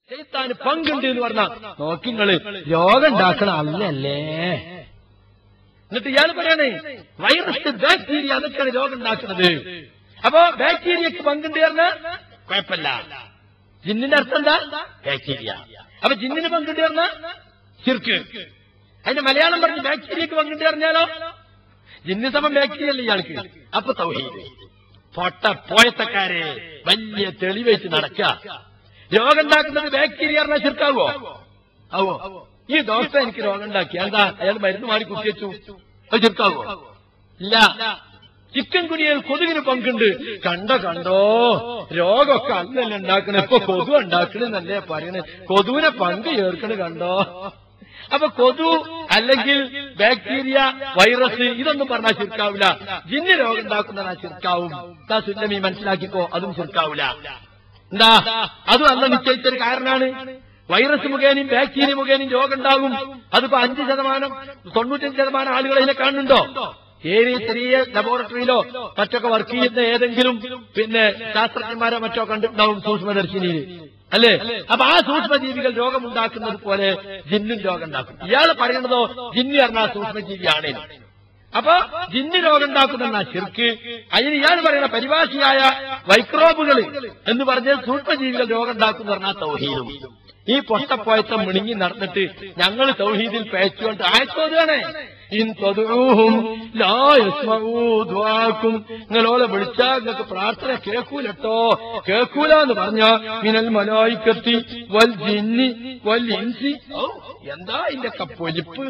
ചെയ്ത്താന് പങ്കുണ്ട് എന്ന് പറഞ്ഞ നോക്കിങ്ങള് രോഗം ഉണ്ടാക്കണ അല്ലല്ലേ എന്നിട്ട് ഇയാൾ പറയണേ വൈറസ് ബാക്ടീരിയ അതൊക്കെയാണ് രോഗം ഉണ്ടാക്കുന്നത് അപ്പോ ബാക്ടീരിയക്ക് പങ്കുണ്ട് പറഞ്ഞാൽ കുഴപ്പമില്ല ജിന്നിന്റെ അർത്ഥം എന്താ ബാക്ടീരിയ അപ്പൊ ജിന്നിന് പങ്കുണ്ട് പറഞ്ഞാൽ ചിർക്ക് അതിന്റെ മലയാളം പറഞ്ഞ് ബാക്ടീരിയക്ക് പങ്കുണ്ട് പറഞ്ഞാലോ ജിന്ന് സമം ബാക്ടീരിയ അല്ലേ ഇയാൾക്ക് അപ്പൊ തൗഹീദ് പൊട്ട പോയത്തക്കാരെ വലിയ തെളിവെച്ച് നടക്കുക രോഗം ഉണ്ടാക്കുന്നത് ബാക്ടീരിയ പറഞ്ഞാൽ ചിർക്കാവോ ആവോ ഈ ഡോക്ടർ എനിക്ക് രോഗം ഉണ്ടാക്കി എന്താ അയാൾ മരുന്ന് മാറി കുത്തിവെച്ചു അത് ചിർക്കാവോ ഇല്ല ചിക്കൻ കുനിയൽ കൊതുകിന് പങ്കുണ്ട് കണ്ടോ കണ്ടോ രോഗമൊക്കെ അന്നല്ലേ ഉണ്ടാക്കണ ഇപ്പൊ കൊതു ഉണ്ടാക്കണെന്നല്ലേ പറയണേ കൊതുവിനെ പങ്ക് ചേർക്കണ് കണ്ടോ അപ്പൊ കൊതു അല്ലെങ്കിൽ ബാക്ടീരിയ വൈറസ് ഇതൊന്നും പറഞ്ഞാൽ ചിർക്കാവില്ല ജിന്ന് രോഗം ഉണ്ടാക്കുന്നതാ ചിർക്കാവും താ സുല്ലമി മനസ്സിലാക്കിക്കോ അതും ചിർക്കാവില്ല എന്താ അതും അല്ല നിശ്ചയിച്ചൊരു കാരണമാണ് വൈറസ് മുഖേനയും ബാക്ടീരിയ മുഖേനയും രോഗം ഉണ്ടാകും അതിപ്പോ അഞ്ച് ശതമാനം തൊണ്ണൂറ്റഞ്ച് ശതമാനം ആളുകൾ ഇതിനെ കാണുന്നുണ്ടോ ഏത് ചെറിയ ലബോറട്ടറിയിലോ മറ്റൊക്കെ വർക്ക് ചെയ്യുന്ന ഏതെങ്കിലും പിന്നെ ശാസ്ത്രജ്ഞന്മാരോ മറ്റോ കണ്ടിട്ടുണ്ടാവും സൂക്ഷ്മദർശിനിയിൽ അല്ലേ അപ്പൊ ആ സൂക്ഷ്മജീവികൾ രോഗമുണ്ടാക്കുന്നത് പോലെ ജിന്നും രോഗം ഉണ്ടാക്കും ഇയാൾ പറയുന്നതോ ജിന്നി പറഞ്ഞാൽ സൂക്ഷ്മജീവിയാണ് അപ്പൊ ജിന്ന് രോഗം ഉണ്ടാക്കുന്ന ശിർക്ക് അതിന് ഇയാൾ പറയുന്ന പരിഭാഷയായ മൈക്രോബുകൾ എന്ന് പറഞ്ഞ സൂക്ഷ്മജീവികൾ രോഗം ഉണ്ടാക്കുന്ന പറഞ്ഞാൽ തൗഹീദും ഈ പൊട്ടപ്പോയത്തം മിണുങ്ങി നടന്നിട്ട് ഞങ്ങൾ തൗഹീദിൽ പേച്ചുകൊണ്ട് ആയത്തോതാണ് ഇൻ തൊതുഹും ലായസ്മൂദ്വാക്കും നിങ്ങളോടെ വിളിച്ചാൽ നിങ്ങൾക്ക് പ്രാർത്ഥന കേൾക്കൂലട്ടോ കേൾക്കൂല എന്ന് പറഞ്ഞ മിനൽ മലായിക്കത്തി വൽ ജിന്നി വൽ ഇൻസി ഔ, എന്താ ഇതിന്റെ പൊലിപ്പ്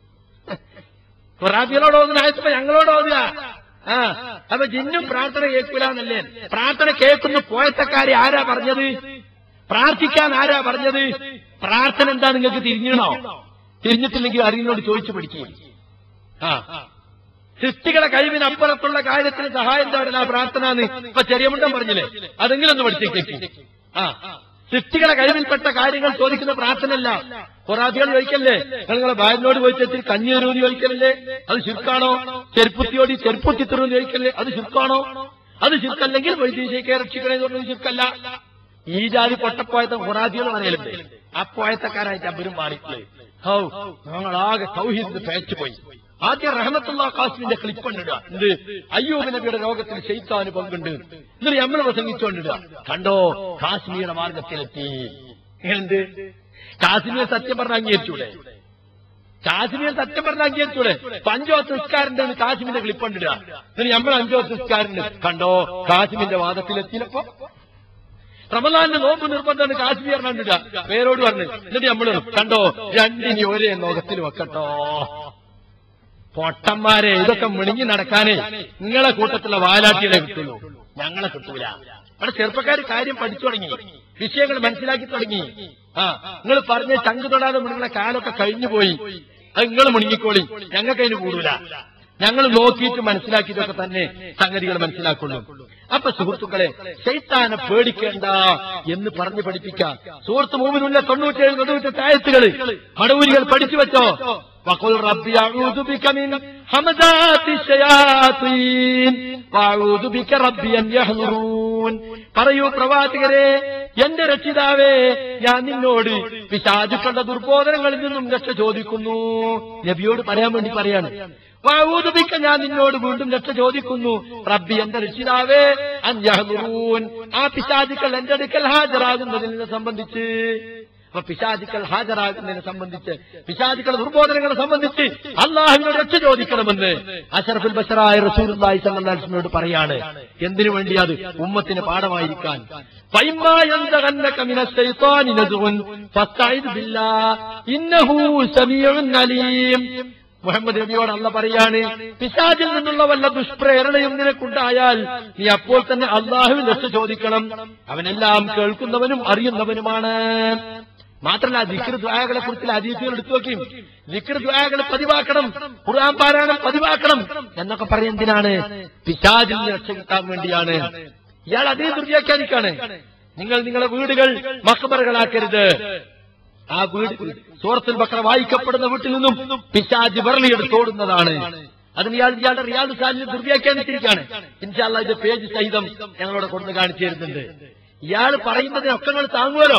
റാബികളോട് ഓതുന്ന ആയപ്പോ ഞങ്ങളോട് ഓതുക ആ അപ്പൊ ജിന്നും പ്രാർത്ഥന കേൾക്കൂല എന്നല്ലേ പ്രാർത്ഥന കേൾക്കുന്ന പോയത്തക്കാരെ ആരാ പറഞ്ഞത് പ്രാർത്ഥിക്കാൻ ആരാ പറഞ്ഞത് പ്രാർത്ഥന എന്താ നിങ്ങൾക്ക് തിരിഞ്ഞണോ തിരിഞ്ഞിട്ടില്ലെങ്കിൽ അറിയുന്നോട് ചോദിച്ചു പഠിക്കുകയും ആ സൃഷ്ടികളെ കഴിവിനപ്പുറത്തുള്ള കാര്യത്തിന് സഹായം തവരല്ല പ്രാർത്ഥന എന്ന് ഇപ്പൊ ചെറിയമുണ്ടം പറഞ്ഞില്ലേ അതെങ്കിലും ഒന്ന് പഠിച്ചേക്ക് ആ സൃഷ്ടികളെ കഴിവിൽപ്പെട്ട കാര്യങ്ങൾ ചോദിക്കുന്ന പ്രാർത്ഥനയല്ല കൊറാദികൾ ചോദിക്കല്ലേ നിങ്ങളെ ഭാര്യനോട് പോയിട്ട് ഇത്തിരി കഞ്ഞി തരുമെന്ന് ചോദിക്കലല്ലേ അത് ശുക്കാണോ ചെരുപ്പുത്തിയോട് ചെരുപ്പുത്തി തരുമെന്ന് ചോദിക്കല്ലേ അത് ശുക്കാണോ അത് ശുക്കല്ലെങ്കിൽ വൈദ്യുതിയെ രക്ഷിക്കണേ എന്ന് പറഞ്ഞത് ശുക്കല്ല ഈ ജാതി പൊട്ടപ്പോയത്തെ ഹുറാദികൾ പറയലുണ്ട് ആ പോയത്തക്കാരായിട്ട് അവരും മാറിപ്പോയി ഹൗ ഞങ്ങളാകെ സൗഹീദ് പേച്ചു പോയി ആദ്യം റഹമത്തുള്ള കാസിമിന്റെ ക്ലിപ്പുണ്ടിടുക എന്ത് അയ്യൂബ് നബിയുടെ രോഗത്തിൽ ശൈത്താന് പങ്കുണ്ട് എന്നിട്ട് നമ്മൾ പ്രസംഗിച്ചുകൊണ്ടിടുക കണ്ടോ കാശ്മീരുടെ മാർഗത്തിലെത്തി എന്ത് കാശ്മീർ സത്യം പറഞ്ഞ അംഗീകരിച്ചൂടെ കാശ്മീർ സത്യം പറഞ്ഞ അംഗീകരിച്ചൂടെ പഞ്ചോ നിസ്കാരന്റെ കാശ്മീരിന്റെ ക്ലിപ്പുണ്ടിടുക എന്നിട്ട് നമ്മൾ അഞ്ചോ നിസ്കാരന് കണ്ടോ കാശ്മീരിന്റെ വാദത്തിലെത്തിയപ്പോ റമലാന്റെ നോമ്പ് നിർബന്ധമാണ് കാശ്മീർ കണ്ടിട്ട പേരോട് പറഞ്ഞു എന്നിട്ട് നമ്മള് കണ്ടോ രണ്ടിനി ഒരേ ലോകത്തിൽ വെക്കട്ടോ പൊട്ടന്മാരെ ഇതൊക്കെ മിണിങ്ങി നടക്കാനേ നിങ്ങളെ കൂട്ടത്തിലുള്ള വാലാട്ടികളെ കിട്ടുള്ളൂ ഞങ്ങളെ കിട്ടൂല അവിടെ ചെറുപ്പക്കാർ കാര്യം പഠിച്ചു തുടങ്ങി വിഷയങ്ങൾ മനസ്സിലാക്കി തുടങ്ങി ആ നിങ്ങൾ പറഞ്ഞ ചങ്ക് തൊടാതെ നിങ്ങളെ കാലൊക്കെ കഴിഞ്ഞു പോയി അത് നിങ്ങൾ മുണുങ്ങിക്കോളി ഞങ്ങൾക്ക് അതിന് കൂടൂല ഞങ്ങൾ നോക്കിയിട്ട് മനസ്സിലാക്കിയതൊക്കെ തന്നെ സംഗതികൾ മനസ്സിലാക്കുള്ളൂ അപ്പൊ സുഹൃത്തുക്കളെ ശൈത്താനെ പേടിക്കേണ്ട എന്ന് പറഞ്ഞ് പഠിപ്പിക്കാം സുഹൃത്ത് മൂന്നിനുള്ള തൊണ്ണൂറ്റേഴ് തൊണ്ണൂറ്റെട്ട് ആയത്തുകള് മടവൂരികൾ പഠിച്ചു വെച്ചോ وقل ربي أعوذ بك من همزات الشياطين وأعوذ بك ربي أن يحضرون പറയൂ പ്രവാചകരെ എന്റെ രക്ഷിതാവേ ഞാൻ നിന്നോട് പിശാചുക്കളുടെ ദുർബോധനങ്ങളിൽ നിന്നും രക്ഷ ചോദിക്കുന്നു നബിയോട് പറയാൻ വേണ്ടി പറയാണ് വാവൂതുബിക്ക ഞാൻ നിന്നോട് വീണ്ടും രക്ഷ ചോദിക്കുന്നു റബ്ബി എന്റെ രക്ഷിതാവേ അഞ്ചഹദുറൂൻ ആ പിശാചുക്കൾ എന്റെ അടുക്കൽ ഹാജരാകുന്നതിനെ സംബന്ധിച്ച് അപ്പൊ പിശാചുക്കൾ ഹാജരാകുന്നതിനെ സംബന്ധിച്ച് പിശാചുക്കളുടെ ദുർബോധനങ്ങളെ സംബന്ധിച്ച് അള്ളാഹുവിനോട് രക്ഷ ചോദിക്കണമെന്ന് അഷറഫുൽ ബഷറായ റസൂലുള്ളാഹി സ്വല്ലല്ലാഹു അലൈഹി വസല്ലമയോട് പറയാണ് എന്തിനു വേണ്ടി അത് ഉമ്മത്തിന് പാഠമായിരിക്കാൻ فإما ينزغنك من الشيطان نزغ فاستعذ بالله إنه سميع عليم മുഹമ്മദ് നബിയോട് അല്ല പറയാണ് പിശാചിൽ നിന്നുള്ള വല്ല ദുഷ്പ്രേരണയും നിനക്കുണ്ടായാൽ നീ അപ്പോൾ തന്നെ അള്ളാഹുവിൽ രക്ഷ ചോദിക്കണം അവനെല്ലാം കേൾക്കുന്നവനും അറിയുന്നവനുമാണ് മാത്രമല്ല ദിക്ർ ദ്വായകളെ കുറിച്ചുള്ള അതീതികൾ എടുത്തു നോക്കിയും ദിക്ർ ദ്വായകൾ പതിവാക്കണം ഖുർആൻ പാരായണം പതിവാക്കണം എന്നൊക്കെ പറയും എന്തിനാണ് പിശാചിൽ നിന്ന് രക്ഷ കിട്ടാൻ വേണ്ടിയാണ് ഇയാൾ അതേ ദുർവ്യാഖ്യാനിക്കാണ് നിങ്ങൾ നിങ്ങളുടെ വീടുകൾ മക്കബറുകളാക്കരുത് ആ വീട് സൂറത്തുൽ ബക്കറ വായിക്കപ്പെടുന്ന വീട്ടിൽ നിന്നും പിശാജ് വിറളിയെടുത്തോടുന്നതാണ് അതിന് ഇയാൾ ഇയാളുടെ റിയാദ് സാലിന് ദുർവ്യാഖ്യാനിച്ചിരിക്കുകയാണ് ഇൻഷാല്ല ഇത് പേജ് സഹിതം ഞങ്ങളോട് കൊണ്ടു കാണിച്ചു തരുന്നുണ്ട് ഇയാൾ പറയുന്നതിനൊക്കെ നിങ്ങൾ താങ്ങുമല്ലോ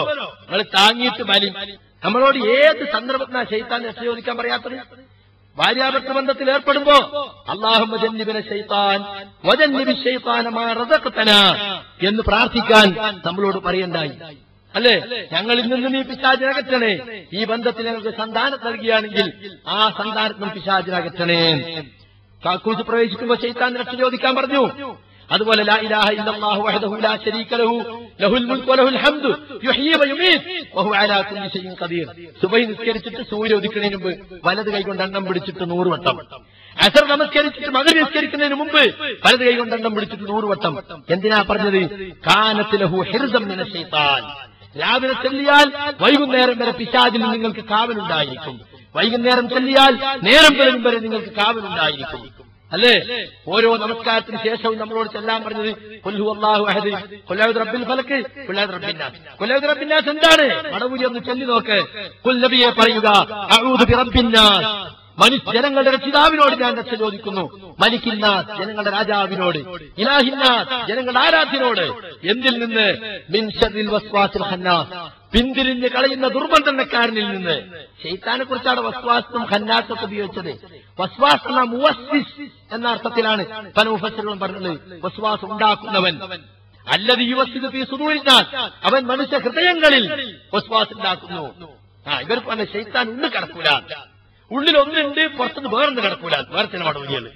നിങ്ങൾ താങ്ങിയിട്ട് ബലി നമ്മളോട് ഏത് സന്ദർഭത്തിനാ ശൈത്താൻ രക്ഷ ചോദിക്കാൻ പറയാത്തത് ഭാര്യാഭർത്ത ബന്ധത്തിൽ ഏർപ്പെടുമ്പോ അള്ളാഹുമ്മ ജന്നിബിനെ ശൈത്താൻ വജന്നിബി ശൈത്താനമാ റസഖ്തന എന്ന് പ്രാർത്ഥിക്കാൻ നമ്മളോട് പറയണ്ടായി അല്ലേ ഞങ്ങളിൽ നിന്ന് നീ പിശാചിനകറ്റണേ ഈ ബന്ധത്തിൽ ഞങ്ങൾക്ക് സന്താനം നൽകുകയാണെങ്കിൽ ആ സന്താനത്തിനും പിശാചിനകറ്റണേ കാക്കൂച്ച് പ്രവേശിക്കുമ്പോ ശൈത്താൻ രക്ഷ ചോദിക്കാൻ പറഞ്ഞു അതുപോലെ ലാ ഇലാഹ ഇല്ലല്ലാഹു വഹദഹു ലാ ശരീക ലഹു ലഹുൽ മുൽക്കു വലഹുൽ ഹംദു യുഹ്യി വയുമീത് വഹു അലാ കുല്ലി ഷൈഇൻ ഖദീർ സുബഹി നിസ്കരിച്ചിട്ട് സൂര്യ ഉദിക്കുന്നതിന് മുമ്പ് വലത് കൈ കൊണ്ട് എണ്ണം പിടിച്ചിട്ട് നൂറ് വട്ടം അസർ നമസ്കരിച്ചിട്ട് മകൻ നിസ്കരിക്കുന്നതിന് മുമ്പ് വലത് കൈ കൊണ്ട് എണ്ണം പിടിച്ചിട്ട് നൂറ് വട്ടം എന്തിനാ പറഞ്ഞത് കാനത്ത് ലഹു ഹിർസം മിന ശൈത്താൻ രാവിലെ ചെല്ലിയാൽ വൈകുന്നേരം വരെ പിശാചിൽ നിങ്ങൾക്ക് കാവലുണ്ടായിരിക്കും വൈകുന്നേരം ചെല്ലിയാൽ നേരം വരും വരെ നിങ്ങൾക്ക് കാവലുണ്ടായിരിക്കും അല്ലേ ഓരോ നമസ്കാരത്തിന് ശേഷവും നമ്മളോട് ചെല്ലാൻ പറഞ്ഞത് കൊല്ലു അള്ളാഹു അഹദ് കൊല്ലാവുദ് റബ്ബിൽ ഫലക്ക് കൊല്ലാവുദ് റബ്ബിന്നാസ് കൊല്ലാവുദ് റബ്ബിന്നാസ് എന്താണ് മടവൂരി ഒന്ന് ചൊല്ലി നോക്ക് കൊല്ലബിയെ പറയുക അഊദു ബി റബ്ബിന്നാസ് മനുഷ്യ ജനങ്ങളുടെ രക്ഷിതാവിനോട് ഞാൻ രക്ഷ ചോദിക്കുന്നു മലിക്കിന്നാസ് ജനങ്ങളുടെ രാജാവിനോട് ഇലാഹിന്നാസ് ജനങ്ങളുടെ ആരാധ്യനോട് എന്തിൽ നിന്ന് മിൻ ശർരിൽ വസ്വാസിൽ ഹന്നാസ് പിന്തിരിഞ്ഞ് കളയുന്ന ദുർബന്ധനക്കാരനിൽ നിന്ന് ഷെയ്ത്താനെ കുറിച്ചാണ് വസ്വാസും ഹന്നാസൊക്കെ ഉപയോഗിച്ചത് വസ്വാസ് എന്ന മുവസ്സിസ് എന്ന അർത്ഥത്തിലാണ് പല മുഫസ്സിലുകളും പറഞ്ഞത് വസ്വാസ് ഉണ്ടാക്കുന്നവൻ അല്ലത് യുവസ്ഥിതി ഫീ സുദൂരിനാൽ അവൻ മനുഷ്യ ഹൃദയങ്ങളിൽ വസ്വാസ് ഉണ്ടാക്കുന്നു ആ ഇവർ പറഞ്ഞ ഷെയ്ത്താൻ ഉള്ളിൽ കിടക്കൂല ഉള്ളിൽ ഒന്നുണ്ട് പുറത്തുനിന്ന് വേറൊന്ന് കിടക്കൂല വേറെ ചില മടവുകയാണ്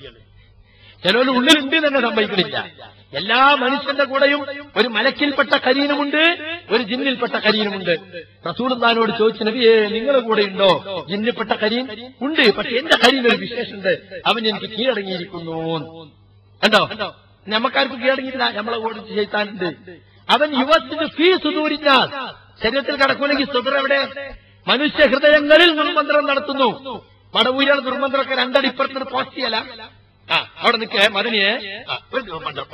ചിലവർ ഉള്ളിലുണ്ട് തന്നെ സംഭവിക്കുന്നില്ല എല്ലാ മനുഷ്യന്റെ കൂടെയും ഒരു മലക്കിൽപ്പെട്ട കരീനുമുണ്ട് ഒരു ജിന്നിൽപ്പെട്ട കരീനുമുണ്ട് റസൂൽദാനോട് ചോദിച്ച നബിയെ നിങ്ങളുടെ കൂടെ ഉണ്ടോ ജിന്നിൽപ്പെട്ട കരീൻ ഉണ്ട് പക്ഷെ എന്റെ കരീൻ ഒരു വിശേഷമുണ്ട് അവൻ എനിക്ക് കീഴടങ്ങിയിരിക്കുന്നു കണ്ടോ നമുക്കാർക്കും കീഴടങ്ങിയില്ല നമ്മളെ കൂടെ ചെയ്താനുണ്ട് അവൻ യുവത്തിന് ഫീ സുദൂരിഞ്ഞാൽ ശരീരത്തിൽ കടക്കൂലെങ്കിൽ സുദർ എവിടെ മനുഷ്യ ഹൃദയങ്ങളിൽ നിർമന്ത്രം നടത്തുന്നു മടവൂരിയാണ് നിർമന്ത്രമൊക്കെ രണ്ടടി ഇപ്പുറത്തൊരു പോസ്റ്റ് ചെയ്യല ആ അവിടെ നിൽക്ക് മദനിയെ ആ, ഒരു നിർമന്ത്രം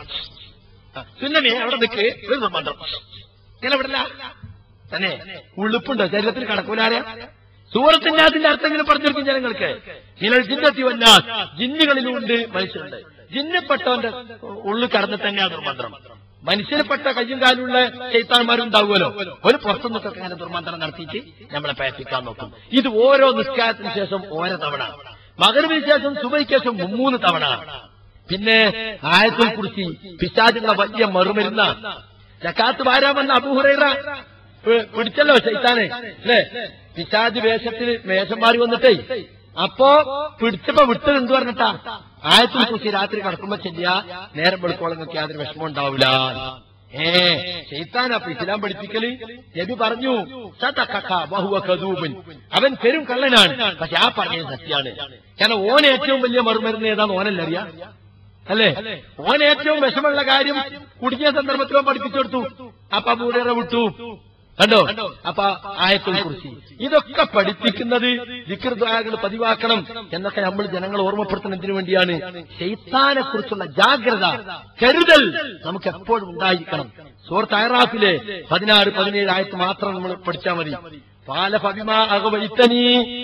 ആ, സുന്നമിയെ അവിടെ നിൽക്ക് ഒരു നിർമന്ത്രം ഇങ്ങനെ വിടില്ല തന്നെ ഉളുപ്പുണ്ടോ ശരീരത്തിൽ കടക്കൂലാരെ സൂറത്തിന്റെ അതിന്റെ അർത്ഥമെങ്കിലും പറഞ്ഞിരിക്കും ജനങ്ങൾക്ക് നിങ്ങൾ ജിന്നത്തി വന്നാ ജിന്നുകളിലുണ്ട് മനുഷ്യരുണ്ട് ജിന്നപ്പെട്ടവന്റെ ഉള്ളിൽ കടന്നു തന്നെയാണ് ദുർമന്ത്രം മനുഷ്യനെപ്പെട്ട കയ്യും കാലുള്ള ചൈത്താന്മാരുണ്ടാവുമല്ലോ ഒരു പുറത്തുനിന്നൊക്കെ ഇങ്ങനെ ദുർമന്ത്രം നടത്തിയിട്ട് നമ്മളെ പേപ്പിക്കാൻ നോക്കും ഇത് ഓരോ നിസ്കാരത്തിന് ശേഷം ഓരോ തവണ മകരവിന് ശേഷം സുബൈക്ക് ശേഷം മുമ്മൂന്ന് തവണ പിന്നെ ആയത്തിൽ കുറിച്ച് പിശാചുള്ള വലിയ മറുമരുന്ന ജക്കാത്ത് വാരാമെന്ന അബൂഹുറൈറ പി- പിടിച്ചല്ലോ ശൈത്താനെ അല്ലേ പിശാജ് വേഷത്തിൽ വേഷന്മാര് വന്നിട്ടേ അപ്പോ പിടിച്ചപ്പോ വിട്ടത് എന്ത് പറഞ്ഞിട്ടാ ആയത്തിൽ കുറിച്ച് രാത്രി കിടക്കുമ്പോ ചെല്ലിയ നേരം വെളുക്കോളം നോക്കി യാതൊരു വിഷമം ഉണ്ടാവില്ല ഏ ശൈത്താൻ അപ്പൊ ഇസ്ലാം പഠിപ്പിക്കല് നബി പറഞ്ഞു സതഖഖ വഹുവ കദൂബൻ. അവൻ പെരും കള്ളനാണ് പക്ഷെ ആ പറഞ്ഞത് സത്യാണ് കാരണം ഓൻ ഏറ്റവും വലിയ മറുമരുന്ന് ഏതാന്ന് ഓനല്ല അറിയാ അല്ലേ ഓൻ ഏറ്റവും വിഷമുള്ള കാര്യം കുടുങ്ങിയ സന്ദർഭത്തിലോ പഠിപ്പിച്ചു കൊടുത്തു അപ്പൊ മൂടേറെ വിട്ടു കണ്ടോ അപ്പൊ ആയത്തെ കുറിച്ച് ഇതൊക്കെ പഠിപ്പിക്കുന്നത് വികൃതാകൾ പതിവാക്കണം എന്നൊക്കെ നമ്മൾ ജനങ്ങളെ ഓർമ്മപ്പെടുത്തുന്നതിന് വേണ്ടിയാണ് ശൈത്താനെ കുറിച്ചുള്ള ജാഗ്രത കരുതൽ നമുക്ക് എപ്പോഴും ഉണ്ടായിരിക്കണം സുഹൃത്ത് അയറാഫിലെ പതിനാറ് പതിനേഴ് ആയത്ത് മാത്രം നമ്മൾ പഠിച്ചാൽ മതി قال فبما أغويتني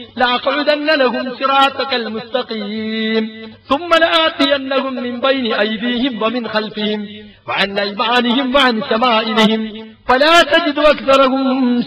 لأقعدن لهم صراطك المستقيم ثم لآتينهم من بين أيديهم ومن خلفهم وعن أيمانهم وعن شمائلهم فلا تجد أكثرهم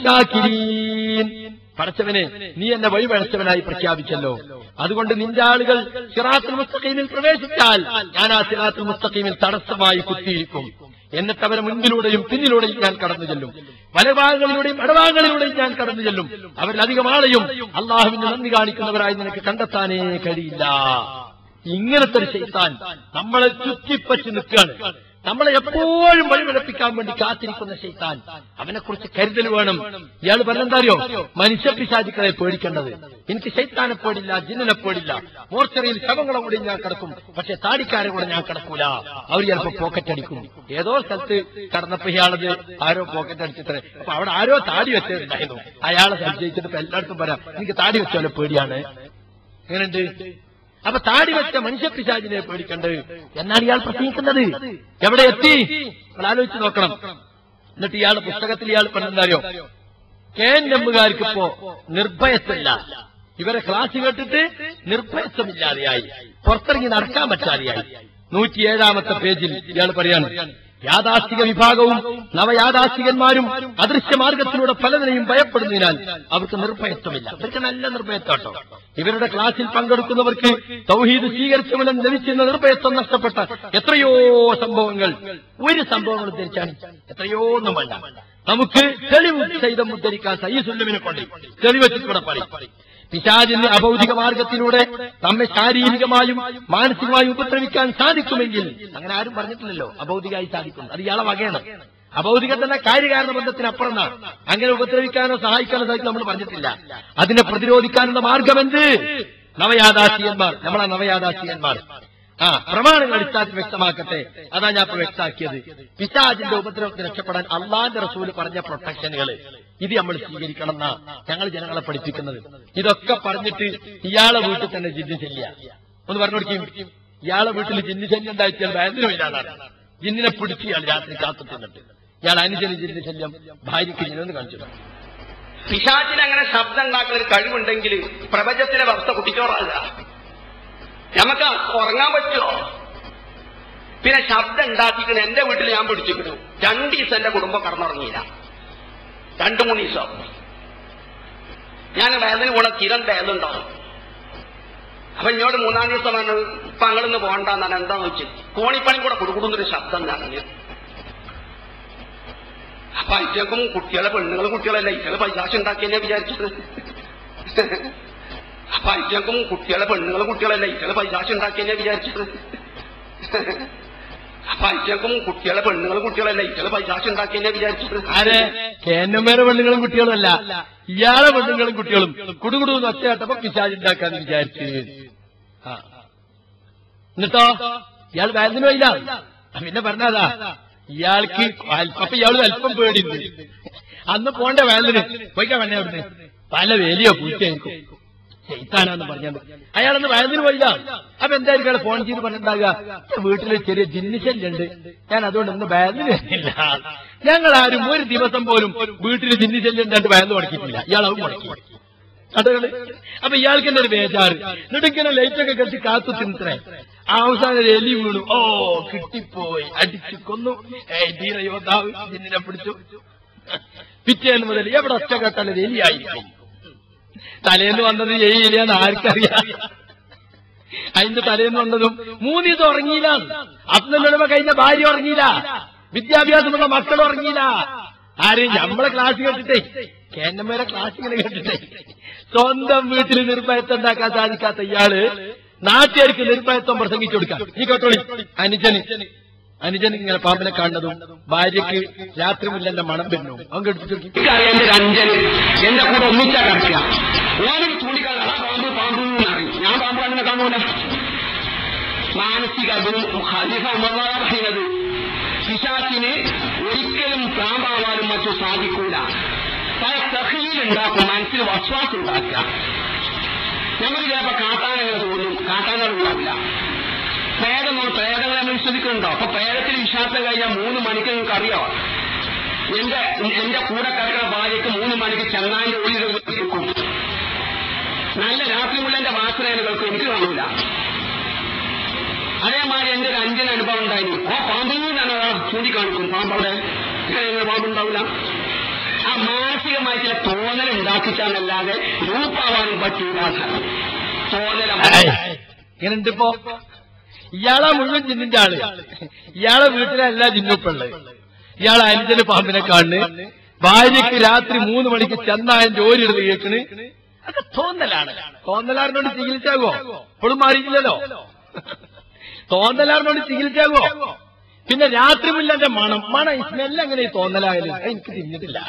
شاكرين പടച്ചവനെ നീ എന്നെ വഴിപഴച്ചവനായി പ്രഖ്യാപിച്ചല്ലോ അതുകൊണ്ട് നിന്റെ ആളുകൾ സിറാത്തുൽ മുസ്തഖീമിൽ പ്രവേശിച്ചാൽ ഞാൻ ആ സിറാത്തുൽ മുസ്തഖീമിൽ തടസ്സമായി കുത്തിയിരിക്കും എന്നിട്ട് അവരെ മുൻപിലൂടെയും പിന്നിലൂടെയും ഞാൻ കടന്നു ചെല്ലും വലഭാഗങ്ങളിലൂടെയും ഇടഭാഗങ്ങളിലൂടെയും ഞാൻ കടന്നു ചെല്ലും അവരിൽ അധികം ആളെയും അള്ളാഹുവിന് നന്ദി കാണിക്കുന്നവരായി നിനക്ക് കണ്ടെത്താനേ കഴിയില്ല ഇങ്ങനത്തെ ഒരു ശൈത്താൻ നമ്മളെ ചുറ്റിപ്പറ്റി നിൽക്കുകയാണ് നമ്മളെ എപ്പോഴും വഴിപിഴപ്പിക്കാൻ വേണ്ടി കാത്തിരിക്കുന്ന ശൈത്താൻ അവനെ കുറിച്ച് കരുതൽ വേണം ഇയാൾ പറഞ്ഞെന്താറിയോ മനുഷ്യ പിശാചുക്കളെ പേടിക്കേണ്ടത് എനിക്ക് ശൈത്താനെ പേടില്ല ജിന്നിനെ പേടില്ല മോർച്ചറിയിൽ ശവങ്ങളെ കൂടി ഞാൻ കിടക്കും പക്ഷെ താടിക്കാരെ കൂടെ ഞാൻ കിടക്കൂല അവർ ചിലപ്പോ പോക്കറ്റ് അടിക്കും ഏതോ സ്ഥലത്ത് കടന്നപ്പോ ഇയാളത് ആരോ പോക്കറ്റ് അടിച്ചിട്ട് അപ്പൊ അവിടെ ആരോ താടി വെച്ചിട്ടുണ്ടായിരുന്നു അയാളെ സംശയിച്ചിട്ട് ഇപ്പൊ എല്ലായിടത്തും പറയാം എനിക്ക് താടി വെച്ചാലും പേടിയാണ് എങ്ങനെയുണ്ട് അപ്പൊ താടി വെച്ച മനുഷ്യപ്പിശാചിനെ പേടിക്കണ്ട് എന്നാണ് ഇയാൾ പ്രസംഗിക്കുന്നത് എവിടെ എത്തി നിങ്ങൾ ആലോചിച്ച് നോക്കണം എന്നിട്ട് ഇയാൾ പുസ്തകത്തിൽ ഇയാൾ പറഞ്ഞെന്താറിയോ കെ എൻ എമ്മുകാർക്ക് ഇപ്പോ നിർഭയത്വമില്ല ഇവരെ ക്ലാസ് കേട്ടിട്ട് നിർഭയത്വമില്ലാതെയായി പുറത്തിറങ്ങി നടക്കാൻ പറ്റാതെയായി നൂറ്റിയേഴാമത്തെ പേജിൽ ഇയാൾ പറയാണ് യാഥാസ്ഥിക വിഭാഗവും നവയാഥാസ്ഥികന്മാരും അദൃശ്യമാർഗത്തിലൂടെ പലതിനെയും ഭയപ്പെടുന്നതിനാൽ അവർക്ക് നിർഭയത്വമില്ല അവർക്ക് നല്ല നിർഭയത്വട്ടോ ഇവരുടെ ക്ലാസ്സിൽ പങ്കെടുക്കുന്നവർക്ക് തൗഹീദ് സ്വീകരിച്ചവനും ലഭിച്ചിരുന്ന നിർഭയത്വം നഷ്ടപ്പെട്ട എത്രയോ സംഭവങ്ങൾ ഒരു സംഭവങ്ങൾ ഉദ്ധരിച്ചാണ് എത്രയോ ഒന്നും വേണ്ട നമുക്ക് തെളിവ് സഹിതം ഉദ്ധരിക്കാൻ സയ്യസുല്ലമിനെ കൊണ്ട് തെളിവെച്ചിട്ട് പറയും പിശാചിന് അഭൗതിക മാർഗത്തിലൂടെ നമ്മെ ശാരീരികമായും മാനസികമായും ഉപദ്രവിക്കാൻ സാധിക്കുമെങ്കിൽ അങ്ങനെ ആരും പറഞ്ഞിട്ടില്ലല്ലോ അഭൗതികമായി സാധിക്കും അത് ഇയാളെ വകയാണ് അഭൗതികത്തിന്റെ കാര്യകാരണ ബന്ധത്തിനപ്പുറം എന്നാണ് അങ്ങനെ ഉപദ്രവിക്കാനോ സഹായിക്കാനോ സാധിക്കും നമ്മൾ പറഞ്ഞിട്ടില്ല അതിനെ പ്രതിരോധിക്കാനുള്ള മാർഗമെന്ത് നവയാദാശിയന്മാർ നമ്മളെ നവയാദാശിയന്മാർ ആ പ്രമാണങ്ങൾ അടിസ്ഥാനത്തിൽ വ്യക്തമാക്കട്ടെ അതാ ഞാൻ ഇപ്പൊ വ്യക്തമാക്കിയത് പിശാജിന്റെ ഉപദ്രവത്തിന് രക്ഷപ്പെടാൻ അള്ളാന്റെ റസൂല് പറഞ്ഞ പ്രൊട്ടക്ഷനുകൾ ഇത് നമ്മൾ സ്വീകരിക്കണം എന്നാ ഞങ്ങൾ ജനങ്ങളെ പഠിപ്പിക്കുന്നത് ഇതൊക്കെ പറഞ്ഞിട്ട് ഇയാളെ വീട്ടിൽ തന്നെ ജിന്നു ശല്യ ഒന്ന് പറഞ്ഞു കൊടുക്കും ഇയാളെ വീട്ടിൽ ജിന്നു ശല്യം ഉണ്ടായിട്ടാൽ ഭയങ്കര ഇല്ലാതാണ് ജിന്നിനെ പിടിച്ച് ഇയാൾ രാത്രി കാത്തു തിന്നിട്ട് ഇയാൾ അനുജന് ജിന്നു ശല്യം ഭാര്യയ്ക്ക് ജിന്നെന്ന് കാണിച്ചു പിശാചിന് അങ്ങനെ ശബ്ദം ഉണ്ടാക്കുന്ന ഒരു കഴിവുണ്ടെങ്കിൽ പ്രപഞ്ചത്തിലെ അവസ്ഥ കുട്ടിച്ചോറാകുക നമുക്ക് ഉറങ്ങാൻ പറ്റുമോ പിന്നെ ശബ്ദം ഉണ്ടാക്കിക്കണ എന്റെ വീട്ടിൽ ഞാൻ പിടിച്ചിട്ടു രണ്ടു ദിവസം എന്റെ കുടുംബം കടന്നുറങ്ങിയില്ല രണ്ടു മൂന്ന് ദിവസം ഞാൻ വേദന കൂടെ സ്ഥിരം വേദന ഉണ്ടാവും അപ്പൊ എന്നോട് മൂന്നാം ദിവസം പറഞ്ഞു ഇപ്പൊ അങ്ങളിന്ന് പോകണ്ടെന്നാണ് എന്താന്ന് വെച്ച് കോണിപ്പണി കൂടെ കുടുകുടുന്നൊരു ശബ്ദം നടന്നു അപ്പൊ അയച്ചേക്കും കുട്ടികളെ പെണ്ണുങ്ങളും കുട്ടികളല്ല ഇറ്റകളെ പൈസാശ് ഉണ്ടാക്കിയെന്നെ വിചാരിച്ചത് അപ്പൊ അയച്ചേക്കും കുട്ടികളെ പെണ്ണുങ്ങളും കുട്ടികളല്ല ഇറ്റകളെ പൈസാശ് ഉണ്ടാക്കിയെന്നെ വിചാരിച്ചത് അപ്പൊ അയച്ചേക്കും കുട്ടികളെ പെണ്ണുങ്ങളും കുട്ടികളല്ല ഇറ്റകളെ പൈസാശ് ഉണ്ടാക്കിയെന്നെ വിചാരിച്ചത് ആരെ കേന്നമ്മേരെ പെണ്ണുങ്ങളും കുട്ടികളും അല്ല ഇയാളെ പെണ്ണുങ്ങളും കുട്ടികളും കുടുകുടുന്ന് ഒറ്റയാട്ടപ്പോ പിശാജ് ഉണ്ടാക്കാന്ന് വിചാരിച്ചു ആ. എന്നിട്ടോ ഇയാൾ വേദന പോയില്ല ആ, പിന്നെ പറഞ്ഞതാ ഇയാൾക്ക് അല്പ- അപ്പൊ ഇയാള് അല്പം പേടിണ്ട് അന്ന് പോണ്ട വേദന പോയിക്കാ വേണേ അവിടുന്ന് പല വേലിയോ പൂച്ചയായിരിക്കും ചെയ്ത്താനാന്ന് പറഞ്ഞത് അയാളന്ന് വയതിന് പോയില്ല അപ്പൊ എന്തായിരിക്കും അയാൾ ഫോൺ ചെയ്ത് പറഞ്ഞിട്ടുണ്ടാകുക "എന്റെ വീട്ടില് ചെറിയ ജിന്നിശല്യുണ്ട് ഞാൻ അതുകൊണ്ട് ഇന്ന് വയതിന് വരുന്നില്ല ഞങ്ങൾ ആരും ഒരു ദിവസം പോലും വീട്ടിൽ ജിന്നിശല്യം ഉണ്ടായിട്ട് വയന്ന് മുടക്കിയിട്ടില്ല ഇയാൾ അത് മുടക്കി കടകള് അപ്പൊ ഇയാൾക്ക് തന്നെ ഒരു ബേജാറ് എന്നിട്ടിങ്ങനെ ലൈറ്റൊക്കെ കെട്ടി കാത്തു തിന്നത്രേ ആ അവസാനം ഒരു എലി വീണു ഓ കിട്ടിപ്പോയി അടിച്ചു കൊന്നു ഏയ് ധീര യോദ്ധാവ് ജിന്നിനെ പിടിച്ചു പിറ്റേന്ന് മുതൽ എവിടെ ഒറ്റ കേട്ടാൽ ഒരു എലിയായിരിക്കും തലേന്ന് വന്നത് ഏയിലാന്ന് ആർക്കറിയാം അതിന്റെ തലേന്ന് വന്നതും മൂന്ന് ദിവസം ഉറങ്ങിയില്ല അപ്പനല്ലുടമ കഴിഞ്ഞ ഭാര്യ ഉറങ്ങിയില്ല വിദ്യാഭ്യാസമുള്ള മക്കൾ ഉറങ്ങിയില്ല ആരെയും നമ്മളെ ക്ലാസ് കേട്ടിട്ടേ കേന്നമ്മയുടെ ക്ലാസ് ഇങ്ങനെ കേട്ടിട്ടേ സ്വന്തം വീട്ടിൽ നിർഭയത്വം ഉണ്ടാക്കാൻ സാധിക്കാത്ത ഇയാള് നാട്ടുകാർക്ക് നിർഭയത്വം പ്രസംഗിച്ചു കൊടുക്കാം ഈ കേട്ടോളി അനുജന് അനുജന് ഇങ്ങനെ പാമ്പിനെ കാണുന്നതും ഭാര്യയ്ക്ക് രാത്രി മുല്ലെന്റെ മണം വരുന്നു അവൻ കേട്ടിട്ട് എനിക്കറിയാം എന്റെ രഞ്ജൻ എന്റെ കൂടെ ഒന്നിച്ചാ കിടക്കുക ഓനൊരു ചൂണ്ടിക്കാല ആ പാമ്പ് പാമ്പ് എന്ന് അറിയും ഞാൻ പാമ്പ് അങ്ങനെ കാണൂല മാനസിക അതും ഖലീഫ ഉമറാണ് പറയുന്നത് പിശാച്ചിന് ഒരിക്കലും പാമ്പാവാനും മറ്റും സാധിക്കൂല പല തഹീലുണ്ടാക്കും മനസ്സിൽ വസ്വാസം ഉണ്ടാക്കുക നമുക്ക് ചിലപ്പോ കാട്ടാനകൾ തോന്നും കാട്ടാനകൾ ഉണ്ടാവില്ല പ്രേതമോ പ്രേതങ്ങളെ വിശ്വസിക്കുന്നുണ്ടോ അപ്പൊ പ്രേതത്തിൽ വിശ്വാസം കഴിഞ്ഞാൽ മൂന്ന് മണിക്ക് നിങ്ങൾക്ക് അറിയാം എന്റെ എന്റെ കൂടെ കിടക്കുന്ന ഭാര്യയ്ക്ക് മൂന്ന് മണിക്ക് ചെന്നാന്റെ ഉള്ളിൽ നിൽക്കും നല്ല രാത്രി മുള്ളന്റെ വാസനകൾ കേൾക്കും എനിക്ക് കാണൂല അതേമാതിരി എന്റെ ഒരു അഞ്ചിന് അനുഭവം ഉണ്ടായിരുന്നു ആ പാമ്പിൽ നിന്നാണ് അയാൾ ചൂണ്ടിക്കാണിക്കും പാമ്പവിടെ ഇങ്ങനെ പാമ്പുണ്ടാവില്ല ആ മാനസികമായി ചില തോന്നൽ ഉണ്ടാക്കിച്ചാന്നല്ലാതെ രൂപാവാനും പറ്റൂല തോന്നൽ ഇങ്ങനെ ഇപ്പോ ഇയാളെ മുഴുവൻ ജിന്നിന്റെ ആള് ഇയാളെ വീട്ടിലല്ല ജിന്നുപ്പുള്ളത് ഇയാളെ അഞ്ചന് പാമ്പിനെ കാണുന്നു ഭാര്യയ്ക്ക് രാത്രി മൂന്ന് മണിക്ക് ചെന്നായൻ ജോലി എടുത്ത് കേൾക്കണ് അതൊക്കെ തോന്നലാണ് തോന്നലാറിനോട് ചികിത്സാകോ ഇപ്പോഴും മാറിയില്ലല്ലോ തോന്നലാറിനോട് ചികിത്സാകോ പിന്നെ രാത്രി മുല്ലന്റെ മണം മണം സ്മെല്ല് എങ്ങനെ ഈ തോന്നലായാലും അത് എനിക്ക് തിന്നിട്ടില്ല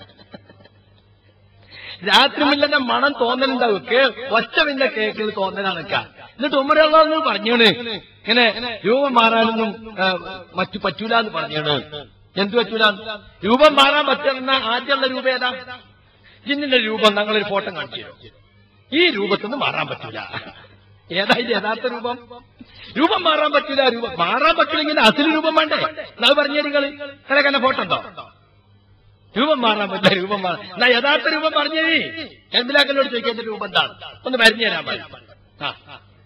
രാത്രി മുല്ലന്റെ മണം തോന്നലുണ്ടാവും കേ ഒച്ച പിന്നെ കേക്കിൽ തോന്നലാണൊക്കെ എന്നിട്ട് ഉമ്മറുള്ളതെന്ന് പറഞ്ഞാണ് ഇങ്ങനെ രൂപം മാറാനൊന്നും ആ, മറ്റു പറ്റൂല എന്ന് പറഞ്ഞാണ് എന്ത് പറ്റൂല രൂപം മാറാൻ പറ്റുന്ന ആദ്യമുള്ള രൂപം ഏതാ ജിന്നിന്റെ രൂപം ഞങ്ങളൊരു ഫോട്ടോ കാണിച്ചു തരും ഈ രൂപത്തിൽ നിന്ന് മാറാൻ പറ്റൂല ഏതാ ഇത് യഥാർത്ഥ രൂപം രൂപം മാറാൻ പറ്റില്ല രൂപം മാറാൻ പറ്റില്ലെങ്കിൽ അസിൽ രൂപം വേണ്ടേ എന്നാ പറഞ്ഞു നിങ്ങള് നിനക്ക് എന്നെ ഫോട്ടോ ഉണ്ടോ രൂപം മാറാൻ പറ്റില്ല രൂപം മാറാൻ എന്നാ യഥാർത്ഥ രൂപം പറഞ്ഞേ എന്തിലാക്കലോട് ചോദിക്കേണ്ട രൂപം എന്താണ് ഒന്ന് മരിഞ്ഞു തരാൻ പറയും ആ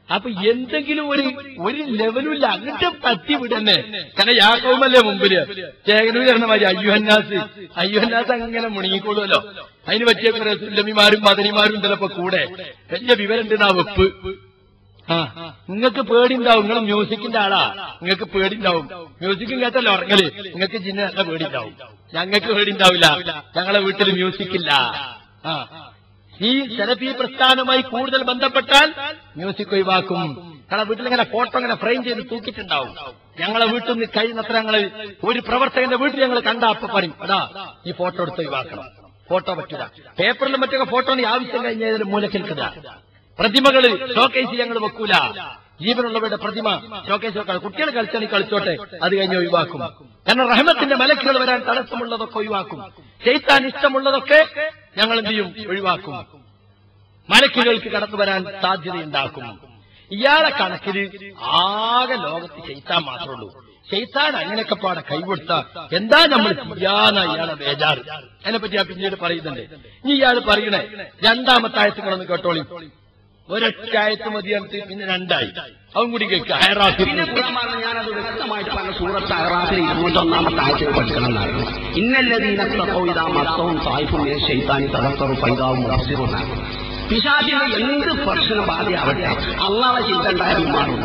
അപ്പൊ എന്തെങ്കിലും ഒരു ഒരു ലെവലും ഇല്ല അങ്ങോട്ട് തട്ടി വിടന്നെ കാരണം യാക്കോമല്ലേ മുമ്പില് ചേകനൂർ പറഞ്ഞ മാതിരി അയ്യുഹന്നാസ് അയ്യുഹന്നാസ് അങ്ങനെ മുണങ്ങിക്കോളുമല്ലോ അതിന് പറ്റിയ കുറെ സുല്ലമിമാരും മദനിമാരും ഉണ്ടല്ലോ ഇപ്പൊ കൂടെ വലിയ വിവരമുണ്ട് ആ വെപ്പ് ആ നിങ്ങൾക്ക് പേടിണ്ടാവും നിങ്ങൾ മ്യൂസിക്കിന്റെ ആളാ നിങ്ങൾക്ക് പേടിണ്ടാവും മ്യൂസിക്കും കേട്ടല്ലോ ഉറങ്ങല് നിങ്ങൾക്ക് ജിന്ന നല്ല പേടിണ്ടാവും ഞങ്ങൾക്ക് പേടിണ്ടാവില്ല ഞങ്ങളെ വീട്ടിൽ മ്യൂസിക് ഇല്ല ആ ഈ സെലഫി പ്രസ്ഥാനവുമായി കൂടുതൽ ബന്ധപ്പെട്ടാൽ മ്യൂസിക് ഒഴിവാക്കും ഞങ്ങളെ വീട്ടിൽ ഇങ്ങനെ ഫോട്ടോ ഇങ്ങനെ ഫ്രെയിം ചെയ്ത് തൂക്കിയിട്ടുണ്ടാവും ഞങ്ങളെ വീട്ടിൽ നിന്ന് കഴിയുന്നത്ര ഞങ്ങൾ ഒരു പ്രവർത്തകന്റെ വീട്ടിൽ ഞങ്ങൾ കണ്ട അപ്പൊ പറയും അതാ ഈ ഫോട്ടോ എടുത്ത് ഒഴിവാക്കണം ഫോട്ടോ പറ്റില്ല പേപ്പറിലും മറ്റൊക്കെ ഫോട്ടോ ആവശ്യം കഴിഞ്ഞാൽ മൂലക്കിൽക്കുക പ്രതിമകള് ഷോക്കേസ് ഞങ്ങൾ വെക്കൂല ജീവനുള്ളവരുടെ പ്രതിമ ഷോക്കേസ് വെക്കാതെ കുട്ടികൾ കളിച്ചാൽ കളിച്ചോട്ടെ അത് കഴിഞ്ഞ് ഒഴിവാക്കും കാരണം റഹ്മത്തിന്റെ മലക്കുകൾ വരാൻ തടസ്സമുള്ളതൊക്കെ ഒഴിവാക്കും ചെയ്ത്താൻ ഇഷ്ടമുള്ളതൊക്കെ ഞങ്ങൾ എന്ത് ചെയ്യും ഒഴിവാക്കും മലക്കുകൾക്ക് കടന്നു വരാൻ സാധ്യതയുണ്ടാക്കും ഇയാളെ കണക്കിന് ആകെ ലോകത്ത് ചെയ്ത്താൻ മാത്രമേ ഉള്ളൂ ചെയ്ത്താൻ അങ്ങനെയൊക്കെ പാടെ കൈകൊടുത്ത എന്താ നമ്മൾ ചെയ്യാന്ന ഇയാളെ ബേജാറ് അതിനെപ്പറ്റി ഞാൻ പിന്നീട് പറയുന്നുണ്ട് ഇനി ഇയാൾ പറയണേ രണ്ടാമത്തെ ആയത്തുകളൊന്ന് കേട്ടോളി ഒരൊറ്റ ആയത്ത് മതിയായിട്ട് പിന്നെ രണ്ടായി അതും കൂടി കേൾക്കുക ഹൈറാഫി പിന്നെ ഖുർആൻ പറഞ്ഞ ഞാനത് വ്യക്തമായിട്ട് പറഞ്ഞ സൂറത്ത് അഹ്റാഫിൽ ഇരുന്നൂറ്റൊന്നാമത്തെ ആഴ്ചയിൽ പഠിക്കണം എന്നാണ് ഇന്നല്ലതീന ഇതാ മത്തവും സായിഫും ശൈത്താനി തടസ്സവും പൈതാവും മുഹസിറും പിശാചിന് എന്ത് പ്രശ്നം ബാധയാവട്ടെ അള്ളാഹെ ചിന്ത ഉണ്ടായാലും മാറുന്ന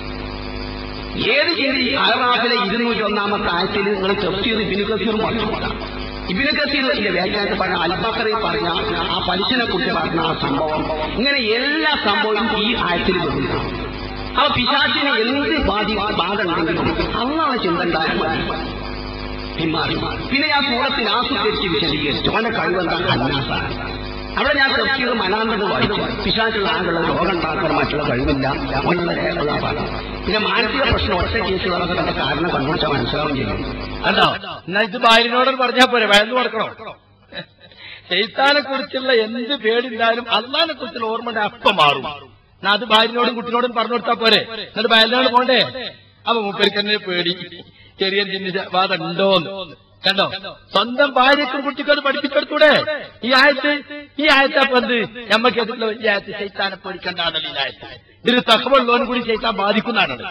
ഏത് ചിന്ത ഈ അഹ്റാഫിലെ ഇരുന്നൂറ്റി ഒന്നാമത്തെ ആഴ്ചയിൽ നിങ്ങൾ തഫ്സീർ ഇബിന് കസീറും പഠിച്ചിട്ടില്ല ഇബിന് കസീറിന്റെ വ്യാഖ്യാനത്തിൽ പറഞ്ഞ അൽബക്കറിൽ പറഞ്ഞ ആ പലിശനെ കുറിച്ച് പറഞ്ഞ ആ സംഭവം ഇങ്ങനെ എല്ലാ സംഭവവും ഈ ആഴ്ചയിൽ വരുന്നു അപ്പൊ പിശാചിന് എന്ത് ബാധി ബാധ ഉണ്ടെങ്കിലും അള്ളാഹെ ചിന്ത ഉണ്ടായാൽ മതി പിന്മാറി പിന്നെ ഞാൻ സൂറത്തിൽ ആസ്വദിച്ച് വിശദീകരിച്ചു അവന്റെ കഴിവെന്താണ് അന്നാസാണ് അവിടെ ഞാൻ തഫ്സീർ മനാന്തത് വായിച്ചു പിശാചുള്ള ആളുകൾ രോഗം ഉണ്ടാക്കാൻ മറ്റുള്ള കഴിവില്ല എന്നുള്ള രേഖയുള്ള പാഠം പിന്നെ മാനസിക പ്രശ്നം ഒറ്റ കേസുകളൊക്കെ തന്റെ കാരണം കണ്ടുപിടിച്ചാൽ മനസ്സിലാവും ചെയ്യും കണ്ടോ എന്നാ ഇത് ഭാര്യനോട് പറഞ്ഞാൽ പോരെ വയന്നു കൊടുക്കണോ ചെയ്ത്താനെ കുറിച്ചുള്ള എന്ത് പേടിണ്ടായാലും അള്ളാനെ കുറിച്ചുള്ള ഓർമ്മയുടെ അപ്പം മാറും എന്നാ അത് ഭാര്യനോടും കുട്ടിനോടും പറഞ്ഞു കൊടുത്താൽ പോരെ എന്നിട്ട് വയലിനോട് പോണ്ടേ അപ്പൊ മൂപ്പർക്ക് തന്നെ പേടി ചെറിയ ജിന്ന ബാധ ഉണ്ടോന്ന് കണ്ടോ സ്വന്തം ഭാര്യക്കും കുട്ടിക്കോട് പഠിപ്പിച്ചെടുത്തൂടെ ഈ ആയത്ത് ഈ ആയത്ത് അപ്പൊ എന്ത് നമ്മക്ക് എതിർക്കുന്ന വലിയ ആയത്ത് ചെയ്ത്താനെ പേടിക്കണ്ടാന്നല്ല ഈ ആയത്ത് ഇതിൽ തക്കവുള്ളവനും കൂടി ചെയ്ത്താൻ ബാധിക്കുന്നതാണ്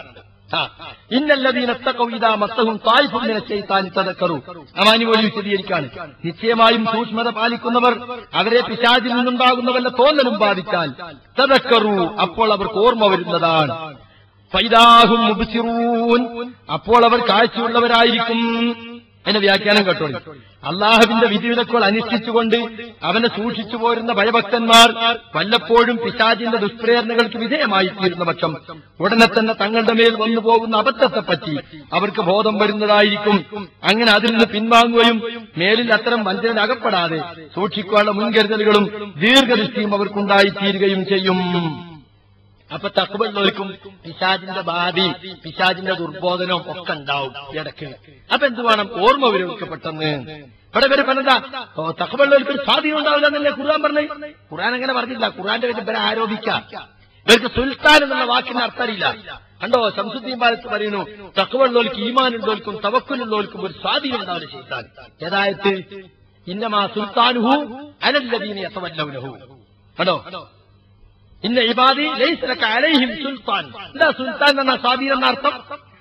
അമാനി മൊഴി വിശദീകരിക്കാണ് നിശ്ചയമായും സൂക്ഷ്മത പാലിക്കുന്നവർ അവരെ പിശാചിൽ നിന്നുണ്ടാകുന്ന വല്ല തോന്നലും ബാധിച്ചാൽ തതക്കറു അപ്പോൾ അവർക്ക് ഓർമ്മ വരുന്നതാണ് ഫൈദാഹും മുബ്സിറൂൻ അപ്പോൾ അവർ കാഴ്ചയുള്ളവരായിരിക്കും എന്നെ വ്യാഖ്യാനം കേട്ടോളി അള്ളാഹുവിന്റെ വിധിവിലക്കുകൾ അനുഷ്ഠിച്ചുകൊണ്ട് അവനെ സൂക്ഷിച്ചു പോരുന്ന ഭയഭക്തന്മാർ വല്ലപ്പോഴും പിശാചിന്റെ ദുഷ്പ്രേരണകൾക്ക് വിധേയമായി തീരുന്ന പക്ഷം ഉടനെ തന്നെ തങ്ങളുടെ മേൽ വന്നു പോകുന്ന അബദ്ധത്തെപ്പറ്റി അവർക്ക് ബോധം വരുന്നതായിരിക്കും അങ്ങനെ അതിൽ നിന്ന് പിൻവാങ്ങുകയും മേലിൽ അത്തരം വഞ്ചന അകപ്പെടാതെ സൂക്ഷിക്കാനുള്ള മുൻകരുതലുകളും ദീർഘദൃഷ്ടിയും അവർക്കുണ്ടായിത്തീരുകയും ചെയ്യും അപ്പൊ തക്കുവള്ളവർക്കും പിശാജിന്റെ ബാധി പിശാജിന്റെ ദുർബോധനവും ഒക്കെ ഉണ്ടാവും ഇടയ്ക്ക് അപ്പൊ എന്ത് വേണം ഓർമ്മ വരും പെട്ടെന്ന് ഇവിടെ പേര് പറഞ്ഞതാ ഓ തക്കുവള്ളവർക്ക് ഒരു സ്വാധീനം ഉണ്ടാവില്ല എന്നല്ലേ ഖുർആൻ പറഞ്ഞു ഖുർആൻ അങ്ങനെ പറഞ്ഞില്ല ഖുർആന്റെ പേര് ഇവരെ ആരോപിക്കാം ഇവർക്ക് സുൽത്താൻ എന്നുള്ള വാക്കിന് അർത്ഥമില്ല കണ്ടോ ശംസുദ്ദീൻ ബാലത്ത് പറയുന്നു തക്കുവള്ളവർക്ക് ഈമാനുള്ളവർക്കും തവക്കുലുള്ളവർക്കും ഒരു സ്വാധീനം ഉണ്ടാവില്ല സുൽത്താൻ ഏതായത് ഇന്നമാ സുൽത്താനുഹു അനല്ലദീനെ എത്തവല്ലവനഹു കണ്ടോ ഇന്ന ഇബാദി ലൈസലക അലൈഹിം സുൽത്താൻ എന്താ സുൽത്താൻ എന്ന സ്വാധീനം എന്ന അർത്ഥം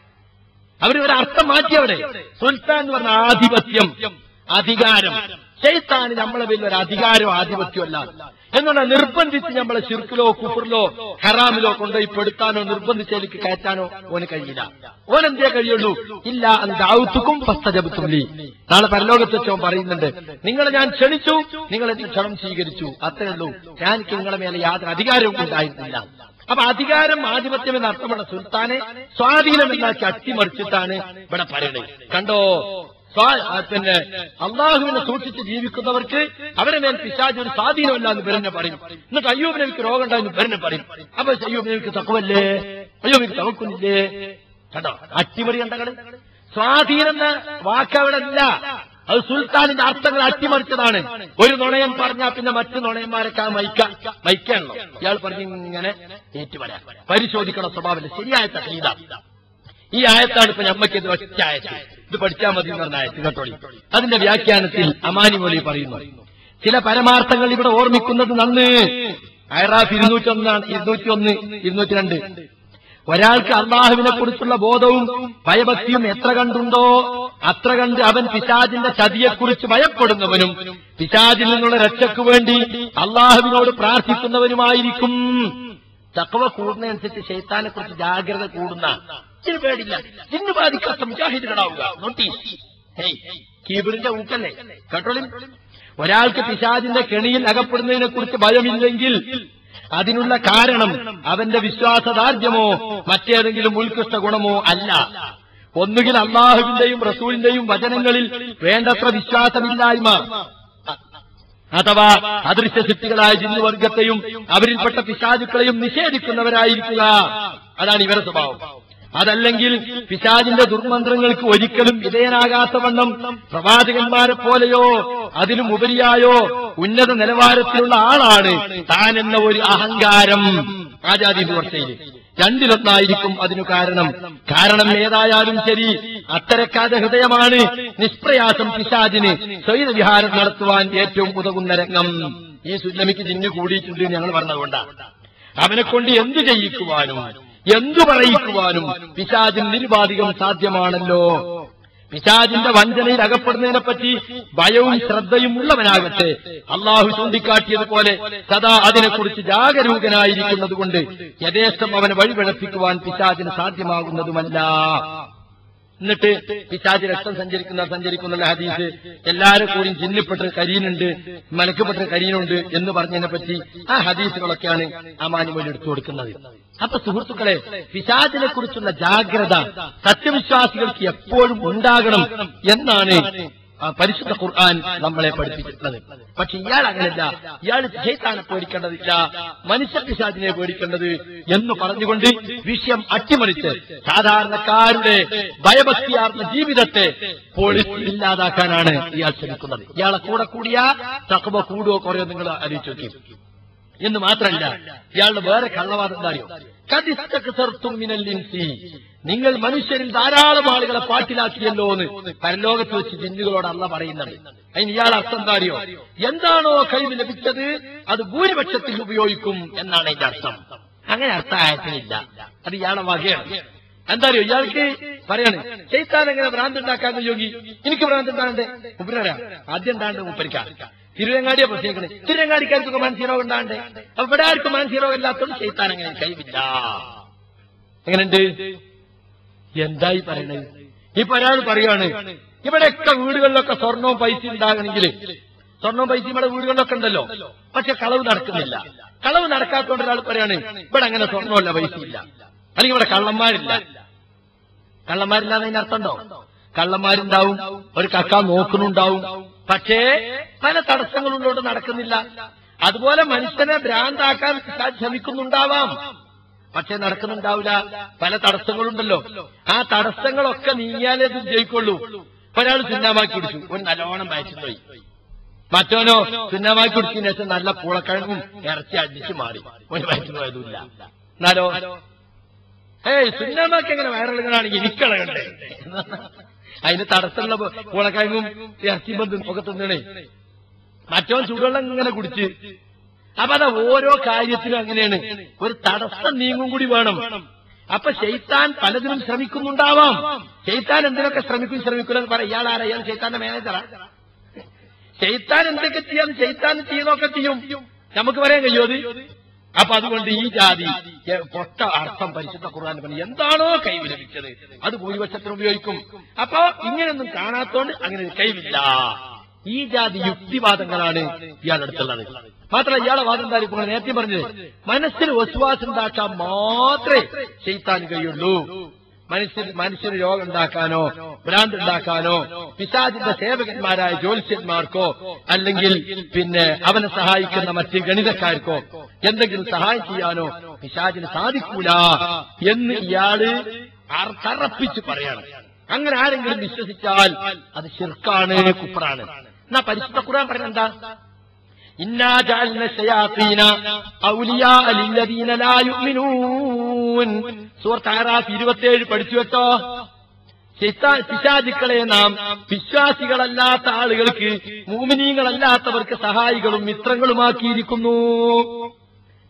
അവർ ഒരു അർത്ഥം മാറ്റി അവിടെ സുൽത്താൻ എന്ന് പറഞ്ഞ ആധിപത്യം അധികാരം ശൈത്താന് നമ്മളെ പേരിൽ ഒരു അധികാരമോ ആധിപത്യമോ അല്ല എന്നുള്ള നിർബന്ധിച്ച് നമ്മളെ ശിർക്കിലോ കുഫറിലോ ഹറാമിലോ കൊണ്ടുപോയി പെടുത്താനോ നിർബന്ധിച്ചതിലേക്ക് കയറ്റാനോ ഓന് കഴിയില്ല ഓനെന്തേ കഴിയുള്ളൂ ഇല്ല ദാവുത്തുക്കും ഫസ്തജബത്തുള്ളി നാളെ പരലോകത്ത് വെച്ചോ പറയുന്നുണ്ട് നിങ്ങളെ ഞാൻ ക്ഷണിച്ചു നിങ്ങൾ എന്നെ ക്ഷണം സ്വീകരിച്ചു അത്രേ ഉള്ളൂ ഞാൻ എനിക്ക് നിങ്ങളെ മേലെ യാതൊരു അധികാരവും ഉണ്ടായിരുന്നില്ല അപ്പൊ അധികാരം ആധിപത്യം എന്ന അർത്ഥമുള്ള സുൽത്താനെ സ്വാധീനം എന്നാക്കി അട്ടിമറിച്ചിട്ടാണ് ഇവിടെ പറയുന്നത് കണ്ടോ സ്വാ- ആ, പിന്നെ അള്ളാഹുവിനെ സൂക്ഷിച്ച് ജീവിക്കുന്നവർക്ക് അവരെ മേൽ പിശാജ് ഒരു സ്വാധീനമല്ല എന്ന് ഇവരെന്നെ പറയും എന്നിട്ട് അയ്യൂബ് നബിക്ക് രോഗം ഉണ്ടായെന്ന് ഇവരെന്നെ പറയും അപ്പൊ അയ്യൂബ് നബിക്ക് തക്കവല്ലേ അയ്യൂബ് നബിക്ക് തവക്കുന്നില്ലേ കണ്ടോ അട്ടിമറി കണ്ടകള് സ്വാധീനം എന്ന വാക്ക് അവിടെ ഇല്ല അത് സുൽത്താനിന്റെ അർത്ഥങ്ങൾ അട്ടിമറിച്ചതാണ് ഒരു നുണയൻ പറഞ്ഞാൽ പിന്നെ മറ്റു നുണയന്മാരൊക്കെ ആ മൈക്ക മൈക്കാണല്ലോ ഇയാൾ പറഞ്ഞ് ഇങ്ങനെ ഏറ്റുപറയാം പരിശോധിക്കണ സ്വഭാവം ശരിയായ തഹീദ ഈ ആയത്താണ് ഇപ്പൊ ഞമ്മക്ക് ഇത് ഒറ്റ ആയത്ത് ഇത് പഠിച്ചാൽ മതി എന്ന് പറഞ്ഞ ആയത്ത് കേട്ടോളി അതിന്റെ വ്യാഖ്യാനത്തിൽ അമാനി മൊഴി പറയുന്നു ചില പരമാർത്ഥങ്ങൾ ഇവിടെ ഓർമ്മിക്കുന്നത് നന്ന് അയറാഫ് ഇരുന്നൂറ്റൊന്നാണ് ഇരുന്നൂറ്റി ഒന്ന് ഇരുന്നൂറ്റി രണ്ട് ഒരാൾക്ക് അള്ളാഹുവിനെ കുറിച്ചുള്ള ബോധവും ഭയഭക്തിയും എത്ര കണ്ടുണ്ടോ അത്ര കണ്ട് അവൻ പിശാജിന്റെ ചതിയെക്കുറിച്ച് ഭയപ്പെടുന്നവനും പിശാജിൽ നിന്നുള്ള രക്ഷയ്ക്കു വേണ്ടി അള്ളാഹുവിനോട് പ്രാർത്ഥിക്കുന്നവനുമായിരിക്കും തക്കവ കൂടുന്നതനുസരിച്ച് ശൈത്താനെ കുറിച്ച് ജാഗ്രത കൂടുന്ന ഇതിന് പേടില്ല ഇന്ന് ബാധിക്കാത്ത മുജാഹിദുകളാവുക നോട്ടീസ് ഹേയ് കീബിറിന്റെ ഊക്കല്ലേ കേട്ടോളി ഒരാൾക്ക് പിശാജിന്റെ കെണിയിൽ അകപ്പെടുന്നതിനെ കുറിച്ച് ഭയമില്ലെങ്കിൽ അതിനുള്ള കാരണം അവന്റെ വിശ്വാസദാർഢ്യമോ മറ്റേതെങ്കിലും ഉത്കൃഷ്ട ഗുണമോ അല്ല ഒന്നുകിൽ അള്ളാഹുവിന്റെയും റസൂലിന്റെയും വചനങ്ങളിൽ വേണ്ടത്ര വിശ്വാസമില്ലായ്മ അഥവാ അദൃശ്യ സിദ്ധികളായ ജിന്നുവർഗത്തെയും അവരിൽപ്പെട്ട പിശാചുക്കളെയും നിഷേധിക്കുന്നവരായിരിക്കുക അതാണ് ഇവരുടെ സ്വഭാവം അതല്ലെങ്കിൽ പിശാജിന്റെ ദുർമന്ത്രങ്ങൾക്ക് ഒരിക്കലും വിധേയനാകാത്ത വണ്ണം പ്രവാചകന്മാരെ പോലെയോ അതിലും ഉപരിയായോ ഉന്നത നിലവാരത്തിലുള്ള ആളാണ് താൻ എന്ന ഒരു അഹങ്കാരം ആജാദി വർഷയിൽ രണ്ടിലൊന്നായിരിക്കും അതിനു കാരണം കാരണം ഏതായാലും ശരി അത്തരക്കാതെ ഹൃദയമാണ് നിഷ്പ്രയാസം പിശാജിന് സ്വൈത വിഹാരം നടത്തുവാൻ ഏറ്റവും ഉതകുന്ന രംഗം ഈ സുല്ലമിക്ക് ജിന്നു കൂടിയിട്ടുണ്ട് എന്ന് ഞങ്ങൾ പറഞ്ഞതുകൊണ്ടാണ് അവനെ കൊണ്ട് എന്തു ചെയ്യിക്കുവാനും എന്തു പറയിക്കുവാനും പിശാചിന് നിരുപാധികം സാധ്യമാണല്ലോ പിശാചിന്റെ വഞ്ചനയിൽ അകപ്പെടുന്നതിനെ പറ്റി ഭയവും ശ്രദ്ധയും ഉള്ളവനാകട്ടെ അള്ളാഹു ചൂണ്ടിക്കാട്ടിയതുപോലെ സദാ അതിനെക്കുറിച്ച് ജാഗരൂകനായിരിക്കുന്നത് കൊണ്ട് യഥേഷ്ടം അവനെ വഴിപിഴപ്പിക്കുവാൻ പിശാചിന് സാധ്യമാകുന്നതുമല്ല എന്നിട്ട് പിശാച് രക്തം സഞ്ചരിക്കുന്ന സഞ്ചരിക്കുന്ന ഹദീസ് എല്ലാരും കൂടി ജിന്നിപ്പെട്ട് കരീനുണ്ട് മലക്കപ്പെട്ട് കരീനുണ്ട് എന്ന് പറഞ്ഞതിനെ പറ്റി ആ ഹദീസുകളൊക്കെയാണ് ആ മാനുമൊഴി എടുത്തു കൊടുക്കുന്നത് അപ്പൊ സുഹൃത്തുക്കളെ പിശാചിനെ കുറിച്ചുള്ള ജാഗ്രത സത്യവിശ്വാസികൾക്ക് എപ്പോഴും ഉണ്ടാകണം എന്നാണ് ആ പരിശുദ്ധ ഖുർആൻ നമ്മളെ പഠിപ്പിച്ചിട്ടുള്ളത് പക്ഷെ ഇയാൾ അങ്ങനെയല്ല ഇയാൾ ചെയ്താനെ പേടിക്കേണ്ടതില്ല മനുഷ്യ പിശാചിനെ പേടിക്കേണ്ടത് എന്ന് പറഞ്ഞുകൊണ്ട് വിഷയം അട്ടിമറിച്ച് സാധാരണക്കാരുടെ ഭയഭക്തിയാർന്ന ജീവിതത്തെ പോളിസ് ഇല്ലാതാക്കാനാണ് ഇയാൾ ശ്രമിക്കുന്നത് ഇയാളെ കൂടെ കൂടിയ തക്കവ കൂടുകയോ കുറയോ നിങ്ങൾ ആലോചിച്ച് നോക്കി എന്ന് മാത്രമല്ല ഇയാളുടെ വേറെ കള്ളവാദം എന്താ അറിയോ കതിസ്തക്സർത്തും മിനൽ ഇൻസി. നിങ്ങൾ മനുഷ്യരിൽ ധാരാളം ആളുകളെ പാട്ടിലാക്കിയല്ലോ എന്ന് പരലോകത്ത് വെച്ച് ജിന്നുകളോട് അല്ല പറയുന്നത് അതിന് ഇയാൾ അർത്ഥം എന്താ അറിയോ എന്താണോ കഴിവ് ലഭിച്ചത് അത് ഭൂരിപക്ഷത്തിൽ ഉപയോഗിക്കും എന്നാണ് അതിന്റെ അർത്ഥം അങ്ങനെ അർത്ഥമായിട്ടില്ല അത് ഇയാളെ വകയാണ് എന്താ അറിയോ ഇയാൾക്ക് പറയാണ് ചെയ്ത്താൻ എങ്ങനെ ഭ്രാന്ത് ഉണ്ടാക്കാന്ന് യോഗി എനിക്ക് ഭ്രാന്ത് ഉണ്ടാകണ്ടേ മുപ്പരാ ആദ്യം ഉണ്ടാണ്ട് മുപ്പരിക്കാം തിരുവങ്ങാടിയെ പ്രത്യേകത തിരുവങ്ങാടിക്കാർക്കൊക്കെ മാനസിക രോഗം ഉണ്ടാകണ്ടേ അപ്പൊ ഇവിടെ ആർക്കും മാനസിക രോഗം ഇല്ലാത്തതുകൊണ്ട് ചെയ്ത്താൻ അങ്ങനെ കഴിവില്ല എങ്ങനെയുണ്ട് എന്തായി പറയണത് ഇപ്പൊ ഒരാൾ പറയാണ് ഇവിടെയൊക്കെ വീടുകളിലൊക്കെ സ്വർണവും പൈസ ഉണ്ടാകണമെങ്കിൽ സ്വർണവും പൈസ ഇവിടെ വീടുകളിലൊക്കെ ഉണ്ടല്ലോ പക്ഷെ കളവ് നടക്കുന്നില്ല കളവ് നടക്കാത്തതുകൊണ്ട് ഒരാൾ പറയാണ് ഇവിടെ അങ്ങനെ സ്വർണ്ണമല്ല പൈസ ഇല്ല അല്ലെങ്കിൽ ഇവിടെ കള്ളന്മാരില്ല കള്ളന്മാരില്ലാതെ അർത്ഥമുണ്ടോ കള്ളന്മാരുണ്ടാവും ഒരു കക്ക നോക്കുന്നുണ്ടാവും പക്ഷേ പല തടസ്സങ്ങളുള്ളോട്ട് നടക്കുന്നില്ല അതുപോലെ മനുഷ്യനെ ഭ്രാന്താക്കാൻ പിശാച് ശ്രമിക്കുന്നുണ്ടാവാം പക്ഷെ നടക്കുന്നുണ്ടാവില്ല പല തടസ്സങ്ങളുണ്ടല്ലോ ആ തടസ്സങ്ങളൊക്കെ നീങ്ങിയാലേ ഇത് ജയിക്കുള്ളൂ ഇപ്പൊ ഒരാൾ ചുന്നാമാക്കി കുടിച്ചു ഒരു നല്ലോണം വയച്ചു പോയി മറ്റോനോ ചുന്നാമാക്കി കുടിച്ചതിന് ശേഷം നല്ല പൂളക്കിഴങ്ങും ഇറച്ചി അടിച്ചു മാറി ഒരു വയറ്റിന് പോയതുമില്ല എന്നാലോ ഏയ് സുന്നാമാക്ക് എങ്ങനെ വയറിളകണാണെങ്കിൽ എനിക്കിളകണ്ടേ അതിന് തടസ്സമുള്ള പൂളക്കിഴങ്ങും ഇറച്ചി ബന്ധും ഒക്കെ തിന്നണേ മറ്റവൻ ചൂടുവെള്ളം ഇങ്ങനെ കുടിച്ച് അപ്പൊ അത് ഓരോ കാര്യത്തിലും അങ്ങനെയാണ് ഒരു തടസ്സം നീങ്ങും കൂടി വേണം അപ്പൊ ചെയ്ത്താൻ പലതിനും ശ്രമിക്കുന്നുണ്ടാവാം ചെയ്ത്താൻ എന്തിനൊക്കെ ശ്രമിക്കും ശ്രമിക്കില്ല എന്ന് പറയാം ഇയാൾ ആരാ ഇയാൾ ചെയ്ത്താന്റെ മാനേജറാ ചെയ്ത്താൻ എന്തൊക്കെ ചെയ്യാൻ ചെയ്ത്താൻ ചെയ്യുന്നൊക്കെ ചെയ്യും നമുക്ക് പറയാൻ കഴിയോ അത് അപ്പൊ അതുകൊണ്ട് ഈ ജാതി എ- പൊട്ട അർത്ഥം പരിശുദ്ധ ഖുർആൻ പറഞ്ഞു എന്താണോ കൈവ് ലഭിച്ചത് അത് ഭൂരിപക്ഷത്തിന് ഉപയോഗിക്കും അപ്പൊ ഇങ്ങനെയൊന്നും കാണാത്തോണ്ട് അങ്ങനെ ഒരു കൈവില്ല ഈ ജാതി യുക്തിവാദങ്ങളാണ് ഇയാളെടുത്തുള്ളത് മാത്രമല്ല ഇയാളെ വാദം എന്താ ഇപ്പോൾ നേരത്തെ പറഞ്ഞത് മനസ്സിൽ വസുവാസം ഉണ്ടാക്കാൻ മാത്രമേ ചെയ്ത്താൻ കഴിയുള്ളൂ മനുഷ്യർ മനുഷ്യന് രോഗം ഉണ്ടാക്കാനോ ഭ്രാന്ത് ഉണ്ടാക്കാനോ പിശാചിന്റെ സേവകന്മാരായ ജ്യോത്സ്യന്മാർക്കോ അല്ലെങ്കിൽ പിന്നെ അവനെ സഹായിക്കുന്ന മറ്റ് ഗണിതക്കാർക്കോ എന്തെങ്കിലും സഹായം ചെയ്യാനോ പിശാചിന് സാധിക്കൂല എന്ന് ഇയാള് തറപ്പിച്ച് പറയണം അങ്ങനെ ആരെങ്കിലും വിശ്വസിച്ചാൽ അത് ശിർക്കാണ് കുപ്പറാണ് എന്നാ പരിശുദ്ധ ഖുർആൻ പറഞ്ഞ എന്താ ഇന്നാ ജഅൽന ശയാത്തീന ഔലിയാ ലില്ലദീന ലാ യുഅ്മിനൂൻ സൂറത്ത് അറാഫ് 27 പഠിച്ചു വെച്ചോ ശൈത്താൻ- പിശാചുക്കളെ നാം വിശ്വാസികളല്ലാത്ത ആളുകൾക്ക് മൂമിനീങ്ങളല്ലാത്തവർക്ക് സഹായികളും മിത്രങ്ങളുമാക്കിയിരിക്കുന്നു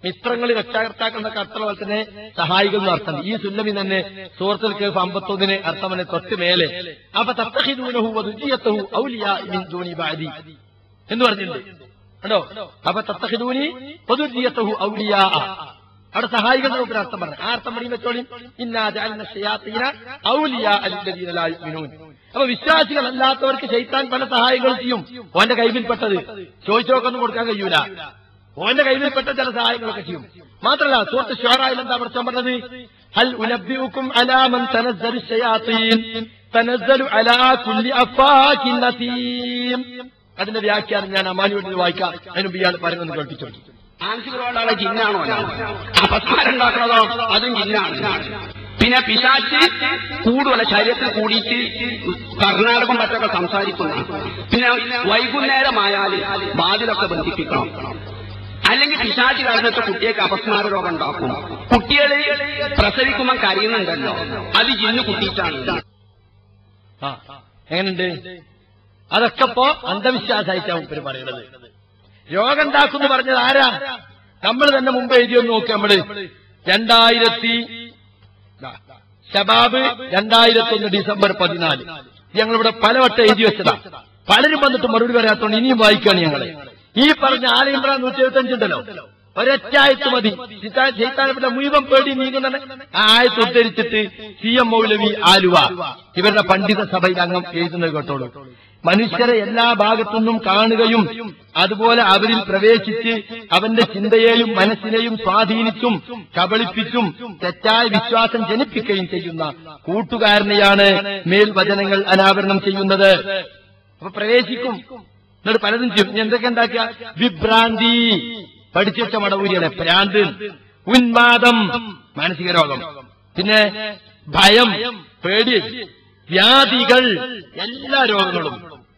മിത്രങ്ങൾ രക്ഷാകർത്താക്കൾ എന്നൊക്കെ അർത്ഥം പോലെ തന്നെ സഹായികൾ എന്ന് അർത്ഥം ഈ സുല്ലമി തന്നെ സൂറത്തുൽ കേഫ് അമ്പത്തൊന്നിന് അർത്ഥം തന്നെ തൊട്ട് മേലെ അപ്പൊ തത്തഹിദൂനഹു വദുജിയത്തഹു ഔലിയാ മിൻ ദൂനി ബഅദി എന്ന് പറഞ്ഞിട്ടുണ്ട് കണ്ടോ അപ്പൊ തത്തഹിദൂനി വദുജിയത്തഹു ഔലിയാ അവിടെ സഹായികൾ നമുക്ക് അർത്ഥം പറഞ്ഞു ആ അർത്ഥം പറയും വെച്ചോളി ഇന്നാ ജഅൽന ശയാത്തീന ഔലിയാ അല്ലദീന ലാ യുമിനൂൻ അപ്പൊ വിശ്വാസികൾ അല്ലാത്തവർക്ക് ശൈത്താൻ പല സഹായങ്ങളും ചെയ്യും ഓന്റെ കൈവിൽപ്പെട്ടത് ചോദിച്ചോക്കൊന്നും കൊടുക്കാൻ കഴിയൂല ഓന്റെ കയ്യിൽപ്പെട്ട ചില സഹായങ്ങളൊക്കെ ചെയ്യും മാത്രമല്ല സുഹൃത്ത് ഷോറായിൽ എന്താ പ്രശ്നം പറഞ്ഞത് ഹൽ ഉനബ്ബിഉക്കും അലാ മൻ തനസ്സലു ശയാത്തീൻ തനസ്സലു അലാ കുല്ലി അഫാകിൻ നസീം അതിന്റെ വ്യാഖ്യാനം ഞാൻ അമാനുവേണ്ടി വായിക്കാം അതിനുമ്പ് ഇയാൾ പറയുന്നത് കേൾപ്പിച്ചു മാനസികരോടുള്ള ജിന്നാണോ അപസ്മാരം ഉണ്ടാക്കുന്നതോ അതും ജിന്നാണ് പിന്നെ പിശാച്ച് കൂടുതൽ ശരീരത്തിൽ കൂടിയിട്ട് കർണാടകം മറ്റൊക്കെ സംസാരിക്കുന്നു പിന്നെ വൈകുന്നേരമായാൽ വാതിലൊക്കെ ബന്ധിപ്പിക്കണം അല്ലെങ്കിൽ പിശാച്ച് കഴിഞ്ഞിട്ട് കുട്ടിയൊക്കെ അപസ്മാര രോഗം ഉണ്ടാക്കും കുട്ടികളെ പ്രസവിക്കുമ്പോൾ കരയുന്നുണ്ടല്ലോ അത് ജിന്ന് കുട്ടിയിട്ടാണ് ആ എങ്ങനെയുണ്ട് അതൊക്കെ ഇപ്പോ അന്ധവിശ്വാസമായിട്ടാണ് ഇവര് പറയുന്നത് രോഗം ഉണ്ടാക്കുന്നു പറഞ്ഞത് ആരാ നമ്മൾ തന്നെ മുമ്പ് എഴുതിയൊന്ന് നോക്കി നമ്മള് രണ്ടായിരത്തി ദാ, ശബാബ് രണ്ടായിരത്തി ഒന്ന് ഡിസംബർ പതിനാല് ഞങ്ങളിവിടെ പലവട്ടം എഴുതി വെച്ചതാ പലരും വന്നിട്ട് മറുപടി വരാത്തോണ്ട് ഇനിയും വായിക്കാണ് ഞങ്ങള് ഈ പറഞ്ഞ ആലിമ്രാൻ നൂറ്റി എഴുപത്തഞ്ചുണ്ടല്ലോ ഒരൊറ്റായത്ത് മതി ചൈത്താനപ്പെട്ട മുഴുവൻ പേടി നീങ്ങുന്ന ആ ആയത്ത് ഉദ്ധരിച്ചിട്ട് സി എം മൗലവി ആലുവ ഇവരുടെ പണ്ഡിത സഭയിൽ അംഗം എഴുതുന്നത് കേട്ടോളൂ മനുഷ്യരെ എല്ലാ ഭാഗത്തുനിന്നും കാണുകയും അതുപോലെ അവരിൽ പ്രവേശിച്ച് അവന്റെ ചിന്തയെയും മനസ്സിനെയും സ്വാധീനിച്ചും കബളിപ്പിച്ചും തെറ്റായ വിശ്വാസം ജനിപ്പിക്കുകയും ചെയ്യുന്ന കൂട്ടുകാരനെയാണ് മേൽവചനങ്ങൾ അനാവരണം ചെയ്യുന്നത് അപ്പൊ പ്രവേശിക്കും എന്നിട്ട് പലതും ചെയ്യും ഇനി എന്തൊക്കെ ഉണ്ടാക്കുക വിഭ്രാന്തി പഠിച്ചു വെച്ച മടവൂരിയുടെ ഭ്രാന്ത് ഉന്മാദം മാനസിക രോഗം പിന്നെ ഭയം പേടി വ്യാധികൾ എല്ലാ രോഗങ്ങളും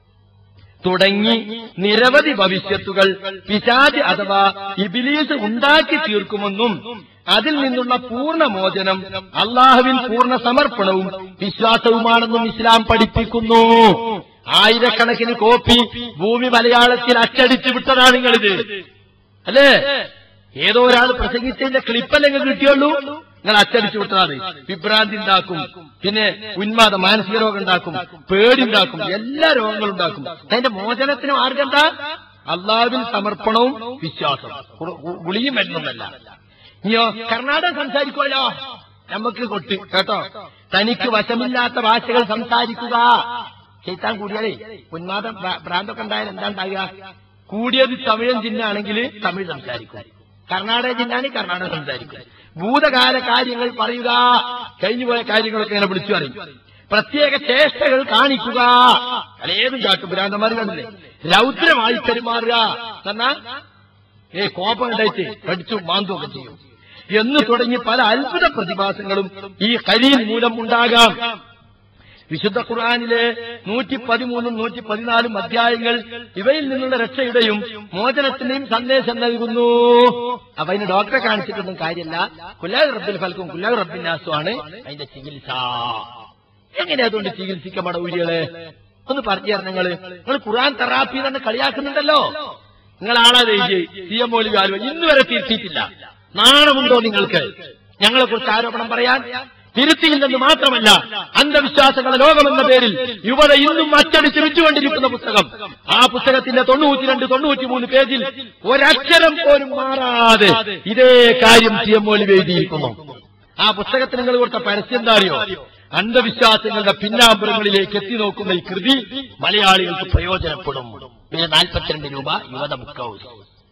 തുടങ്ങി നിരവധി ഭവിഷ്യത്തുകൾ പിശാജ് അഥവാ ഇബിലീസ് ഉണ്ടാക്കി തീർക്കുമെന്നും അതിൽ നിന്നുള്ള പൂർണ്ണ മോചനം അള്ളാഹുവിൽ പൂർണ്ണ സമർപ്പണവും വിശ്വാസവുമാണെന്നും ഇസ്ലാം പഠിപ്പിക്കുന്നു ആയിരക്കണക്കിന് കോപ്പി ഭൂമി മലയാളത്തിൽ അച്ചടിച്ചു വിട്ടതാണ് നിങ്ങളിത് അല്ലേ ഏതോ ഒരാൾ പ്രസംഗിച്ചതിന്റെ ക്ലിപ്പല്ലേ നിങ്ങൾക്ക് കിട്ടിയുള്ളൂ നിങ്ങൾ അച്ചടിച്ചു വിട്ടതാണ് വിഭ്രാന്തി ഉണ്ടാക്കും പിന്നെ ഉന്മാദം മാനസിക രോഗം ഉണ്ടാക്കും പേടിണ്ടാക്കും എല്ലാ രോഗങ്ങളും ഉണ്ടാക്കും അതിന്റെ മോചനത്തിന് മാർഗം എന്താ അള്ളാവിൽ സമർപ്പണവും വിശ്വാസം ഗു- ഗു- ഗുളിയും മരുന്നൊന്നല്ല ഇനിയോ കർണാടക സംസാരിക്കുമല്ലോ നമുക്ക് കൊട്ട് കേട്ടോ തനിക്ക് വശമില്ലാത്ത ഭാഷകൾ സംസാരിക്കുക ചെയ്ത്താൻ കൂടിയാലേ ഉന്മാദം ഭ്രാ- ഭ്രാന്തൊക്കെ ഉണ്ടായാൽ എന്താ ഉണ്ടാകുക കൂടിയത് തമിഴൻ ജിന്നാണെങ്കിൽ തമിഴ് സംസാരിക്കും കർണാടക ജിന്നാണെങ്കിൽ കർണാടക സംസാരിക്കും ഭൂതകാല കാര്യങ്ങൾ പറയുക കഴിഞ്ഞുപോയ കാര്യങ്ങളൊക്കെ ഇങ്ങനെ വിളിച്ചു പറയും പ്രത്യേക ചേഷ്ടകൾ കാണിക്കുക പലതും കാട്ടും ഭ്രാന്തന്മാർ കണ്ടില്ലേ രൗദ്രമായി പെരുമാറുക എന്നാ ഏ കോപം ഉണ്ടായിട്ട് കടിച്ചു മാന്തുമൊക്കെ ചെയ്യും എന്ന് തുടങ്ങി പല അത്ഭുത പ്രതിഭാസങ്ങളും ഈ കരിയിൽ മൂലം ഉണ്ടാകാം വിശുദ്ധ ഖുർആാനിലെ നൂറ്റി പതിമൂന്നും നൂറ്റി പതിനാലും അധ്യായങ്ങൾ ഇവയിൽ നിന്നുള്ള രക്ഷയുടെയും മോചനത്തിന്റെയും സന്ദേശം നൽകുന്നു അപ്പൊ അതിന് ഡോക്ടറെ കാണിച്ചിട്ടൊന്നും കാര്യമല്ല കുല്ലാഹ് റബ്ബിൽ ഫൽക്കും കുല്ലാഹ് റബ്ബിനാസുമാണ് അതിന്റെ ചികിത്സ എങ്ങനെ അതുകൊണ്ട് ചികിത്സിക്കപ്പെട ഊരികളെ ഒന്ന് പറഞ്ഞു തരണം നിങ്ങള് നിങ്ങൾ ഖുർആൻ തെറാപ്പി തന്നെ കളിയാക്കുന്നുണ്ടല്ലോ നിങ്ങൾ ആളാ എഴുതി സി എം മൗലി ആലുവ ഇന്ന് വരെ തിരുത്തിയിട്ടില്ല നാണമുണ്ടോ നിങ്ങൾക്ക് ഞങ്ങളെ കുറിച്ച് ആരോപണം പറയാൻ തിരുത്തിയില്ലെന്ന് മാത്രമല്ല അന്ധവിശ്വാസങ്ങളുടെ ലോകമെന്ന പേരിൽ യുവത ഇന്നും അച്ചടിച്ച് വിറ്റുകൊണ്ടിരിക്കുന്ന പുസ്തകം ആ പുസ്തകത്തിന്റെ തൊണ്ണൂറ്റിരണ്ട് തൊണ്ണൂറ്റിമൂന്ന് പേജിൽ ഒരക്ഷരം പോലും മാറാതെ ഇതേ കാര്യം സി എം മൗലി എഴുതിയിരിക്കുന്നു ആ പുസ്തകത്തിന് നിങ്ങൾ കൊടുത്ത പരസ്യം എന്താ അറിയോ അന്ധവിശ്വാസങ്ങളുടെ പിന്നാമ്പുറങ്ങളിലേക്ക് എത്തി നോക്കുന്ന ഈ കൃതി മലയാളികൾക്ക് പ്രയോജനപ്പെടും പിന്നെ നാൽപ്പത്തിരണ്ട് രൂപ യുവത ബുക്ക് ഹൗസ്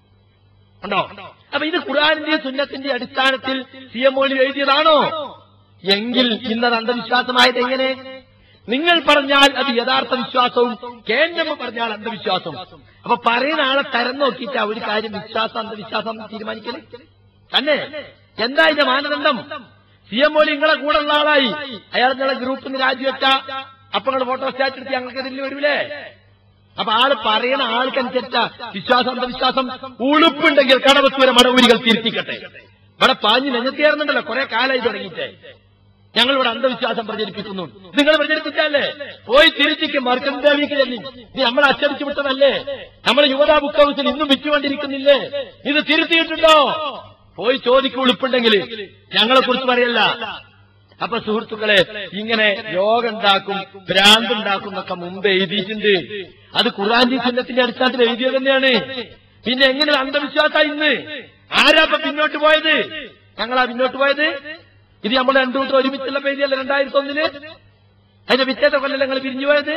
ഉണ്ടോ അപ്പൊ ഇത് ഖുർആാനിന്റെ സുന്നത്തിന്റെ അടിസ്ഥാനത്തിൽ സി എം ഒലി എഴുതിയതാണോ എങ്കിൽ ഇന്നത് അന്ധവിശ്വാസമായത് എങ്ങനെ നിങ്ങൾ പറഞ്ഞാൽ അത് യഥാർത്ഥ വിശ്വാസവും കേന്ദ്രമ്മ പറഞ്ഞാൽ അന്ധവിശ്വാസവും അപ്പൊ പറയുന്ന ആളെ തരം നോക്കിയിട്ടാ ഒരു കാര്യം വിശ്വാസം അന്ധവിശ്വാസം തീരുമാനിക്കല് തന്നെ എന്താ ഇതിന്റെ മാനദണ്ഡം സി എം ഒലി നിങ്ങളെ കൂടെ ഉള്ള ആളായി അയാൾ നിങ്ങളെ ഗ്രൂപ്പിൽ നിന്ന് രാജിവെച്ച അപ്പൊ നിങ്ങൾ ഫോട്ടോ സ്റ്റാറ്റ് എടുത്ത് ഞങ്ങൾക്ക് ഇതിൽ വരൂലേ അപ്പൊ ആള് പറയണ ആൾക്കനുസരിച്ച വിശ്വാസം അന്ധവിശ്വാസം ഉളുപ്പുണ്ടെങ്കിൽ കടവത്തൂരെ മടവൂരികൾ തിരുത്തിക്കട്ടെ ഇവിടെ പാഞ്ഞ് നെഞ്ഞത്തേറുന്നുണ്ടല്ലോ കുറെ കാലമായി തുടങ്ങിയിട്ട് ഞങ്ങൾ ഇവിടെ അന്ധവിശ്വാസം പ്രചരിപ്പിക്കുന്നു നിങ്ങൾ പ്രചരിപ്പിച്ചല്ലേ പോയി തിരിച്ചിക്ക് മർക്കന്തേവിക്ക് ചെല്ലി ഇത് നമ്മൾ അച്ചടിച്ചു വിട്ടതല്ലേ നമ്മൾ യുവതാ ബുക്ക് ഹൗസിൽ ഇന്നും വിറ്റുകൊണ്ടിരിക്കുന്നില്ലേ ഇത് തിരുത്തിയിട്ടുണ്ടോ പോയി ചോദിക്കും ഉളുപ്പുണ്ടെങ്കിൽ ഞങ്ങളെ കുറിച്ച് പറയല്ല അപ്പൊ സുഹൃത്തുക്കളെ ഇങ്ങനെ രോഗം ഉണ്ടാക്കും ഭ്രാന്ത് ഉണ്ടാക്കും എന്നൊക്കെ മുമ്പ് എഴുതിയിട്ടുണ്ട് അത് ഖുർആാന്റെ ചിഹ്നത്തിന്റെ അടിസ്ഥാനത്തിൽ എഴുതിയത് തന്നെയാണ് പിന്നെ എങ്ങനെ അന്ധവിശ്വാസ ഇന്ന് ആരാ ഇപ്പൊ പിന്നോട്ട് പോയത് ഞങ്ങളാ പിന്നോട്ട് പോയത് ഇത് നമ്മൾ രണ്ടു കൂട്ടം ഒരുമിച്ചുള്ള പേജിയല്ല രണ്ടായിരത്തി ഒന്നില് അതിന്റെ വിറ്റേറ്റ കൊല്ലം ഞങ്ങൾ പിരിഞ്ഞു പോയത്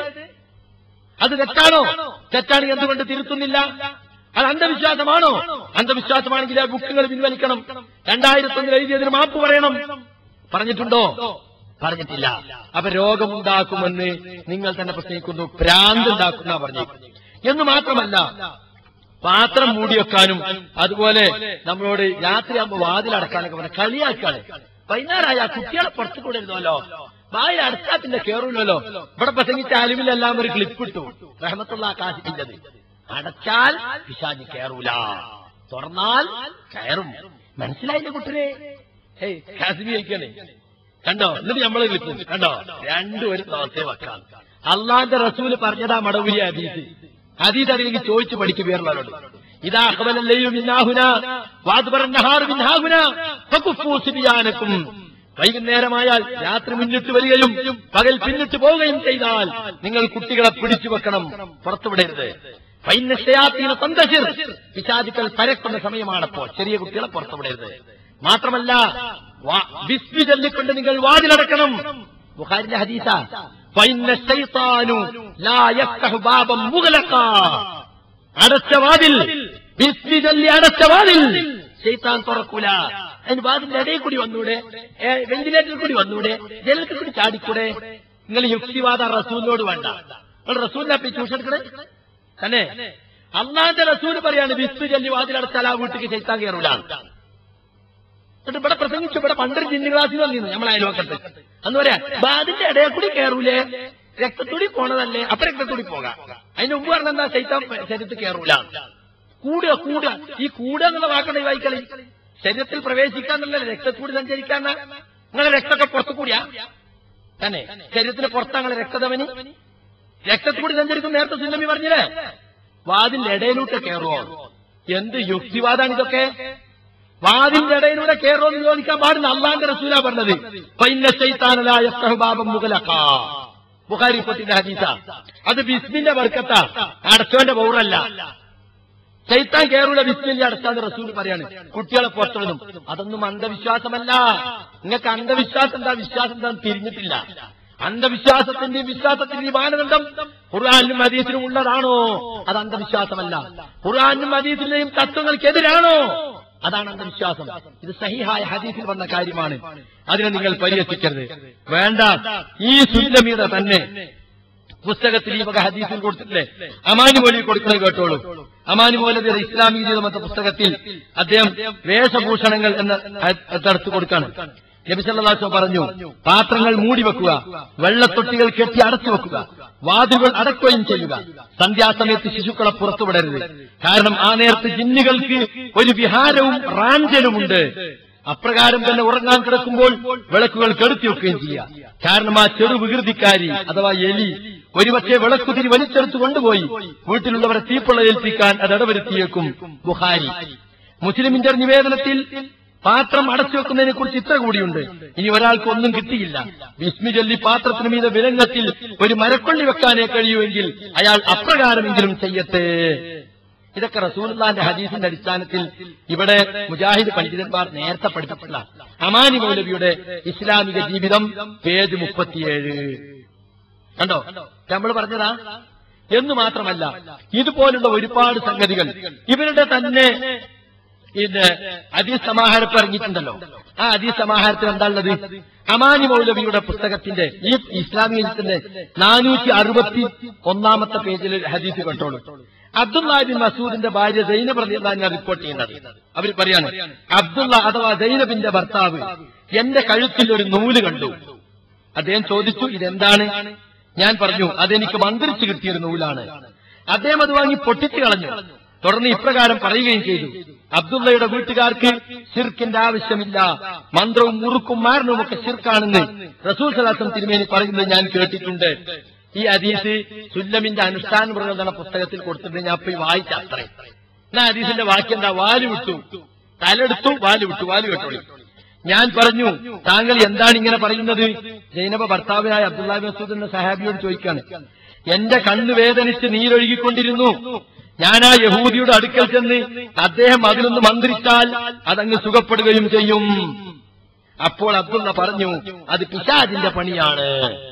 അത് തെറ്റാണോ തെറ്റാണെങ്കിൽ എന്തുകൊണ്ട് തിരുത്തുന്നില്ല അത് അന്ധവിശ്വാസമാണോ അന്ധവിശ്വാസമാണെങ്കിൽ ആ ബുക്കുകൾ പിൻവലിക്കണം രണ്ടായിരത്തി ഒന്നിൽ എഴുതിയതിന് മാപ്പ് പറയണം പറഞ്ഞിട്ടുണ്ടോ പറഞ്ഞിട്ടില്ല അപ്പൊ രോഗമുണ്ടാക്കുമെന്ന് നിങ്ങൾ തന്നെ പ്രസംഗിക്കുന്നു ഭ്രാന്ത് ഉണ്ടാക്കുന്ന പറഞ്ഞു എന്ന് മാത്രമല്ല പാത്രം മൂടി വെക്കാനും അതുപോലെ നമ്മളോട് രാത്രിയാകുമ്പോ വാതിലടക്കാനൊക്കെ പറഞ്ഞ കളിയാക്കാണ് വൈകുന്നേരമായ കുട്ടികളെ പുറത്തു കൂടരുന്നല്ലോ വായിൽ അടച്ചാൽ പിന്നെ കേറൂലല്ലോ ഇവിടെ പ്രസംഗിച്ച അലുമിലെല്ലാം ഒരു ക്ലിപ്പ് ഇട്ടു റഹമത്തുള്ള കാശിപ്പിച്ചത് അടച്ചാൽ പിശാജ് കേറൂല തുറന്നാൽ കയറും മനസ്സിലായില്ലേ കുട്ടിനെ ഏയ് കാസിമി കഴിക്കണേ കണ്ടോ എന്നിട്ട് നമ്മളെ ക്ലിപ്പും കണ്ടോ രണ്ടും ഒരു ദിവസത്തെ വെക്കാം അള്ളാന്റെ റസൂല് പറഞ്ഞതാ മടവുരി ഹദീസ് ഹദീസ് അറിയെങ്കിൽ ചോദിച്ചു പഠിക്കും വേറുള്ളവരോട് ഇതാ അഹ്ബലല്ലയോ മിന്നാഹുന വാദ്ബറന്നഹാർ മിന്നാഹുന ഫകുഫൂ സിബിയാനക്കും വൈകുന്നേരമായാൽ രാത്രി മുന്നിട്ട് വരികയും പകൽ പിന്നിട്ട് പോവുകയും ചെയ്താൽ നിങ്ങൾ കുട്ടികളെ പിടിച്ചു വെക്കണം പുറത്തുവിടരുത് പൈനശയാത്തീന സന്ദശിർ പിശാചുക്കൾ പരക്കുന്ന സമയമാണപ്പോ ചെറിയ കുട്ടികളെ പുറത്തുവിടരുത് മാത്രമല്ല വാ- ബിസ്മി ചൊല്ലിക്കൊണ്ട് നിങ്ങൾ വാതിലടക്കണം ബുഖാരിന്റെ ഹദീസ ഫൈന ശൈത്താനു ലാ യഫ്തഹു ബാബം മുഗ്ലഖാ അടച്ച വാതിൽ ബിസ്മി ചൊല്ലി അടച്ച വാതിൽ ശൈത്താൻ തുറക്കൂല അതിന് വാതിന്റെ ഇടയിൽ കൂടി വന്നൂടെ ഏ, വെന്റിലേറ്ററിൽ കൂടി വന്നൂടെ ജനലിൽ കൂടി ചാടിക്കൂടെ നിങ്ങൾ യുക്തിവാദ റസൂലിനോട് വേണ്ട നിങ്ങൾ റസൂലിനെ അപ്പൊ ചൂസ് എടുക്കണേ തന്നെ അള്ളാന്റെ റസൂല് പറയാണ് ബിസ്മി ചൊല്ലി വാതിലടച്ചാൽ ആ വീട്ടിലേക്ക് ശൈത്താൻ കയറൂല എന്നിട്ട് ഇവിടെ പ്രസംഗിച്ചു ഇവിടെ പണ്ടൊരു ജിന്നു ക്ലാസ്സിൽ വന്നിരുന്നു നമ്മളെ അയൽവക്കത്ത് അന്ന് പറയാ അതിന്റെ ഇടയിൽ കൂടി കയറൂലേ രക്തത്തൂടി പോണതല്ലേ അപ്പൊ രക്തത്തൂടി പോകാം അതിന് മുമ്പ് പറഞ്ഞ എന്താ ശൈത്താൻ ശരീരത്തിൽ കയറൂല കൂടുക കൂടുക ഈ കൂടുക എന്നുള്ള വാക്കണ്ട ഈ വായിക്കളി ശരീരത്തിൽ പ്രവേശിക്കാന്നല്ല രക്തത്തൂടി സഞ്ചരിക്കാന്ന നിങ്ങളെ രക്തമൊക്കെ പുറത്തു കൂടിയാ തന്നെ ശരീരത്തിന് പുറത്താ നിങ്ങളെ രക്തധമനി രക്തത്തൂടി സഞ്ചരിക്കും നേരത്തെ സുന്നമി പറഞ്ഞില്ലേ വാതിന്റെ ഇടയിലൂട്ട് കയറുമോ എന്ത് യുക്തിവാദാണ് ഇതൊക്കെ വാതിന്റെ ഇടയിലൂടെ കയറുമെന്ന് ചോദിക്കാൻ പാടില്ല അള്ളാന്റെ റസൂല പറഞ്ഞത് പൈന ശൈത്താനലായ സഹബാബം മുഗലഖ ബുഖാരി പത്തിന്റെ ഹദീസ അത് ബിസ്മിന്റെ വർക്കത്ത അടച്ചോന്റെ പൗറല്ല ചൈത്താൻ കേറൂല ബിസ്മിന്റെ അടച്ചാന്ന് റസൂൽ പറയാണ് കുട്ടികളെ പുറത്തുവിടും അതൊന്നും അന്ധവിശ്വാസമല്ല നിങ്ങൾക്ക് അന്ധവിശ്വാസം എന്താ വിശ്വാസം എന്താ തിരിഞ്ഞിട്ടില്ല അന്ധവിശ്വാസത്തിന്റെയും വിശ്വാസത്തിന്റെയും മാനദണ്ഡം ഖുർആാനും ഹദീസിനും ഉള്ളതാണോ അത് അന്ധവിശ്വാസമല്ല ഖുർആാനും ഹദീസിന്റെയും തത്വങ്ങൾക്കെതിരാണോ അതാണ് അന്ധവിശ്വാസം ഇത് സഹിഹായ ഹദീസിൽ വന്ന കാര്യമാണ് അതിനെ നിങ്ങൾ പരിഹസിക്കരുത് വേണ്ട ഈ സുല്ലമിയുടെ തന്നെ പുസ്തകത്തിൽ ഈ വക ഹദീസിൽ കൊടുത്തിട്ടില്ലേ അമാനി മൗലവി കൊടുക്കുന്നത് കേട്ടോളൂ അമാനി മൗലവിയുടെ ഇസ്ലാമിക ജീവിതം എന്ന പുസ്തകത്തിൽ അദ്ദേഹം വേഷഭൂഷണങ്ങൾ എന്ന എടുത്തു കൊടുക്കാണ് നബിസല്ലാസ് പറഞ്ഞു പാത്രങ്ങൾ മൂടി വെക്കുക വെള്ളത്തൊട്ടികൾ കെട്ടി അടച്ചു വെക്കുക വാതിലുകൾ അടക്കുകയും ചെയ്യുക സന്ധ്യാസമയത്ത് ശിശുക്കളെ പുറത്തുവിടരുത് കാരണം ആ നേരത്ത് ജിന്നുകൾക്ക് ഒരു വിഹാരവും റാഞ്ചലുമുണ്ട് അപ്രകാരം തന്നെ ഉറങ്ങാൻ കിടക്കുമ്പോൾ വിളക്കുകൾ കെടുത്തി വെക്കുകയും ചെയ്യുക കാരണം ആ ചെറു വികൃതിക്കാരി അഥവാ എലി ഒരുപക്ഷെ വിളക്കുതിരി വലിച്ചെടുത്ത് കൊണ്ടുപോയി വീട്ടിലുള്ളവരെ തീപ്പൊള്ള ഏൽപ്പിക്കാൻ അത് ഇടവരുത്തിയേക്കും ബുഹാരി മുസ്ലിമിന്റെ നിവേദനത്തിൽ പാത്രം അടച്ചു വെക്കുന്നതിനെ കുറിച്ച് ഇത്ര കൂടിയുണ്ട് ഇനി ഒരാൾക്ക് ഒന്നും കിട്ടിയില്ല വിസ്മി ചൊല്ലി പാത്രത്തിന് മീത വിലങ്ങത്തിൽ ഒരു മരക്കൊള്ളി വെക്കാനേ കഴിയുമെങ്കിൽ അയാൾ അപ്രകാരമെങ്കിലും ചെയ്യട്ടെ ഇതൊക്കെ റസൂലുള്ളാന്റെ ഹദീസിന്റെ അടിസ്ഥാനത്തിൽ ഇവിടെ മുജാഹിദ് പണ്ഡിതന്മാർ നേരത്തെ പഠിപ്പിച്ചിട്ടുള്ള അമാനി മൗലവിയുടെ ഇസ്ലാമിക ജീവിതം പേജ് മുപ്പത്തിയേഴ് കണ്ടോ നമ്മൾ പറഞ്ഞതാ എന്ന് മാത്രമല്ല ഇതുപോലുള്ള ഒരുപാട് സംഗതികൾ ഇവരുടെ തന്നെ ഇത് അതീസമാഹാരത്തിൽ ഇറങ്ങിയിട്ടുണ്ടല്ലോ ആ അതീസമാഹാരത്തിൽ എന്താ ഉള്ളത് അമാനി മൗലവിയുടെ പുസ്തകത്തിന്റെ ഈ ഇസ്ലാമികത്തിന്റെ നാനൂറ്റി അറുപത്തി ഒന്നാമത്തെ പേജിൽ ഒരു ഹദീസ് കണ്ടോളൂ അബ്ദുല്ലാബിൻ മസൂദിന്റെ ഭാര്യ സൈനബ് റളിയല്ലാഹു റിപ്പോർട്ട് ചെയ്യുന്നത് അവർ പറയാണ് അബ്ദുള്ള അഥവാ സൈനബിന്റെ ഭർത്താവ് എന്റെ കഴുത്തിൽ ഒരു നൂല് കണ്ടു അദ്ദേഹം ചോദിച്ചു ഇതെന്താണ് ഞാൻ പറഞ്ഞു അതെനിക്ക് മന്ത്രിച്ചു കിട്ടിയൊരു നൂലാണ് അദ്ദേഹം അത് വാങ്ങി പൊട്ടിച്ചു കളഞ്ഞു തുടർന്ന് ഇപ്രകാരം പറയുകയും ചെയ്തു അബ്ദുള്ളയുടെ വീട്ടുകാർക്ക് ശിർക്കിന്റെ ആവശ്യമില്ല മന്ത്രവും മുറുക്കും മാരണവും ഒക്കെ ശിർക്കാണെന്ന് റസൂൽ സലാസം തിരുമേനി പറയുന്നത് ഞാൻ കേട്ടിട്ടുണ്ട് ഈ ഹദീസ് സുല്ലമിന്റെ അനുഷ്ഠാന മൃഗം എന്ന പുസ്തകത്തിൽ കൊടുത്തിട്ട് ഞാൻ പോയി വായിച്ച അത്രയും എന്നാ ഹദീസിന്റെ വാക്യം എന്താ വാല് വിട്ടു തലെടുത്തു വാല് വിട്ടു വാല് കേട്ടോളി ഞാൻ പറഞ്ഞു താങ്കൾ എന്താണ് ഇങ്ങനെ പറയുന്നത് ജൈനബ ഭർത്താവിനായ അബ്ദുല്ലാബി മസൂദ് എന്ന സഹാബിയോട് ചോദിക്കാണ് എന്റെ കണ്ണ് വേദനിച്ച് നീരൊഴുകിക്കൊണ്ടിരുന്നു ഞാൻ ആ യഹൂദിയുടെ അടുക്കൽ ചെന്ന് അദ്ദേഹം അതിലൊന്ന് മന്ത്രിച്ചാൽ അതങ്ങ് സുഖപ്പെടുകയും ചെയ്യും അപ്പോൾ അബ്ദുള്ള പറഞ്ഞു അത് പിശാജിന്റെ പണിയാണ്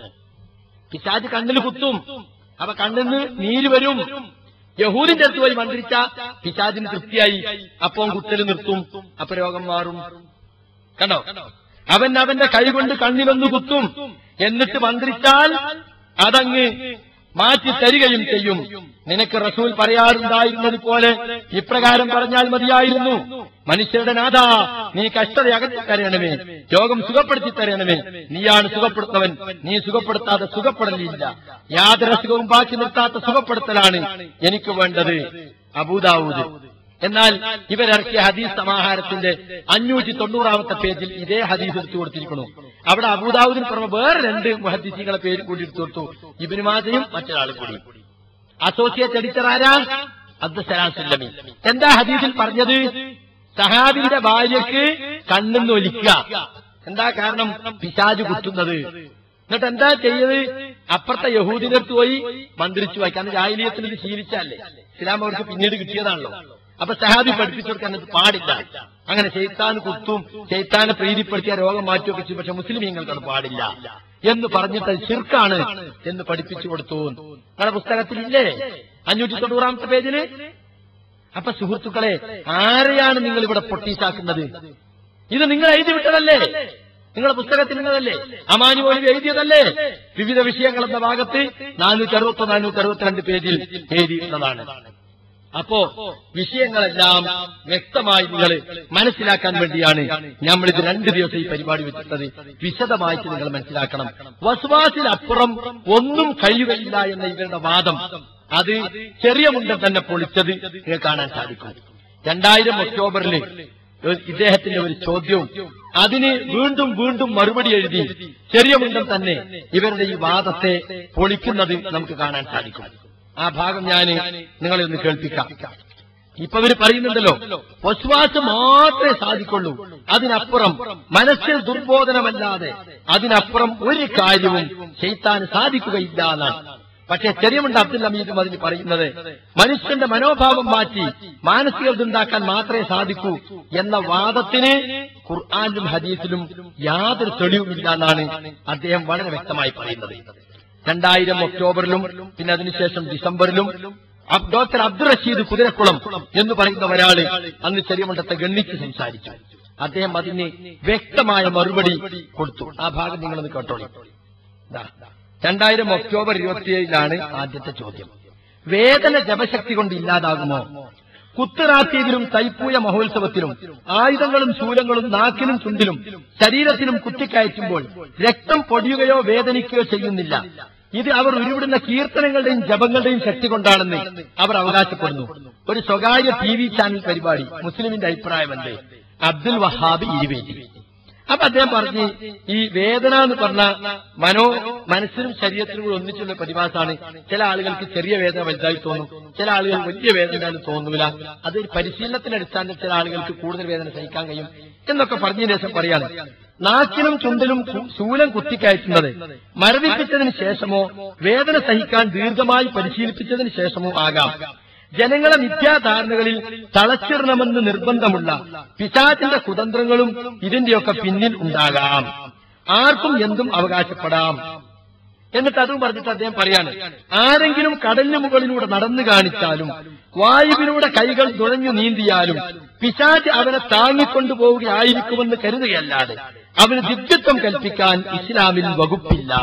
പിശാജ് കണ്ണിൽ കുത്തും അപ്പൊ കണ്ണിന്ന് നീര് വരും യഹൂദിന്റെ അടുത്ത് പോയി മന്ത്രിച്ച പിശാജിന് തൃപ്തിയായി അപ്പം കുത്തല് നിർത്തും അപ്പൊ രോഗം മാറും കണ്ടോ അവൻ അവന്റെ കൈകൊണ്ട് കണ്ണിലൊന്ന് കുത്തും എന്നിട്ട് മന്ത്രിച്ചാൽ അതങ്ങ് മാറ്റി തരികയും ചെയ്യും നിനക്ക് റസൂൽ പറയാറുണ്ടായിരുന്നത് പോലെ ഇപ്രകാരം പറഞ്ഞാൽ മതിയായിരുന്നു മനുഷ്യരുടെ നാഥ നീ കഷ്ടത അകറ്റി തരണമേ രോഗം സുഖപ്പെടുത്തി തരണമേ നീയാണ് സുഖപ്പെടുത്തവൻ നീ സുഖപ്പെടുത്താതെ സുഖപ്പെടലില്ല യാതൊരു അസുഖവും ബാക്കി നിർത്താത്ത സുഖപ്പെടുത്തലാണ് എനിക്ക് വേണ്ടത് അബൂദാവൂദ് എന്നാൽ ഇവരിറക്കിയ ഹദീസ് സമാഹാരത്തിന്റെ അഞ്ഞൂറ്റി തൊണ്ണൂറാമത്തെ പേജിൽ ഇതേ ഹദീസ് എടുത്തു കൊടുത്തിരിക്കുന്നു അവിടെ അബൂദാവൂദിന് പുറമെ വേറെ രണ്ട് മുഹദ്ദീസികളെ പേര് കൂടി എടുത്തു കൊടുത്തു ഇബിന് മാജയും മറ്റൊരാളും കൂടി അസോസിയേറ്റ് എഡിറ്റർ ആരാ അബ്ദുസലാസുല്ലമി എന്താ ഹദീസിൽ പറഞ്ഞത് സഹാബിന്റെ ഭാര്യക്ക് കണ്ണെന്ന് ഒലിക്കുക എന്താ കാരണം പിശാജ് കുത്തുന്നത് എന്നിട്ട് എന്താ ചെയ്തത് അപ്പുറത്തെ യഹൂദിനടുത്ത് പോയി മന്ത്രിച്ചു വായിക്കാൻ ജാഹിലിയത്തിൽ ഇത് ശീലിച്ചല്ലേ ഇസ്ലാം അവർക്ക് പിന്നീട് കിട്ടിയതാണല്ലോ അപ്പൊ സഹാബി പഠിപ്പിച്ചു കൊടുക്കാൻ അത് പാടില്ല അങ്ങനെ ചെയ്ത്താൻ കുത്തും ചെയ്ത്താനെ പ്രീതിപ്പെടുത്തിയ രോഗം മാറ്റുകയൊക്കെ ചെയ്യും പക്ഷെ മുസ്ലിമീങ്ങൾക്ക് അത് പാടില്ല എന്ന് പറഞ്ഞിട്ട് അത് ശിർക്കാണ് എന്ന് പഠിപ്പിച്ചു കൊടുത്തു നിങ്ങളുടെ പുസ്തകത്തിലില്ലേ അഞ്ഞൂറ്റി തൊണ്ണൂറാമത്തെ പേജില് അപ്പൊ സുഹൃത്തുക്കളെ ആരെയാണ് നിങ്ങൾ ഇവിടെ പൊട്ടീസാക്കുന്നത് ഇത് നിങ്ങൾ എഴുതി വിട്ടതല്ലേ നിങ്ങളുടെ പുസ്തകത്തിൽ നിന്നതല്ലേ അമാനി പോലും എഴുതിയതല്ലേ വിവിധ വിഷയങ്ങൾ എന്ന ഭാഗത്ത് നാനൂറ്റി അറുപത്തി നാനൂറ്റി അറുപത്തിരണ്ട് പേജിൽ എഴുതിയിട്ടുള്ളതാണ് അപ്പോ വിഷയങ്ങളെല്ലാം വ്യക്തമായി നിങ്ങൾ മനസ്സിലാക്കാൻ വേണ്ടിയാണ് നമ്മൾ ഇത് രണ്ട് ദിവസം ഈ പരിപാടി വെച്ചിട്ടത് വിശദമായിട്ട് നിങ്ങൾ മനസ്സിലാക്കണം വസ്വാസിലപ്പുറം ഒന്നും കഴിയുകയില്ല എന്ന ഇവരുടെ വാദം അത് ചെറിയ മുണ്ടൻ തന്നെ പൊളിച്ചത് നിങ്ങൾക്ക് കാണാൻ സാധിക്കും രണ്ടായിരം ഒക്ടോബറിൽ ഇദ്ദേഹത്തിന്റെ ഒരു ചോദ്യവും അതിന് വീണ്ടും വീണ്ടും മറുപടി എഴുതി ചെറിയ മുണ്ടൻ തന്നെ ഇവരുടെ ഈ വാദത്തെ പൊളിക്കുന്നത് നമുക്ക് കാണാൻ സാധിക്കും ആ ഭാഗം ഞാൻ നിങ്ങളെ ഒന്ന് കേൾപ്പിക്കാം ഇപ്പൊ ഇവര് പറയുന്നുണ്ടല്ലോ വസ്വാസം മാത്രമേ സാധിക്കുള്ളൂ അതിനപ്പുറം മനസ്സിൽ ദുർബോധനമല്ലാതെ അതിനപ്പുറം ഒരു കാര്യവും ചെയ്ത്താൻ സാധിക്കുകയില്ല എന്നാണ് പക്ഷെ ചെറിയമുണ്ട് അബ്ദുൽ അമീദും അതിന് പറയുന്നത് മനുഷ്യന്റെ മനോഭാവം മാറ്റി മാനസികതുണ്ടാക്കാൻ മാത്രമേ സാധിക്കൂ എന്ന വാദത്തിന് ഖുർആാനിലും ഹദീസിലും യാതൊരു തെളിവുമില്ല എന്നാണ് അദ്ദേഹം വളരെ വ്യക്തമായി പറയുന്നത് രണ്ടായിരം ഒക്ടോബറിലും പിന്നെ അതിനുശേഷം ഡിസംബറിലും അബ് ഡോക്ടർ അബ്ദുൾ റഷീദ് കുതിരക്കുളം എന്ന് പറയുന്ന ഒരാള് അന്ന് ചെറിയമണ്ഡത്തെ ഗണ്ണിച്ച് സംസാരിച്ചു അദ്ദേഹം അതിന് വ്യക്തമായ മറുപടി കൊടുത്തു ആ ഭാഗം നിങ്ങളൊന്ന് കേട്ടോളി ദാ. രണ്ടായിരം ഒക്ടോബർ ഇരുപത്തിയേഴിലാണ് ആദ്യത്തെ ചോദ്യം വേദന ജപശക്തി കൊണ്ട് ഇല്ലാതാകുമോ കുത്തുറാത്തീതിലും തൈപ്പൂയ മഹോത്സവത്തിലും ആയുധങ്ങളും ശൂലങ്ങളും നാക്കിലും ചുണ്ടിലും ശരീരത്തിലും കുത്തിക്കയറ്റുമ്പോൾ രക്തം പൊടിയുകയോ വേദനിക്കുകയോ ചെയ്യുന്നില്ല ഇത് അവർ ഉരുവിടുന്ന കീർത്തനങ്ങളുടെയും ജപങ്ങളുടെയും ശക്തി കൊണ്ടാണെന്ന് അവർ അവകാശപ്പെടുന്നു ഒരു സ്വകാര്യ ടി വി ചാനൽ പരിപാടി മുസ്ലിമിന്റെ അഭിപ്രായമെന്ത് അബ്ദുൽ വഹാബ് ഇരുവേദി അപ്പൊ അദ്ദേഹം പറഞ്ഞ് ഈ വേദന എന്ന് പറഞ്ഞ മനോ മനസ്സിനും ശരീരത്തിനും കൂടി ഒന്നിച്ചുള്ള പ്രതിഭാസമാണ് ചില ആളുകൾക്ക് ചെറിയ വേദന വലുതായി തോന്നും ചില ആളുകൾ വലിയ വേദന എന്തായാലും തോന്നൂല അത് ഒരു പരിശീലനത്തിന്റെ അടിസ്ഥാനത്തിൽ ചില ആളുകൾക്ക് കൂടുതൽ വേദന സഹിക്കാൻ കഴിയും എന്നൊക്കെ പറഞ്ഞതിന് ശേഷം പറയാണ് നാക്കിനും ചുണ്ടിലും കു- ശൂലം കുത്തിക്കയറ്റുന്നത് മരവിപ്പിച്ചതിന് ശേഷമോ വേദന സഹിക്കാൻ ദീർഘമായി പരിശീലിപ്പിച്ചതിന് ശേഷമോ ആകാം ജനങ്ങളെ മിഥ്യാധാരണകളിൽ തളച്ചിടണമെന്ന് നിർബന്ധമുള്ള പിശാചിന്റെ കുതന്ത്രങ്ങളും ഇതിന്റെയൊക്കെ പിന്നിൽ ഉണ്ടാകാം ആർക്കും എന്തും അവകാശപ്പെടാം എന്നിട്ട് അതും പറഞ്ഞിട്ട് അദ്ദേഹം പറയാണ് ആരെങ്കിലും കടലിന് മുകളിലൂടെ നടന്നു കാണിച്ചാലും വായുവിലൂടെ കൈകൾ തുഴഞ്ഞു നീന്തിയാലും പിശാച് അവനെ താങ്ങിക്കൊണ്ടുപോവുകയായിരിക്കുമെന്ന് കരുതുകയല്ലാതെ അവന് ദിവ്യത്വം കൽപ്പിക്കാൻ ഇസ്ലാമിൽ വകുപ്പില്ല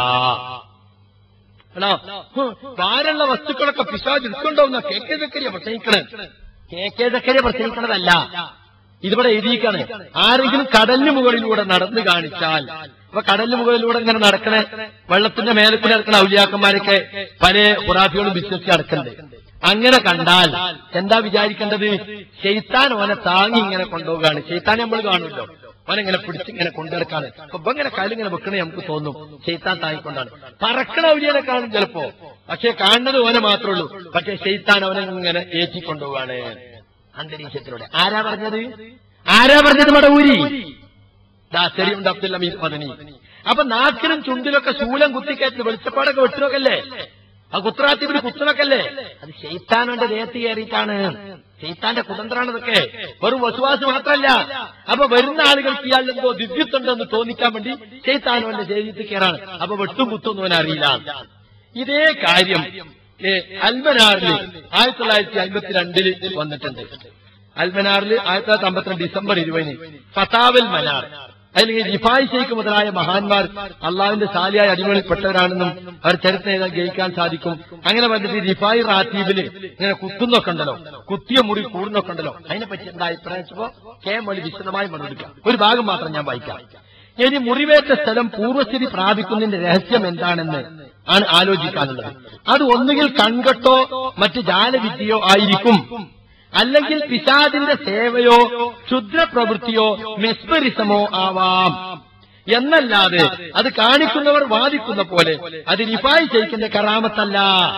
ആണോ ഹ്, ഭാരമുള്ള വസ്തുക്കളൊക്കെ പിശാജ് എടുക്കൊണ്ടോന്ന കെ കെ ജക്കരിയ പ്രസംഗിക്കണേ കെ കെ ജക്കരിയ പ്രസംഗിക്കണതല്ല ഇതിവിടെ എഴുതിയിക്കാണ് ആരെങ്കിലും കടലിന് മുകളിലൂടെ നടന്നു കാണിച്ചാൽ അപ്പൊ കടലിന് മുകളിലൂടെ ഇങ്ങനെ നടക്കണേ വെള്ളത്തിന്റെ മേലെ കൂടെ നടക്കണ ഔലിയാക്കന്മാരൊക്കെ പല ഹുറാഫികളും വിശ്വസിച്ച് നടക്കുന്നുണ്ട് അങ്ങനെ കണ്ടാൽ എന്താ വിചാരിക്കേണ്ടത് ഷെയ്ത്താൻ ഓനെ താങ്ങി ഇങ്ങനെ കൊണ്ടുപോവുകയാണ് ഷെയ്ത്താൻ നമ്മൾ കാണുമല്ലോ ഓനെങ്ങനെ പിടിച്ചിങ്ങനെ കൊണ്ടുനടക്കാണ് അപ്പൊ ഇപ്പൊ ഇങ്ങനെ കാലിങ്ങനെ വെക്കണേ നമുക്ക് തോന്നും ഷെയ്ത്താൻ താങ്ങിക്കൊണ്ടാണ് പറക്കണ ഔലിയനെ കാണും ചിലപ്പോ പക്ഷെ കാണുന്നത് ഓനെ മാത്രമേ ഉള്ളൂ പക്ഷെ ഷെയ്ത്താൻ അവനെ ഇങ്ങനെ ഏറ്റിക്കൊണ്ടുപോവാണ് അന്തരീക്ഷത്തിലൂടെ ആരാ പറഞ്ഞത് ആരാ പറഞ്ഞത് മടവൂരി ദാസരിയുണ്ട് അബ്ദുൽ അമീദ് മദനി അപ്പൊ നാക്കിനും ചുണ്ടിലൊക്കെ ശൂലം കുത്തിക്കയറ്റി വെളിച്ചപ്പാടൊക്കെ വെട്ടിനൊക്കല്ലേ ആ കുത്രാത്തിപ്പിന് കുത്തനൊക്കല്ലേ അത് ശൈത്താനോന്റെ ദേഹത്ത് കയറിയിട്ടാണ് ശൈത്താന്റെ കുതന്ത്രാണ് ഇതൊക്കെ വെറും വസുവാസ് മാത്രമല്ല അപ്പൊ വരുന്ന ആളുകൾക്ക് ഇയാൾ എന്തോ ദിവ്യത്തുണ്ടെന്ന് തോന്നിക്കാൻ വേണ്ടി ശൈത്താനോന്റെ ശരീരത്തിൽ കയറാണ് അപ്പൊ വെട്ടും കുത്തൊന്നും അവൻ അറിയില്ല ഇതേ കാര്യം ഏ, അൽമനാറിൽ ആയിരത്തി തൊള്ളായിരത്തി അമ്പത്തിരണ്ടില് വന്നിട്ടുണ്ട് അൽമനാറിൽ ആയിരത്തി തൊള്ളായിരത്തി അമ്പത്തിരണ്ട് ഡിസംബർ ഇരുപതിന് ഫതാവൽ മനാർ അല്ലെങ്കിൽ റിഫായ് ഷെയ്ഖ് മുതലായ മഹാന്മാർ അള്ളാവിന്റെ സാലിയായ അടിമകളിൽപ്പെട്ടവരാണെന്നും അവർ ചരിത്രം എഴുതാൻ ഗ്രഹിക്കാൻ സാധിക്കും അങ്ങനെ പറഞ്ഞിട്ട് റിഫായ് റാത്തീബില് ഇങ്ങനെ കുത്തുന്നൊക്കെ ഉണ്ടല്ലോ കുത്തിയ മുറി കൂടുന്നൊക്കെ ഉണ്ടല്ലോ അതിനെപ്പറ്റി എന്താ അഭിപ്രായം വെച്ചപ്പോ കെ എം മൊഴി വിശദമായി മറുപടിക്കാം ഒരു ഭാഗം മാത്രം ഞാൻ വായിക്കാം ഇനി മുറിവേറ്റ സ്ഥലം പൂർവ്വസ്ഥിതി പ്രാപിക്കുന്നതിന്റെ രഹസ്യം എന്താണെന്ന് ആണ് ആലോചിക്കാനുള്ളത് അത് ഒന്നുകിൽ കൺകെട്ടോ മറ്റ് ജാലവിദ്യയോ ആയിരിക്കും അല്ലെങ്കിൽ പിശാദിന്റെ സേവയോ ക്ഷുദ്രപ്രവൃത്തിയോ മെസ്മരിസമോ ആവാം എന്നല്ലാതെ അത് കാണിക്കുന്നവർ വാദിക്കുന്ന പോലെ അത് റിഫായി ചെയ്യിക്കുന്ന കറാമത്തല്ല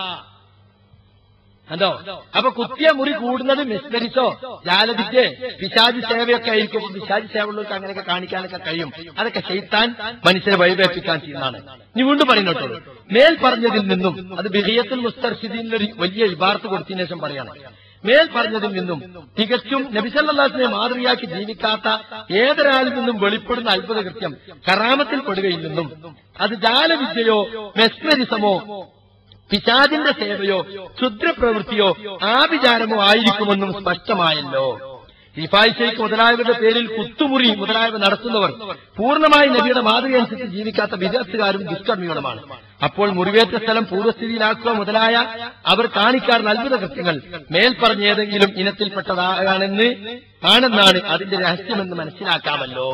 അതോ അപ്പൊ കുത്തിയ മുറി കൂടുന്നത് മെസ്മരിസോ ജാലവിദ്യ പിശാജി സേവയൊക്കെ ആയിരിക്കും പിശാജി സേവയുള്ളവർക്ക് അങ്ങനെയൊക്കെ കാണിക്കാനൊക്കെ കഴിയും അതൊക്കെ ചെയ്ത്താൻ മനുഷ്യരെ വഴിവേപ്പിക്കാൻ ചെയ്യുന്നതാണ് ഇനി വീണ്ടും പറയുന്നോട്ടോ മേൽ പറഞ്ഞതിൽ നിന്നും അത് ബിഹിയത്തിൽ മുസ്തർഷിദീനിലൊരു വലിയ ഇബാർത്ത് കൊടുത്തതിനു ശേഷം പറയണം മേൽ പറഞ്ഞതിൽ നിന്നും തികച്ചും നബിസല്ലാസിനെ മാതൃകയാക്കി ജീവിക്കാത്ത ഏതൊരാളിൽ നിന്നും വെളിപ്പെടുന്ന അത്ഭുത കൃത്യം കറാമത്തിൽ പെടുകയില്ലെന്നും അത് ജാലവിദ്യയോ മെസ്മരിസമോ പിശാദിന്റെ സേവയോ ക്ഷുദ്രപ്രവൃത്തിയോ ആഭിചാരമോ ആയിരിക്കുമെന്നും സ്പഷ്ടമായല്ലോ റിഫായ് ഷെയ്ഖ് മുതലായവരുടെ പേരിൽ കുത്തുമുറി മുതലായവ നടത്തുന്നവർ പൂർണ്ണമായി നബിയുടെ മാതൃകയനുസരിച്ച് ജീവിക്കാത്ത വിദഗ്ധകാരും ദുഷ്കർമ്മികളുമാണ് അപ്പോൾ മുറിവേറ്റ സ്ഥലം പൂർവ്വസ്ഥിതിയിലാക്കുക മുതലായ അവർ കാണിക്കാറുള്ള അത്ഭുത കൃത്യങ്ങൾ മേൽപ്പറഞ്ഞ ഏതെങ്കിലും ഇനത്തിൽപ്പെട്ടതാണെന്ന് ആണെന്നാണ് അതിന്റെ രഹസ്യമെന്ന് മനസ്സിലാക്കാമല്ലോ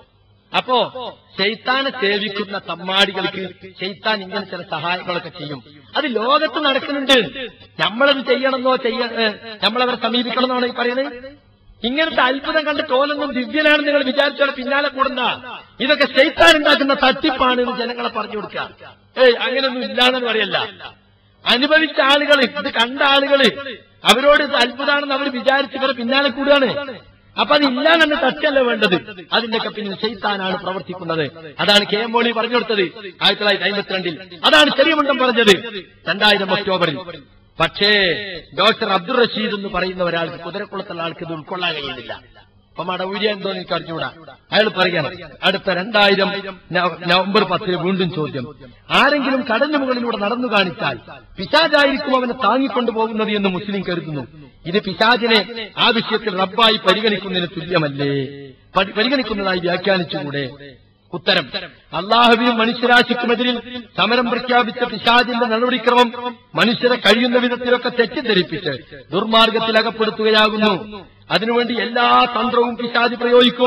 അപ്പോ ശൈത്താനെ സേവിക്കുന്ന തമ്മാടികൾക്ക് ശൈത്താൻ ഇങ്ങനെ ചില സഹായങ്ങളൊക്കെ ചെയ്യും അത് ലോകത്ത് നടക്കുന്നുണ്ട് നമ്മളത് ചെയ്യണമെന്നോ ചെയ്യ ഏ, നമ്മളവരെ സമീപിക്കണമെന്നാണ് ഈ പറയുന്നത് ഇങ്ങനത്തെ അത്ഭുതം കണ്ട് തോന്നുന്നും ദിവ്യനാണെന്ന് നിങ്ങൾ വിചാരിച്ചോടെ പിന്നാലെ കൂടുന്ന ഇതൊക്കെ ശൈത്താൻ ഉണ്ടാക്കുന്ന തട്ടിപ്പാണ് എന്ന് ജനങ്ങളെ പറഞ്ഞു കൊടുക്കുക ഏയ് അങ്ങനെയൊന്നും ഇല്ലാന്ന് പറയല്ല അനുഭവിച്ച ആളുകൾ ഇത് കണ്ട ആളുകള് അവരോട് ഇത് അത്ഭുതമാണെന്ന് അവർ വിചാരിച്ച് ഇവരെ പിന്നാലെ കൂടുകയാണ് അപ്പൊ അത് ഇല്ലാന്നെ തട്ടല്ല വേണ്ടത് അതിന്റെയൊക്കെ പിന്നിൽ ചെയ്ത്താനാണ് പ്രവർത്തിക്കുന്നത് അതാണ് കെ എം മോളി പറഞ്ഞു കൊടുത്തത് ആയിരത്തി തൊള്ളായിരത്തി അമ്പത്തിരണ്ടിൽ അതാണ് ചെറിയമുണ്ടം പറഞ്ഞത് രണ്ടായിരം ഒക്ടോബറിൽ പക്ഷേ ഡോക്ടർ അബ്ദുൾ റഷീദ് എന്ന് പറയുന്ന ഒരാൾക്ക് കുതിരക്കുളത്തുള്ള ആൾക്ക് ഇത് ഉൾക്കൊള്ളാൻ കഴിയുന്നില്ല അപ്പൊ മടവൂരി എന്തോ എനിക്ക് അറിഞ്ഞുകൂടാ അയാൾ പറയണം അടുത്ത രണ്ടായിരം നവ- നവംബർ പത്തിന് വീണ്ടും ചോദ്യം ആരെങ്കിലും കടലിന് മുകളിലൂടെ നടന്നു കാണിച്ചാൽ പിശാജായിരിക്കും അവനെ താങ്ങിക്കൊണ്ടു പോകുന്നത് എന്ന് മുസ്ലിം കരുതുന്നു ഇത് പിശാജിനെ ആ വിഷയത്തിൽ റബ്ബായി പരിഗണിക്കുന്നതിന് തുല്യമല്ലേ പരി- പരിഗണിക്കുന്നതായി വ്യാഖ്യാനിച്ചുകൂടെ ഉത്തരം അള്ളാഹുവിനും മനുഷ്യരാശിക്കുമെതിരിൽ സമരം പ്രഖ്യാപിച്ച പിശാജിന്റെ നടപടിക്രമം മനുഷ്യരെ കഴിയുന്ന വിധത്തിലൊക്കെ തെറ്റിദ്ധരിപ്പിച്ച് ദുർമാർഗത്തിൽ അകപ്പെടുത്തുകയാകുന്നു അതിനുവേണ്ടി എല്ലാ തന്ത്രവും പിശാജ് പ്രയോഗിക്കും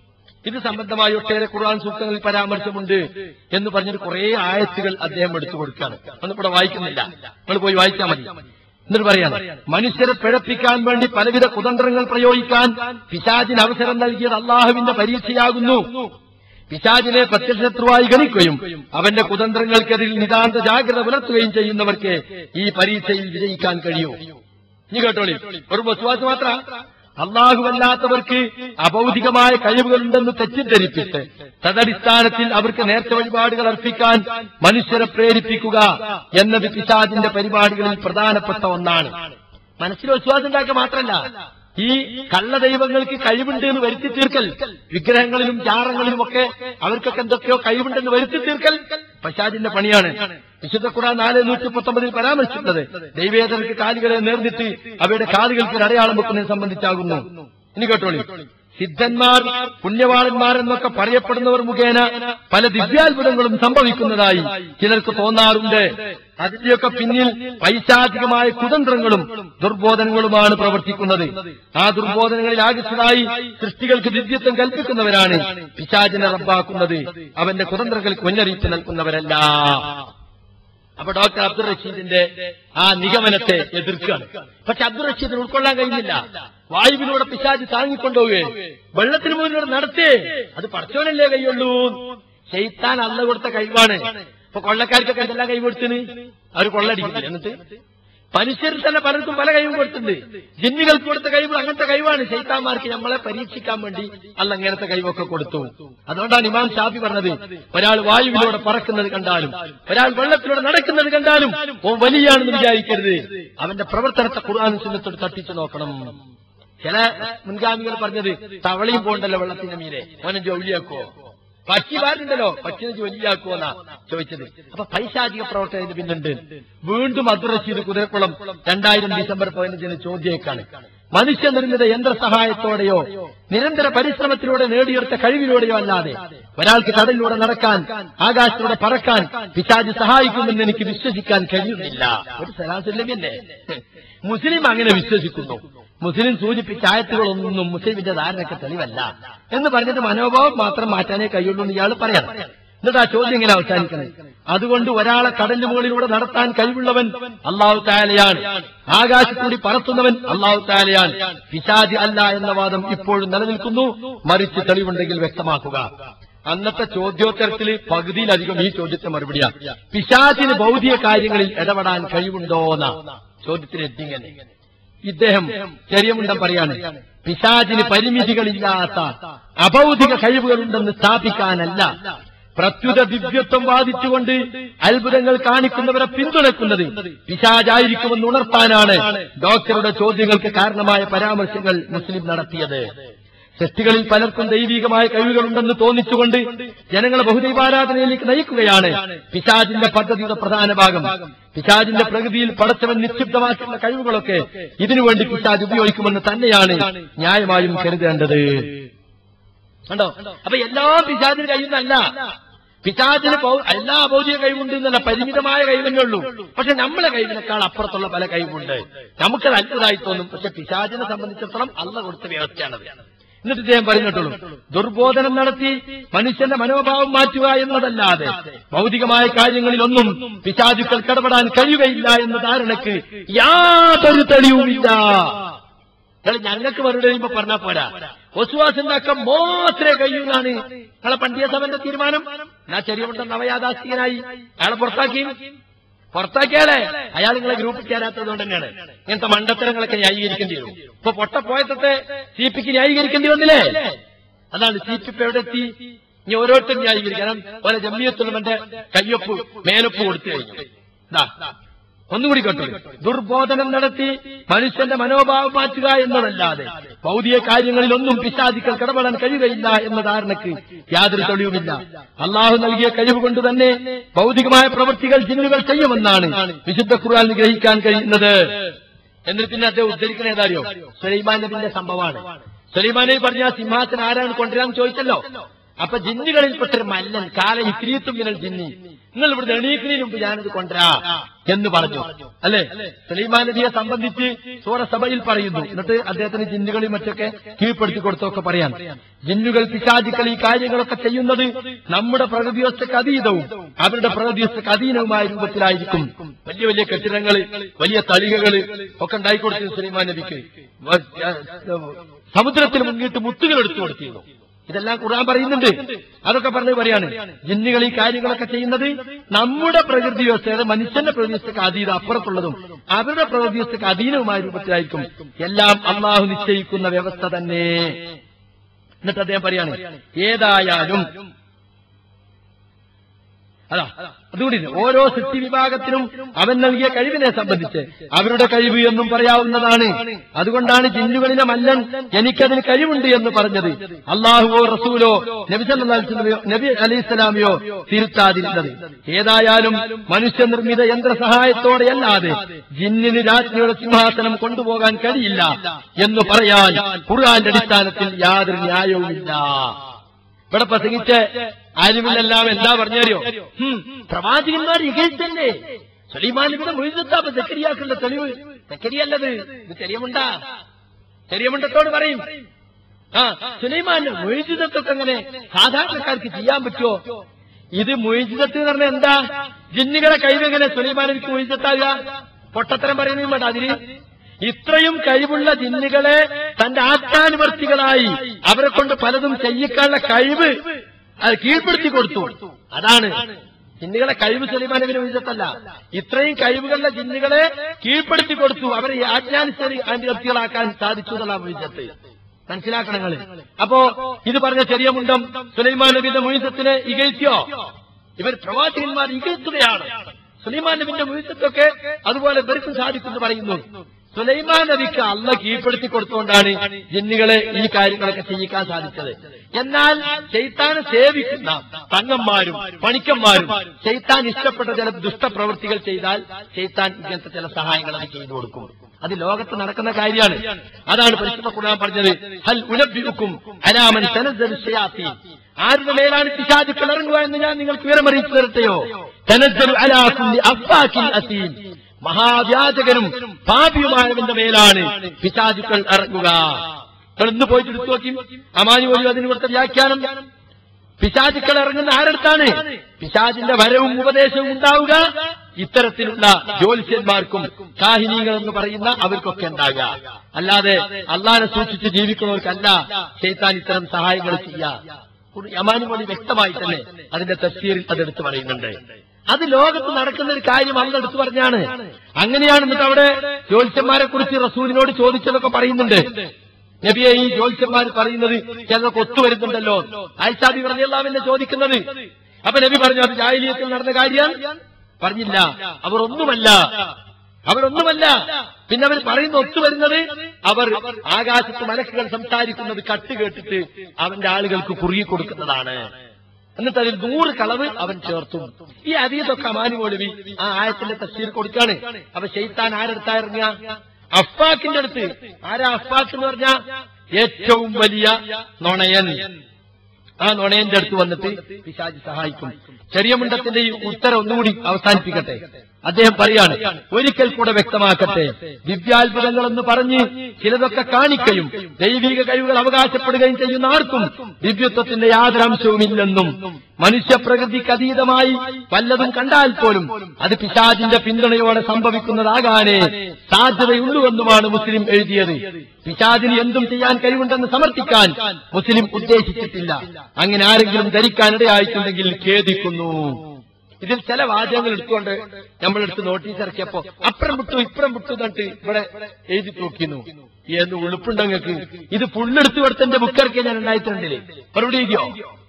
ഇത് സംബന്ധമായി ഒട്ടേറെ ഖുർആൻ സൂക്തങ്ങളിൽ പരാമർശമുണ്ട് എന്ന് പറഞ്ഞിട്ട് കുറെ ആയത്തുകൾ അദ്ദേഹം എടുത്തു കൊടുക്കുകയാണ് ഒന്നും ഇവിടെ വായിക്കുന്നില്ല നമ്മൾ പോയി വായിച്ചാൽ മതി എന്നിട്ട് പറയാണ് മനുഷ്യരെ പിഴപ്പിക്കാൻ വേണ്ടി പലവിധ കുതന്ത്രങ്ങൾ പ്രയോഗിക്കാൻ പിശാജിന് അവസരം നൽകിയത് അള്ളാഹുവിന്റെ പരീക്ഷയാകുന്നു പിശാജിനെ പ്രത്യക്ഷത്രുവായി ഗണിക്കുകയും അവന്റെ കുതന്ത്രങ്ങൾക്കെതിൽ നിതാന്ത ജാഗ്രത പുലർത്തുകയും ചെയ്യുന്നവർക്ക് ഈ പരീക്ഷയിൽ വിജയിക്കാൻ കഴിയൂ ഇനി കേട്ടോളി ഒരു വിശ്വാസം മാത്ര അള്ളാഹുവല്ലാത്തവർക്ക് അഭൗതികമായ കഴിവുകളുണ്ടെന്ന് തെറ്റിദ്ധരിപ്പിച്ച് തദടിസ്ഥാനത്തിൽ അവർക്ക് നേർച്ച വഴിപാടുകൾ അർപ്പിക്കാൻ മനുഷ്യരെ പ്രേരിപ്പിക്കുക എന്നത് പിശാജിന്റെ പരിപാടികളിൽ പ്രധാനപ്പെട്ട ഒന്നാണ് മനസ്സിൽ വിശ്വാസം ഉണ്ടാക്കുക മാത്രമല്ല ഈ കള്ളദൈവങ്ങൾക്ക് കഴിവുണ്ട് എന്ന് വരുത്തി തീർക്കൽ വിഗ്രഹങ്ങളിലും ചാറങ്ങളിലും ഒക്കെ അവർക്കൊക്കെ എന്തൊക്കെയോ കഴിവുണ്ടെന്ന് വരുത്തി തീർക്കൽ പശാജിന്റെ പണിയാണ് വിശുദ്ധ ഖുറാൻ നാല് നൂറ്റി പത്തൊമ്പതിൽ പരാമർശിക്കുന്നത് ദൈവേതർക്ക് കാലുകളെ നേർന്നിട്ട് അവയുടെ കാലുകൾക്ക് ഒരു അടയാളം വെക്കുന്നതിനെ സംബന്ധിച്ചാകുന്നു ഇനി കേട്ടോളി സിദ്ധന്മാർ പുണ്യവാളന്മാർ എന്നൊക്കെ പറയപ്പെടുന്നവർ മുഖേന പല ദിവ്യാത്ഭുതങ്ങളും സംഭവിക്കുന്നതായി ചിലർക്ക് തോന്നാറുണ്ട് അതിന്റെയൊക്കെ പിന്നിൽ പൈശാചികമായ കുതന്ത്രങ്ങളും ദുർബോധനങ്ങളുമാണ് പ്രവർത്തിക്കുന്നത് ആ ദുർബോധനങ്ങളിൽ ആകൃഷ്ടരായി സൃഷ്ടികൾക്ക് ദിവ്യത്വം കൽപ്പിക്കുന്നവരാണ് പിശാചിനെ റബ്ബാക്കുന്നത് അവന്റെ കുതന്ത്രങ്ങൾക്ക് മുന്നറിയിപ്പ് നൽകുന്നവരല്ല അപ്പൊ ഡോക്ടർ അബ്ദുൾ റഷീദിന്റെ ആ നിഗമനത്തെ എതിർക്കുകയാണ് പക്ഷെ അബ്ദുൾ റഷീദിന് ഉൾക്കൊള്ളാൻ കഴിയുന്നില്ല വായുവിലൂടെ പിശാജ് താങ്ങിക്കൊണ്ടുപോവുകയെ വെള്ളത്തിന് മുന്നിലൂടെ നടത്തേ അത് പഠിച്ചോനല്ലേ കഴിയുള്ളൂ ചെയ്ത്താൻ അല്ല കൊടുത്ത കഴിവാണ് ഇപ്പൊ കൊള്ളക്കാർക്കൊക്കെ എന്തെല്ലാം കൈ കൊടുത്തിന് അവർ കൊള്ളടിക്കില്ല എന്നിട്ട് മനുഷ്യരിൽ തന്നെ പലർക്കും പല കഴിവും കൊടുത്തിട്ടുണ്ട് ജിന്നുകൾക്ക് കൊടുത്ത കഴിവ് അങ്ങനത്തെ കഴിവാണ് ശൈത്താന്മാർക്ക് നമ്മളെ പരീക്ഷിക്കാൻ വേണ്ടി അല്ല അങ്ങനത്തെ കഴിവൊക്കെ കൊടുത്തു അതുകൊണ്ടാണ് ഇമാം ഷാഫി പറഞ്ഞത് ഒരാൾ വായുവിലൂടെ പറക്കുന്നത് കണ്ടാലും ഒരാൾ വെള്ളത്തിലൂടെ നടക്കുന്നത് കണ്ടാലും ഓ വലിയാണെന്ന് വിചാരിക്കരുത് അവന്റെ പ്രവർത്തനത്തെ ഖുർആാനും സുന്നത്തോട് തട്ടിച്ചു നോക്കണം ചില മുൻഗാമികൾ പറഞ്ഞത് തവളയും പോണ്ടല്ലോ വെള്ളത്തിന്റെ മീനെ ഓനെ ജോലിയാക്കുവോ പക്ഷി പാരുണ്ടല്ലോ പക്ഷിനെ ജോലിയാക്കുമെന്നാ ചോദിച്ചത് അപ്പൊ പൈശാചിക പ്രവർത്തനം ഇതിന് പിന്നുണ്ട് വീണ്ടും അബ്ദുൾ റഷീദ് കുതിരക്കുളം രണ്ടായിരം ഡിസംബർ പതിനഞ്ചിന് ചോദ്യേക്കാണ് മനുഷ്യ നിർമ്മിത യന്ത്രസഹായത്തോടെയോ നിരന്തര പരിശ്രമത്തിലൂടെ നേടിയെടുത്ത കഴിവിലൂടെയോ അല്ലാതെ ഒരാൾക്ക് കടലിലൂടെ നടക്കാൻ ആകാശത്തിലൂടെ പറക്കാൻ പിശാജ് സഹായിക്കുമെന്ന് എനിക്ക് വിശ്വസിക്കാൻ കഴിയുന്നില്ല ഒരു സരാസരിലമല്ലേ മുസ്ലിം അങ്ങനെ വിശ്വസിക്കുന്നു മുസ്ലിം സൂചിപ്പിച്ച ആയത്തുകളൊന്നും മുസ്ലിമിന്റെ ധാരണയ്ക്ക് തെളിവല്ല എന്ന് പറഞ്ഞിട്ട് മനോഭാവം മാത്രം മാറ്റാനേ കഴിയുള്ളൂ എന്ന് ഇയാൾ പറയണം എന്നിട്ട് ആ ചോദ്യം ഇങ്ങനെ അവസാനിക്കണം അതുകൊണ്ട് ഒരാളെ കടലിന് മുകളിലൂടെ നടത്താൻ കഴിവുള്ളവൻ അള്ളാഹു താലയാണ് ആകാശത്തൂടി പറത്തുന്നവൻ അള്ളാഹു താലയാണ് പിശാജി അല്ല എന്ന വാദം ഇപ്പോഴും നിലനിൽക്കുന്നു മറിച്ച് തെളിവുണ്ടെങ്കിൽ വ്യക്തമാക്കുക അന്നത്തെ ചോദ്യോത്തരത്തിൽ പകുതിയിലധികം ഈ ചോദ്യത്തെ മറുപടിയാണ് പിശാചിന് ഭൗതിക കാര്യങ്ങളിൽ ഇടപെടാൻ കഴിവുണ്ടോന്ന ചോദ്യത്തിന് എത്തിങ്ങനെ ഇദ്ദേഹം ചെറിയമുണ്ടം പറയാണ് പിശാചിന് പരിമിതികളില്ലാത്ത അഭൗതിക കഴിവുകളുണ്ടെന്ന് സ്ഥാപിക്കാനല്ല പ്രത്യുത ദിവ്യത്വം വാദിച്ചുകൊണ്ട് അത്ഭുതങ്ങൾ കാണിക്കുന്നവരെ പിന്തുണക്കുന്നത് പിശാചായിരിക്കുമെന്ന് ഉണർത്താനാണ് ഡോക്ടറുടെ ചോദ്യങ്ങൾക്ക് കാരണമായ പരാമർശങ്ങൾ മുസ്ലിം നടത്തിയത് സൃഷ്ടികളിൽ പലർക്കും ദൈവികമായ കഴിവുകളുണ്ടെന്ന് തോന്നിച്ചുകൊണ്ട് ജനങ്ങളെ ബഹുദൈവാരാധനയിലേക്ക് നയിക്കുകയാണ് പിശാജിന്റെ പദ്ധതിയുടെ പ്രധാന ഭാഗം പിശാജിന്റെ പ്രകൃതിയിൽ പടച്ചവൻ നിക്ഷിപ്തമാക്കിയുള്ള കഴിവുകളൊക്കെ ഇതിനുവേണ്ടി പിശാജ് ഉപയോഗിക്കുമെന്ന് തന്നെയാണ് ന്യായമായും കരുതേണ്ടത് കണ്ടോ അപ്പൊ എല്ലാ പിശാചിന് കഴിയുന്നല്ല പിശാചിന് പൗ- എല്ലാ അഭൗതിക കഴിവുണ്ട് എന്നല്ല പരിമിതമായ കഴിവല്ലേ ഉള്ളൂ പക്ഷെ നമ്മളെ കഴിവിനേക്കാൾ അപ്പുറത്തുള്ള പല കഴിവുണ്ട് നമുക്കത് അത്ഭുതമായി തോന്നും പക്ഷെ പിശാചിനെ സംബന്ധിച്ചിടത്തോളം അല്ല കൊടുത്ത വ്യവസ്ഥയാണത് എന്നിട്ട് ഇദ്ദേഹം പറയുന്നിട്ടുള്ളൂ ദുർബോധനം നടത്തി മനുഷ്യന്റെ മനോഭാവം മാറ്റുക എന്നതല്ലാതെ ഭൗതികമായ കാര്യങ്ങളിലൊന്നും പിശാചുക്കൾ ഇടപെടാൻ കഴിയുകയില്ല എന്ന ധാരണയ്ക്ക് യാതൊരു തെളിവുമില്ല നിങ്ങൾ ഞങ്ങൾക്ക് മറുപടി കഴിയുമ്പോ പറഞ്ഞാ പോരാ ഒസുവാസിന്റെ അക്കം മാത്രമേ കഴിയൂന്നാണ് നിങ്ങളെ പണ്ഡിയ സഭന്റെ തീരുമാനം ഞാൻ ചെറിയ നവയാദാസ്തികനായി അയാളെ പുറത്താക്കി പുറത്താക്കിയാളെ അയാൾ നിങ്ങളെ ഗ്രൂപ്പിൽ ചേരാത്തത് കൊണ്ട് തന്നെയാണ് ഇങ്ങനത്തെ മണ്ടത്തരങ്ങളൊക്കെ ന്യായീകരിക്കേണ്ടി വരും ഇപ്പൊ പൊട്ടപ്പോയത്തെ സി പിക്ക് ന്യായീകരിക്കേണ്ടി വന്നില്ലേ അതാണ് സി പി ഇപ്പൊ എവിടെ എത്തി ഇനി ഓരോരുത്തരും ന്യായീകരിക്കണം ഓരോ ജമ്മിയത്തുള്ളവന്റെ കയ്യൊപ്പ് മേലൊപ്പ് കൊടുത്തു കഴിഞ്ഞു ദാ ഒന്നുകൂടി കേട്ടോ ദുർബോധനം നടത്തി മനുഷ്യന്റെ മനോഭാവം മാറ്റുക എന്നതല്ലാതെ ഭൗതിക കാര്യങ്ങളിലൊന്നും പിശാചിക്കൽ കിടപെടാൻ കഴിയുകയില്ല എന്ന ധാരണയ്ക്ക് യാതൊരു തെളിവുമില്ല അള്ളാഹു നൽകിയ കഴിവ് കൊണ്ട് തന്നെ ഭൗതികമായ പ്രവൃത്തികൾ ജിന്നുകൾ ചെയ്യുമെന്നാണ് വിശുദ്ധ ഖുർആൻ ഗ്രഹിക്കാൻ കഴിയുന്നത് എന്നിട്ട് പിന്നെ അദ്ദേഹം ഉദ്ധരിക്കുന്ന ഏതാറിയോ സുലൈമാൻ നബിന്റെ സംഭവമാണ് സുലൈമാൻ നബി പറഞ്ഞ ആ സിംഹാസനം ആരാണ് കൊണ്ടുവരാൻ ചോദിച്ചല്ലോ അപ്പൊ ജിന്നുകളിൽപ്പെട്ടൊരു മല്ലൻ കാല ഇക്രീത്തും മിനൽ ജിന്നി നിങ്ങൾ ഇവിടുന്ന് എണീക്കുന്നതിന് മുമ്പ് ഞാനിത് കൊണ്ടുവരാ എന്ന് പറഞ്ഞു അല്ലെ സലീമാൻ നബിയെ സംബന്ധിച്ച് സൂറസഭയിൽ പറയുന്നു എന്നിട്ട് അദ്ദേഹത്തിന് ജിന്നുകളിൽ മറ്റൊക്കെ കീഴ്പ്പെടുത്തി കൊടുത്തൊക്കെ പറയാം ജിന്നുകൾ പിശാചുക്കൾ ഈ കാര്യങ്ങളൊക്കെ ചെയ്യുന്നത് നമ്മുടെ പ്രകൃതിവസ്ഥക്ക് അതീതവും അവരുടെ പ്രകൃതിവസ്ഥക്ക് അധീനവുമായ രൂപത്തിലായിരിക്കും വലിയ വലിയ കെട്ടിടങ്ങള് വലിയ തളികകള് ഒക്കെ ഉണ്ടായിക്കൊടുത്തു സലീമാൻ നബിക്ക് വ- ഏഹ് സമുദ്രത്തിൽ മുങ്ങിയിട്ട് മുത്തുകൾ എടുത്തു കൊടുത്തിരുന്നു ഇതെല്ലാം ഖുർആൻ പറയുന്നുണ്ട് അതൊക്കെ പറഞ്ഞ് പറയാണ് ജിന്നുകൾ ഈ കാര്യങ്ങളൊക്കെ ചെയ്യുന്നത് നമ്മുടെ പ്രകൃതി വ്യവസ്ഥയുടെ മനുഷ്യന്റെ പ്രകൃതി വ്യവസ്ഥക്ക് അതീത അപ്പുറത്തുള്ളതും അവരുടെ പ്രകൃതി വ്യവസ്ഥക്ക് അധീനവുമായ രൂപത്തിലായിരിക്കും എല്ലാം അള്ളാഹു നിശ്ചയിക്കുന്ന വ്യവസ്ഥ തന്നെ എന്നിട്ട് അദ്ദേഹം പറയാണ് ഏതായാലും അതാ അതുകൂടി ഇത്. ഓരോ സൃഷ്ടി വിഭാഗത്തിനും അവൻ നൽകിയ കഴിവിനെ സംബന്ധിച്ച് അവരുടെ കഴിവ് എന്നും പറയാവുന്നതാണ് അതുകൊണ്ടാണ് ജിന്നുകളിലെ മല്ലൻ എനിക്കതിന് കഴിവുണ്ട് എന്ന് പറഞ്ഞത് അള്ളാഹുവോ റസൂലോ നബി സല്ലല്ലാഹു അലൈഹി വസല്ലമയോ നബി അലൈഹി സ്വലാമിയോ തിരുത്താതിരുന്നത് ഏതായാലും മനുഷ്യനിർമ്മിത യന്ത്രസഹായത്തോടെയല്ലാതെ ജിന്നിന് രാജ്ഞിയുടെ സിംഹാസനം കൊണ്ടുപോകാൻ കഴിയില്ല എന്ന് പറയാൻ ഖുർആന്റെ അടിസ്ഥാനത്തിൽ യാതൊരു ന്യായവുമില്ല ഇവിടെ പ്രസംഗിച്ച ആരുമില്ലെല്ലാം എന്താ പറഞ്ഞറിയോ ഹും, പ്രവാചകന്മാർ ഇകഴ്ത്തല്ലേ സലീമാൻ ഇവിടെ മുഴുവത്താപ്പ സെക്കരിയാക്കുള്ള തെളിവ് സെക്കരിയല്ലത് ഇത് ചെറിയമുണ്ട ചെറിയമുണ്ടത്തോട് പറയും ആ സുലൈമാന്റെ മൊയ്ജിതത്തൊക്കെ അങ്ങനെ സാധാരണക്കാർക്ക് ചെയ്യാൻ പറ്റുമോ ഇത് മൊയ്ജിതത്ത് എന്ന് പറഞ്ഞാൽ എന്താ ജിന്നുകളെ കഴിവെങ്ങനെ സുലൈമാനക്ക് മൊയ്ജിത്താകുക പൊട്ടത്തരം പറയുന്നതും വേണ്ട അതിന് ഇത്രയും കഴിവുള്ള ജിന്നുകളെ തന്റെ ആത്മാനുവർത്തികളായി അവരെ കൊണ്ട് പലതും ചെയ്യിക്കാനുള്ള കഴിവ് അത് കീഴ്പ്പെടുത്തി കൊടുത്തു അതാണ് ജിന്നുകളെ കഴിവ് സുലൈമാൻ നബിന്റെ മുഴുവത്തല്ല ഇത്രയും കഴിവുകളുടെ ജിന്നുകളെ കീഴ്പ്പെടുത്തി കൊടുത്തു അവരെ ആജ്ഞാനുസരി അനുവർത്തികളാക്കാൻ സാധിച്ചു എന്നുള്ള മുഴുവത്ത് മനസ്സിലാക്കണം നിങ്ങള് അപ്പോ ഇത് പറഞ്ഞ ചെറിയ മുണ്ടം സുലൈമാൻ നബിന്റെ മുഴുവത്തിനെ ഇകഴ്ത്തിയോ ഇവർ പ്രവാചകന്മാർ ഇകഴ്ത്തുകയാണ് സുലൈമാൻ നബിന്റെ മുഴുവത്തൊക്കെ അതുപോലെ ഇവർക്കും സാധിക്കുമെന്ന് പറയുന്നു സുലൈമാൻ നബിക്ക് അള്ള കീഴ്പ്പെടുത്തി കൊടുത്തുകൊണ്ടാണ് ജിന്നുകളെ ഈ കാര്യങ്ങളൊക്കെ ചെയ്യിക്കാൻ സാധിച്ചത് എന്നാൽ ചെയ്ത്താനെ സേവിക്കുന്ന തങ്ങന്മാരും പണിക്കന്മാരും ചെയ്ത്താൻ ഇഷ്ടപ്പെട്ട ചില ദുഷ്ടപ്രവൃത്തികൾ ചെയ്താൽ ചെയ്ത്താൻ ഇങ്ങനത്തെ ചില സഹായങ്ങൾ അത് ചെയ്തു കൊടുക്കും അത് ലോകത്ത് നടക്കുന്ന കാര്യമാണ് അതാണ് പരിശുദ്ധ ഖുർആൻ പറഞ്ഞത് ഹൽ ഉലബിക്കും അലാമൻ തനസ്സൽ ഷയാത്തീൻ ആരുടെ മേലാണ് പിശാചുക്കൾ ഇറങ്ങുക എന്ന് ഞാൻ നിങ്ങൾക്ക് വിവരമറിയിച്ചു തരട്ടെയോ തനസ്സൽ അലാ കുല്ലി അഫ്ഫാക്കിൻ അസീം മഹാവ്യാജകനും പാപിയുമായവന്റെ മേലാണ് പിശാചുക്കൾ ഇറങ്ങുക നിങ്ങൾ ഇന്ന് പോയിട്ട് എടുത്തു നോക്കി അമാനി പോലും അതിന് കൊടുത്ത വ്യാഖ്യാനം പിശാചുക്കൾ ഇറങ്ങുന്ന ആരടുത്താണ് പിശാചിന്റെ വരവും ഉപദേശവും ഉണ്ടാവുക ഇത്തരത്തിലുള്ള ജ്യോത്സ്യന്മാർക്കും കാഹിനികൾ എന്ന് പറയുന്ന അവർക്കൊക്കെ ഉണ്ടാകുക അല്ലാതെ അള്ളാനെ സൂക്ഷിച്ച് ജീവിക്കുന്നവർക്കല്ല ചെയ്താൻ ഇത്തരം സഹായങ്ങൾ ചെയ്യുക യമാനി മൊഴി വ്യക്തമായി തന്നെ അതിന്റെ തഫ്സീറിൽ അതെടുത്ത് പറയുന്നുണ്ട് അത് ലോകത്ത് നടക്കുന്ന ഒരു കാര്യം അന്ന് എടുത്തു പറഞ്ഞാണ് അങ്ങനെയാണ് എന്നിട്ട് അവിടെ ജ്യോത്സ്യന്മാരെ കുറിച്ച് റസൂലിനോട് ചോദിച്ചതൊക്കെ പറയുന്നുണ്ട് നബിയെ ഈ ജ്യോത്സ്യന്മാർ പറയുന്നത് ചിലതൊക്കെ ഒത്തുവരുന്നുണ്ടല്ലോ ആയിഷാബി പറഞ്ഞെല്ലാമെന്നെ ചോദിക്കുന്നത് അപ്പൊ നബി പറഞ്ഞു അത് ജാഹിലിയത്തിൽ നടന്ന കാര്യം പറഞ്ഞില്ല അവർ ഒന്നുമല്ല അവരൊന്നുമല്ല പിന്നെ അവർ പറയുന്ന ഒത്തുവരുന്നത് അവർ ആകാശത്ത് മലക്കുകൾ സംസാരിക്കുന്നത് കട്ട് കേട്ടിട്ട് അവന്റെ ആളുകൾക്ക് കുറുകി കൊടുക്കുന്നതാണ് എന്നിട്ട് അതിൽ നൂറ് കളവ് അവൻ ചേർത്തും ഈ അതീതൊക്കെ അമാനി മൗലവി ആ ആയത്തിന്റെ തഫ്സീർ കൊടുക്കാണ് അപ്പൊ ഷെയ്ത്താൻ ആരെടുത്താ ഇറങ്ങുക അഫ്ഫാക്കിന്റെ അടുത്ത് ആരാ അഫ്ഫാക്ക് എന്ന് പറഞ്ഞ ഏറ്റവും വലിയ നുണയൻ ആ നുണയന്റെ അടുത്ത് വന്നിട്ട് പിശാജ് സഹായിക്കും ചെറിയ മുണ്ടത്തിന്റെ ഈ ഉത്തരം ഒന്നുകൂടി അവസാനിപ്പിക്കട്ടെ അദ്ദേഹം പറയാണ് ഒരിക്കൽ കൂടെ വ്യക്തമാക്കട്ടെ ദിവ്യാത്ഭുതങ്ങൾ എന്ന് പറഞ്ഞ് ചിലതൊക്കെ കാണിക്കുകയും ദൈവിക കഴിവുകൾ അവകാശപ്പെടുകയും ചെയ്യുന്ന ആർക്കും ദിവ്യത്വത്തിന്റെ യാതൊരു അംശവുമില്ലെന്നും മനുഷ്യപ്രകൃതിക്ക് അതീതമായി വല്ലതും കണ്ടാൽ പോലും അത് പിശാചിന്റെ പിന്തുണയോടെ സംഭവിക്കുന്നതാകാനേ സാധ്യതയുള്ളൂവെന്നുമാണ് മുസ്ലിം എഴുതിയത് പിശാചിന് എന്തും ചെയ്യാൻ കഴിവുണ്ടെന്ന് സമർത്ഥിക്കാൻ മുസ്ലിം ഉദ്ദേശിച്ചിട്ടില്ല അങ്ങനെ ആരെങ്കിലും ധരിക്കാനിടയായിട്ടുണ്ടെങ്കിൽ ഖേദിക്കുന്നു ഇതിൽ ചില വാചകങ്ങൾ എടുത്തുകൊണ്ട് നമ്മളെടുത്ത് നോട്ടീസ് ഇറക്കിയപ്പോ അപ്പുറം വിട്ടു ഇപ്പുറം വിട്ടു എന്നിട്ട് ഇവിടെ എഴുതി നോക്കിയിരുന്നു എന്ന് ഉളുപ്പുണ്ട് നിങ്ങൾക്ക് ഇത് ഫുള്ളെടുത്ത് കൊടുത്തന്റെ ബുക്കിറക്കിയ ഞാൻ രണ്ടായിരത്തി രണ്ടില് മറുപടി എഴുതിയോ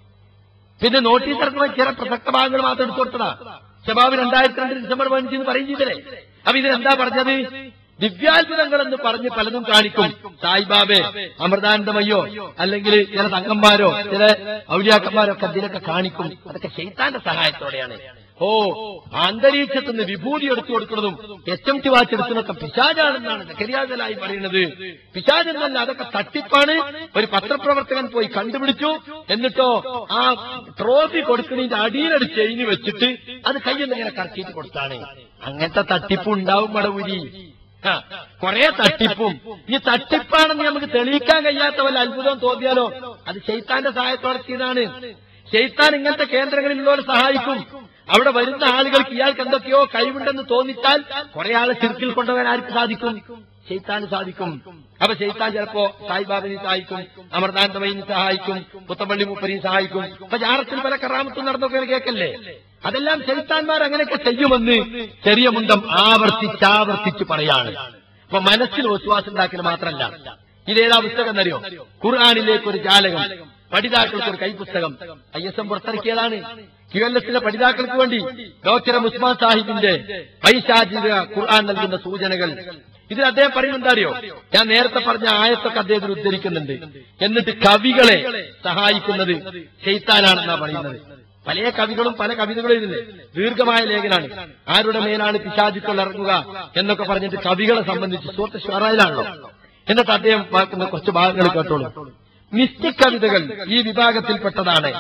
പിന്നെ നോട്ടീസ് ഇറക്കുന്ന ചില പ്രസക്ത ഭാഗങ്ങൾ മാത്രം എടുത്തു കൊടുത്തതാ ശബാബ് രണ്ടായിരത്തി രണ്ട് ഡിസംബർ പതിനഞ്ചിന് പറയും ചെയ്തല്ലേ അപ്പൊ ഇതിനെന്താ പറഞ്ഞത് ദിവ്യാത്ഭുതങ്ങൾ എന്ന് പറഞ്ഞ് പലതും കാണിക്കും സായിബാബെ അമൃതാനന്ദമയ്യോ അല്ലെങ്കിൽ ചില തങ്ങന്മാരോ ചില ഔലിയാക്കന്മാരോ ഒക്കെ അതിലൊക്കെ കാണിക്കും അതൊക്കെ ശൈത്താന്റെ സഹായത്തോടെയാണ് ഓ അന്തരീക്ഷത്തിൽ നിന്ന് വിഭൂതി എടുത്തു കൊടുക്കുന്നതും എച്ച് എം ടി വാച്ച് എടുക്കുന്നതൊക്കെ പിശാജാണെന്നാണ് സക്കരിയാജലായി പറയുന്നത് പിശാജ് എന്നല്ല അതൊക്കെ തട്ടിപ്പാണ് ഒരു പത്രപ്രവർത്തകൻ പോയി കണ്ടുപിടിച്ചു എന്നിട്ടോ ആ ട്രോഫി കൊടുക്കുന്നതിന്റെ അടിയിലൊരു ചെയിന് വെച്ചിട്ട് അത് കയ്യിൽ ഇങ്ങനെ കറക്കിയിട്ട് കൊടുത്താണ് അങ്ങനത്തെ തട്ടിപ്പ് ഉണ്ടാവും മടവൂരി ആ, കുറെ തട്ടിപ്പും ഈ തട്ടിപ്പാണെന്ന് നമുക്ക് തെളിയിക്കാൻ കഴിയാത്ത വല്ല അത്ഭുതം തോന്നിയാലോ അത് ശൈത്താന്റെ സഹായത്തോടെ ചെയ്താണ് ശൈത്താൻ ഇങ്ങനത്തെ കേന്ദ്രങ്ങളിലുള്ളവരെ സഹായിക്കും അവിടെ വരുന്ന ആളുകൾക്ക് ഇയാൾക്ക് എന്തൊക്കെയോ കഴിവുണ്ടെന്ന് തോന്നിച്ചാൽ കുറെ ആളെ ചിർക്കിൽ കൊണ്ടുപോകാൻ ആർക്ക് സാധിക്കും ശൈത്താന് സാധിക്കും അപ്പൊ ശൈത്താൻ ചിലപ്പോ സായിബാബിനെ സഹായിക്കും അമർദാനന്ദമയിനെ സഹായിക്കും പുത്തമ്പള്ളി മൂപ്പരിനെ സഹായിക്കും അപ്പൊ ജാറത്തിൽ പല കറാമത്തും നടന്നൊക്കെ കേൾക്കല്ലേ അതെല്ലാം ശൈത്താന്മാർ അങ്ങനെയൊക്കെ ചെയ്യുമെന്ന് ചെറിയ മുണ്ടം ആവർത്തിച്ചാവർത്തിച്ച് പറയാണ് അപ്പൊ മനസ്സിൽ വിശ്വാസം ഉണ്ടാക്കൽ മാത്രമല്ല ഇതേതാ പുസ്തകം എന്നറിയോ ഖുർആാനിലേക്ക് ഒരു ജാലകം പഠിതാക്കൾക്ക് ഒരു കൈപുസ്തകം ഐ എസ് എം പുറത്തിറക്കിയതാണ് ക്യു എൽ എസിലെ പഠിതാക്കൾക്ക് വേണ്ടി ഡോക്ടർ മുസ്മാൻ സാഹിബിന്റെ പൈശാചിക ഖുർആൻ നൽകുന്ന സൂചനകൾ ഇതിൽ അദ്ദേഹം പറയുന്നുണ്ട് അറിയോ ഞാൻ നേരത്തെ പറഞ്ഞ ആയത്തൊക്കെ അദ്ദേഹത്തിന് ഉദ്ധരിക്കുന്നുണ്ട് എന്നിട്ട് കവികളെ സഹായിക്കുന്നത് ചെയ്ത്താനാണെന്നാ പറയുന്നത് പല കവികളും പല കവിതകളും ഇതില്ലേ ദീർഘമായ ലേഖനാണ് ആരുടെ മേലാണ് പിശാചുക്കൾ ഇറങ്ങുക എന്നൊക്കെ പറഞ്ഞിട്ട് കവികളെ സംബന്ധിച്ച് സുഹൃത്ത് ഷറായിലാണല്ലോ എന്നിട്ട് അദ്ദേഹം വാക്കുന്ന കുറച്ച് ഭാഗങ്ങൾ കേട്ടോളൂ മിസ്റ്റിക് കവിതകൾ ഈ വിഭാഗത്തിൽപ്പെട്ടതാണ്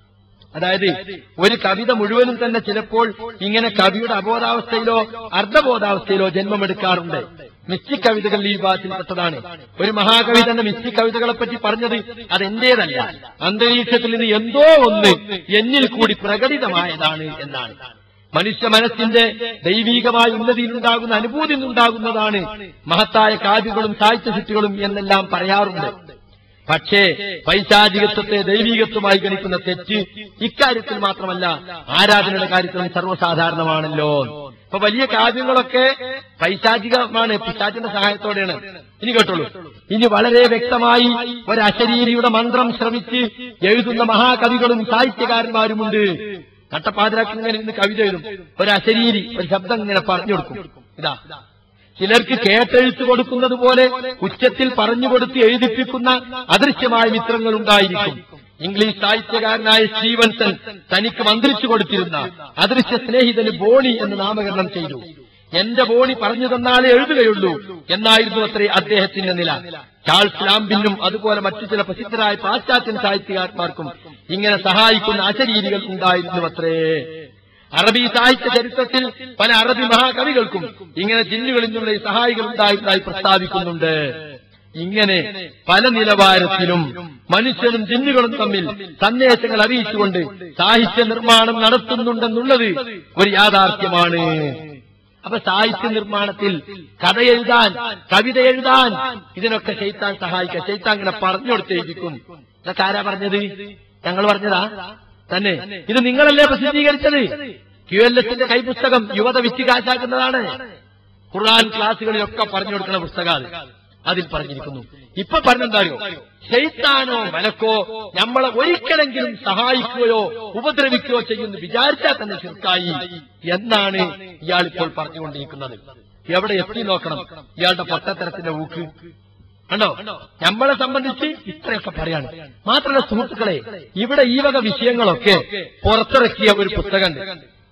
അതായത് ഒരു കവിത മുഴുവനും തന്നെ ചിലപ്പോൾ ഇങ്ങനെ കവിയുടെ അബോധാവസ്ഥയിലോ അർദ്ധബോധാവസ്ഥയിലോ ജന്മമെടുക്കാറുണ്ട് മിസ്റ്റിക് കവിതകൾ ഈ വിഭാഗത്തിൽപ്പെട്ടതാണ് ഒരു മഹാകവി തന്നെ മിസ്റ്റിക് കവിതകളെ പറ്റി പറഞ്ഞത് അത് എന്റേതല്ല അന്തരീക്ഷത്തിൽ നിന്ന് എന്തോ ഒന്ന് എന്നിൽ കൂടി പ്രകടിതമായതാണ് എന്നാണ് മനുഷ്യ മനസ്സിന്റെ ദൈവീകമായ ഉന്നതിയിലുണ്ടാകുന്ന അനുഭൂതി ഉണ്ടാകുന്നതാണ് മഹത്തായ കാവ്യങ്ങളും സാഹിത്യസിറ്റുകളും എന്നെല്ലാം പറയാറുണ്ട് പക്ഷേ പൈശാചികത്വത്തെ ദൈവികത്വമായി ഗണിക്കുന്ന തെറ്റ് ഇക്കാര്യത്തിൽ മാത്രമല്ല ആരാധനയുടെ കാര്യത്തിലും സർവ്വസാധാരണമാണല്ലോ ഇപ്പൊ വലിയ കാവ്യങ്ങളൊക്കെ പൈശാചികമാണ് പിശാചിന്റെ സഹായത്തോടെയാണ് ഇനി കേട്ടോളൂ ഇനി വളരെ വ്യക്തമായി ഒരു അശരീരിയുടെ മന്ത്രം ശ്രമിച്ച് എഴുതുന്ന മഹാകവികളും സാഹിത്യകാരന്മാരുമുണ്ട് നട്ടപ്പാതിരാക്കി ഇങ്ങനെ ഇന്ന് കവിത എഴുതും ഒരു അശരീരി ഒരു ശബ്ദം ഇങ്ങനെ പറഞ്ഞു കൊടുക്കും ഇതാ ചിലർക്ക് കേട്ടെഴുത്ത് കൊടുക്കുന്നത് പോലെ ഉച്ചത്തിൽ പറഞ്ഞു കൊടുത്ത് എഴുതിപ്പിക്കുന്ന അദൃശ്യമായ മിത്രങ്ങൾ ഉണ്ടായിരിക്കും ഇംഗ്ലീഷ് സാഹിത്യകാരനായ സ്റ്റീവൻസൺ തനിക്ക് മന്ത്രിച്ചു കൊടുത്തിരുന്ന അദൃശ്യ സ്നേഹിതന് ബോണി എന്ന് നാമകരണം ചെയ്തു എന്റെ ബോണി പറഞ്ഞു തന്നാലേ എഴുതുകയുള്ളൂ എന്നായിരുന്നു അത്രേ അദ്ദേഹത്തിന്റെ നില ചാൾസ് ലാംബിനും അതുപോലെ മറ്റു ചില പ്രസിദ്ധരായ പാശ്ചാത്യൻ സാഹിത്യകാരന്മാർക്കും ഇങ്ങനെ സഹായിക്കുന്ന അശരീരികൾ ഉണ്ടായിരുന്നു അത്രേ അറബി സാഹിത്യ ചരിത്രത്തിൽ പല അറബി മഹാകവികൾക്കും ഇങ്ങനെ ജിന്നുകളിൽ നിന്നുള്ള ഈ സഹായികൾ ഉണ്ടായിരുന്നതായി പ്രസ്താവിക്കുന്നുണ്ട് ഇങ്ങനെ പല നിലവാരത്തിലും മനുഷ്യനും ജിന്നുകളും തമ്മിൽ സന്ദേശങ്ങൾ അറിയിച്ചുകൊണ്ട് സാഹിത്യ നിർമ്മാണം നടത്തുന്നുണ്ടെന്നുള്ളത് ഒരു യാഥാർത്ഥ്യമാണ് അപ്പൊ സാഹിത്യ നിർമ്മാണത്തിൽ കഥ എഴുതാൻ കവിത എഴുതാൻ ഇതിനൊക്കെ ചെയ്ത്താൻ സഹായിക്കാം ചെയ്ത്താൻ ഇങ്ങനെ പറഞ്ഞു കൊടുത്തേക്കും ഇതൊക്കെ ആരാ പറഞ്ഞത് ഞങ്ങൾ പറഞ്ഞതാ തന്നെ ഇത് നിങ്ങളല്ലേ പ്രസിദ്ധീകരിച്ചത് ക്യു എൽ എസിന്റെ കൈപുസ്തകം യുവത വിറ്റ് കാശാക്കുന്നതാണ് ഖുർആൻ ക്ലാസ്സുകളിലൊക്കെ പറഞ്ഞു കൊടുക്കുന്ന പുസ്തകം അത് അതിൽ പറഞ്ഞിരിക്കുന്നു ഇപ്പൊ പറഞ്ഞെന്താറിയോ ശൈത്താനോ മലക്കോ നമ്മളെ ഒരിക്കലെങ്കിലും സഹായിക്കുകയോ ഉപദ്രവിക്കുകയോ ചെയ്യുമെന്ന് വിചാരിച്ചാൽ തന്നെ ശിർക്കായി എന്നാണ് ഇയാൾ ഇപ്പോൾ പറഞ്ഞുകൊണ്ടിരിക്കുന്നത് എവിടെ എത്തി നോക്കണം ഇയാളുടെ പൊട്ടത്തരത്തിന്റെ ഊക്ക് കണ്ടോ നമ്മളെ സംബന്ധിച്ച് ഇത്രയൊക്കെ പറയാണ് മാത്രമല്ല സുഹൃത്തുക്കളെ ഇവിടെ ഈ വക വിഷയങ്ങളൊക്കെ പുറത്തിറക്കിയ ഒരു പുസ്തകമുണ്ട്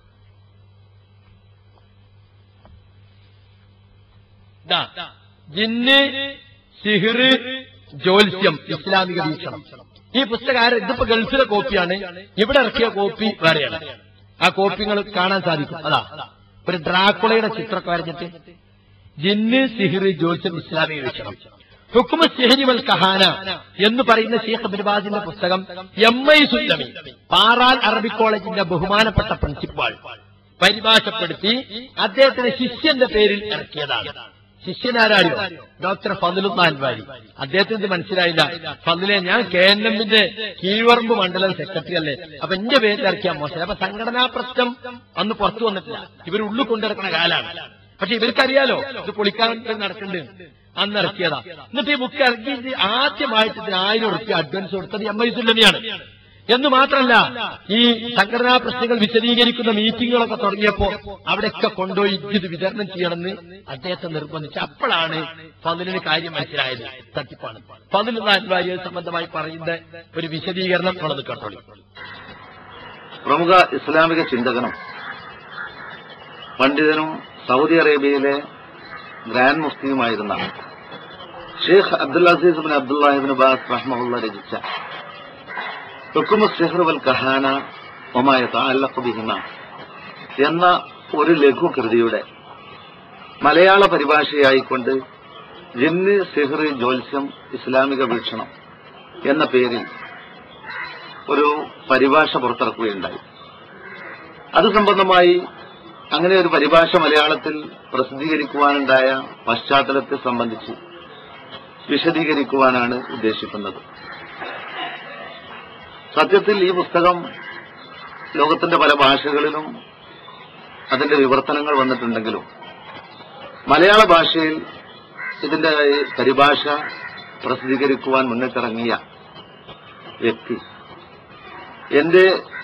ദാ, ജിന്ന് സിഹിർ ജ്യോത്സ്യം ഇസ്ലാമിക വീക്ഷണം ഈ പുസ്തകം ആര് ഇതിപ്പോ ഗൾഫിലെ കോപ്പിയാണ് ഇവിടെ ഇറക്കിയ കോപ്പി വേറെയാണ് ആ കോപ്പി നിങ്ങൾ കാണാൻ സാധിക്കും അതാ ഒരു ഡ്രാക്കുളയുടെ ചിത്രമൊക്കെ വരഞ്ഞിട്ട് ജിന്ന് സിഹിർ ജ്യോത്സ്യം ഇസ്ലാമിക വീക്ഷണം ഹുക്കുമ സിഹരി വൽ കഹാന എന്ന് പറയുന്ന ഷീഖ് ബിർബാസിന്റെ പുസ്തകം എം ഐ സുല്ലമി പാറാൽ അറബി കോളേജിന്റെ ബഹുമാനപ്പെട്ട പ്രിൻസിപ്പാൾ പരിഭാഷപ്പെടുത്തി അദ്ദേഹത്തിന്റെ ശിഷ്യന്റെ പേരിൽ ഇറക്കിയതാണ് ശിഷ്യനാരാടിയോ ഡോക്ടർ ഫതിലുന്ന അൻവാരി അദ്ദേഹത്തിന് ഇത് മനസ്സിലായില്ല ഫതിലെ ഞാൻ കെ എൻ എമ്മിന്റെ കീഴ്വറമ്പ് മണ്ഡലം സെക്രട്ടറി അല്ലേ അപ്പൊ എന്റെ പേരിൽ ഇറക്കിയാൽ മോശം അപ്പൊ സംഘടനാ പ്രശ്നം അന്ന് പുറത്തു വന്നിട്ടില്ല ഇവർ ഉള്ളിൽ കൊണ്ടിറക്കുന്ന കാലാണ് പക്ഷെ ഇവർക്കറിയാലോ ഇത് പൊളിക്കാൻ വേണ്ടി നടക്കുന്നുണ്ട് അന്ന് ഇറക്കിയതാ എന്നിട്ട് ഈ ബുക്ക് ഇറക്കി ആദ്യമായിട്ട് ഇതിന് ആയിരം ഉറുപ്പ്യ അഡ്വാൻസ് കൊടുത്തത് എം ഐ സുല്ലമിയാണ് എന്ന് മാത്രമല്ല ഈ സംഘടനാ പ്രശ്നങ്ങൾ വിശദീകരിക്കുന്ന മീറ്റിങ്ങുകളൊക്കെ തുടങ്ങിയപ്പോ അവിടെയൊക്കെ കൊണ്ടുപോയി ഇത് വിതരണം ചെയ്യണമെന്ന് അദ്ദേഹത്തെ നിർബന്ധിച്ചു അപ്പോഴാണ് ഫതിലിന് കാര്യം മനസ്സിലായത് തട്ടിപ്പാണ് ഫതിൽ നാൽവാരിയെ സംബന്ധമായി പറയുന്ന ഒരു വിശദീകരണം നമ്മളത് കേട്ടോളി പ്രമുഖ ഇസ്ലാമിക ചിന്തകനും പണ്ഡിതനും സൗദി അറേബ്യയിലെ ഗ്രാൻഡ് മുഫ്തിയുമായിരുന്ന Sheikh Abdul Aziz bin Abdullah bin Baz റഹ്മുള്ള രചിച്ച ഹുക്കുമ സിഹർ വൽ കഹാന ഒമായ ബിഹിമ എന്ന ഒരു ലഘുകൃതിയുടെ മലയാള പരിഭാഷയായിക്കൊണ്ട് ജിന്ന് സിഹർ ജ്യോത്സ്യം ഇസ്ലാമിക വീക്ഷണം എന്ന പേരിൽ ഒരു പരിഭാഷ പുറത്തിറക്കുകയുണ്ടായി അത് സംബന്ധമായി അങ്ങനെ ഒരു പരിഭാഷ മലയാളത്തിൽ പ്രസിദ്ധീകരിക്കുവാനുണ്ടായ പശ്ചാത്തലത്തെ സംബന്ധിച്ച് വിശദീകരിക്കുവാനാണ് ഉദ്ദേശിക്കുന്നത് സത്യത്തിൽ ഈ പുസ്തകം ലോകത്തിന്റെ പല ഭാഷകളിലും അതിന്റെ വിവർത്തനങ്ങൾ വന്നിട്ടുണ്ടെങ്കിലും മലയാള ഭാഷയിൽ ഇതിന്റെ ഈ പരിഭാഷ പ്രസിദ്ധീകരിക്കുവാൻ മുന്നിട്ടിറങ്ങിയ വ്യക്തി എന്റെ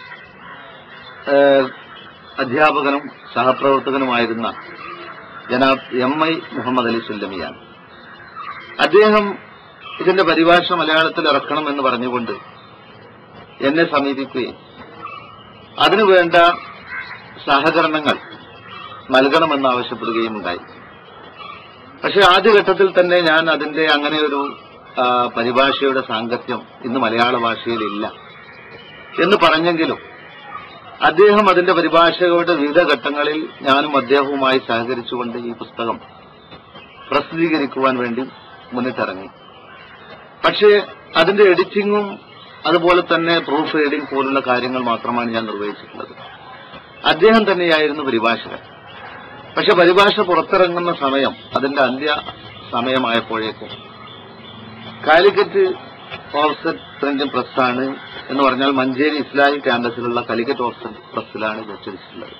ഏഹ്, അധ്യാപകനും സഹപ്രവർത്തകനുമായിരുന്ന ജനാബ് എം ഐ മുഹമ്മദ് അലി സുല്ലമിയാണ് അദ്ദേഹം ഇതിന്റെ പരിഭാഷ മലയാളത്തിൽ ഇറക്കണം എന്ന് പറഞ്ഞുകൊണ്ട് എന്നെ സമീപിക്കുകയും അതിനുവേണ്ട സഹകരണങ്ങൾ നൽകണമെന്ന് ആവശ്യപ്പെടുകയും ഉണ്ടായി പക്ഷെ ആദ്യഘട്ടത്തിൽ തന്നെ ഞാൻ അതിന്റെ അങ്ങനെ ഒരു ആ, പരിഭാഷയുടെ സാങ്കത്യം ഇന്ന് മലയാള ഭാഷയിലില്ല എന്ന് പറഞ്ഞെങ്കിലും അദ്ദേഹം അതിന്റെ പരിഭാഷകളുടെ വിവിധ ഘട്ടങ്ങളിൽ ഞാനും അദ്ദേഹവുമായി സഹകരിച്ചുകൊണ്ട് ഈ പുസ്തകം പ്രസിദ്ധീകരിക്കുവാൻ വേണ്ടി മുന്നിട്ടിറങ്ങി പക്ഷേ അതിന്റെ എഡിറ്റിംഗും അതുപോലെ തന്നെ പ്രൂഫ് റീഡിംഗ് പോലുള്ള കാര്യങ്ങൾ മാത്രമാണ് ഞാൻ നിർവഹിച്ചിട്ടുള്ളത് അദ്ദേഹം തന്നെയായിരുന്നു പരിഭാഷകൻ പക്ഷെ പരിഭാഷ പുറത്തിറങ്ങുന്ന സമയം അതിന്റെ അന്ത്യ സമയമായപ്പോഴേക്കും കാലിക്കറ്റ് ഓഫ്സെറ്റ് പ്രിന്റിംഗ് പ്രസ്സാണ് എന്ന് പറഞ്ഞാൽ മഞ്ചേരി ഇസ്ലാമിക് ക്യാമ്പസിലുള്ള കലിക്കറ്റ് ഓഫ്സെറ്റ് പ്രസ്സിലാണ് ഇത് അച്ചടിച്ചിട്ടുള്ളത്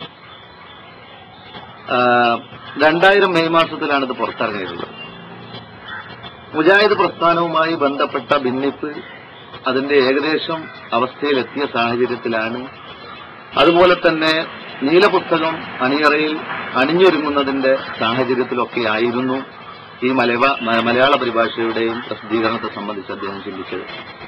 ആ, രണ്ടായിരം മെയ് മാസത്തിലാണ് ഇത് പുറത്തിറങ്ങിയിട്ടുള്ളത് മുജാഹിദ് പ്രസ്ഥാനവുമായി ബന്ധപ്പെട്ട ഭിന്നിപ്പ് അതിന്റെ ഏകദേശം അവസ്ഥയിലെത്തിയ സാഹചര്യത്തിലാണ് അതുപോലെ തന്നെ നീലപുസ്തകം അണിയറയിൽ അണിഞ്ഞൊരുങ്ങുന്നതിന്റെ സാഹചര്യത്തിലൊക്കെ ആയിരുന്നു ഈ മലവ മ- മലയാള പരിഭാഷയുടെയും പ്രസിദ്ധീകരണത്തെ സംബന്ധിച്ച് അദ്ദേഹം ചിന്തിച്ചത്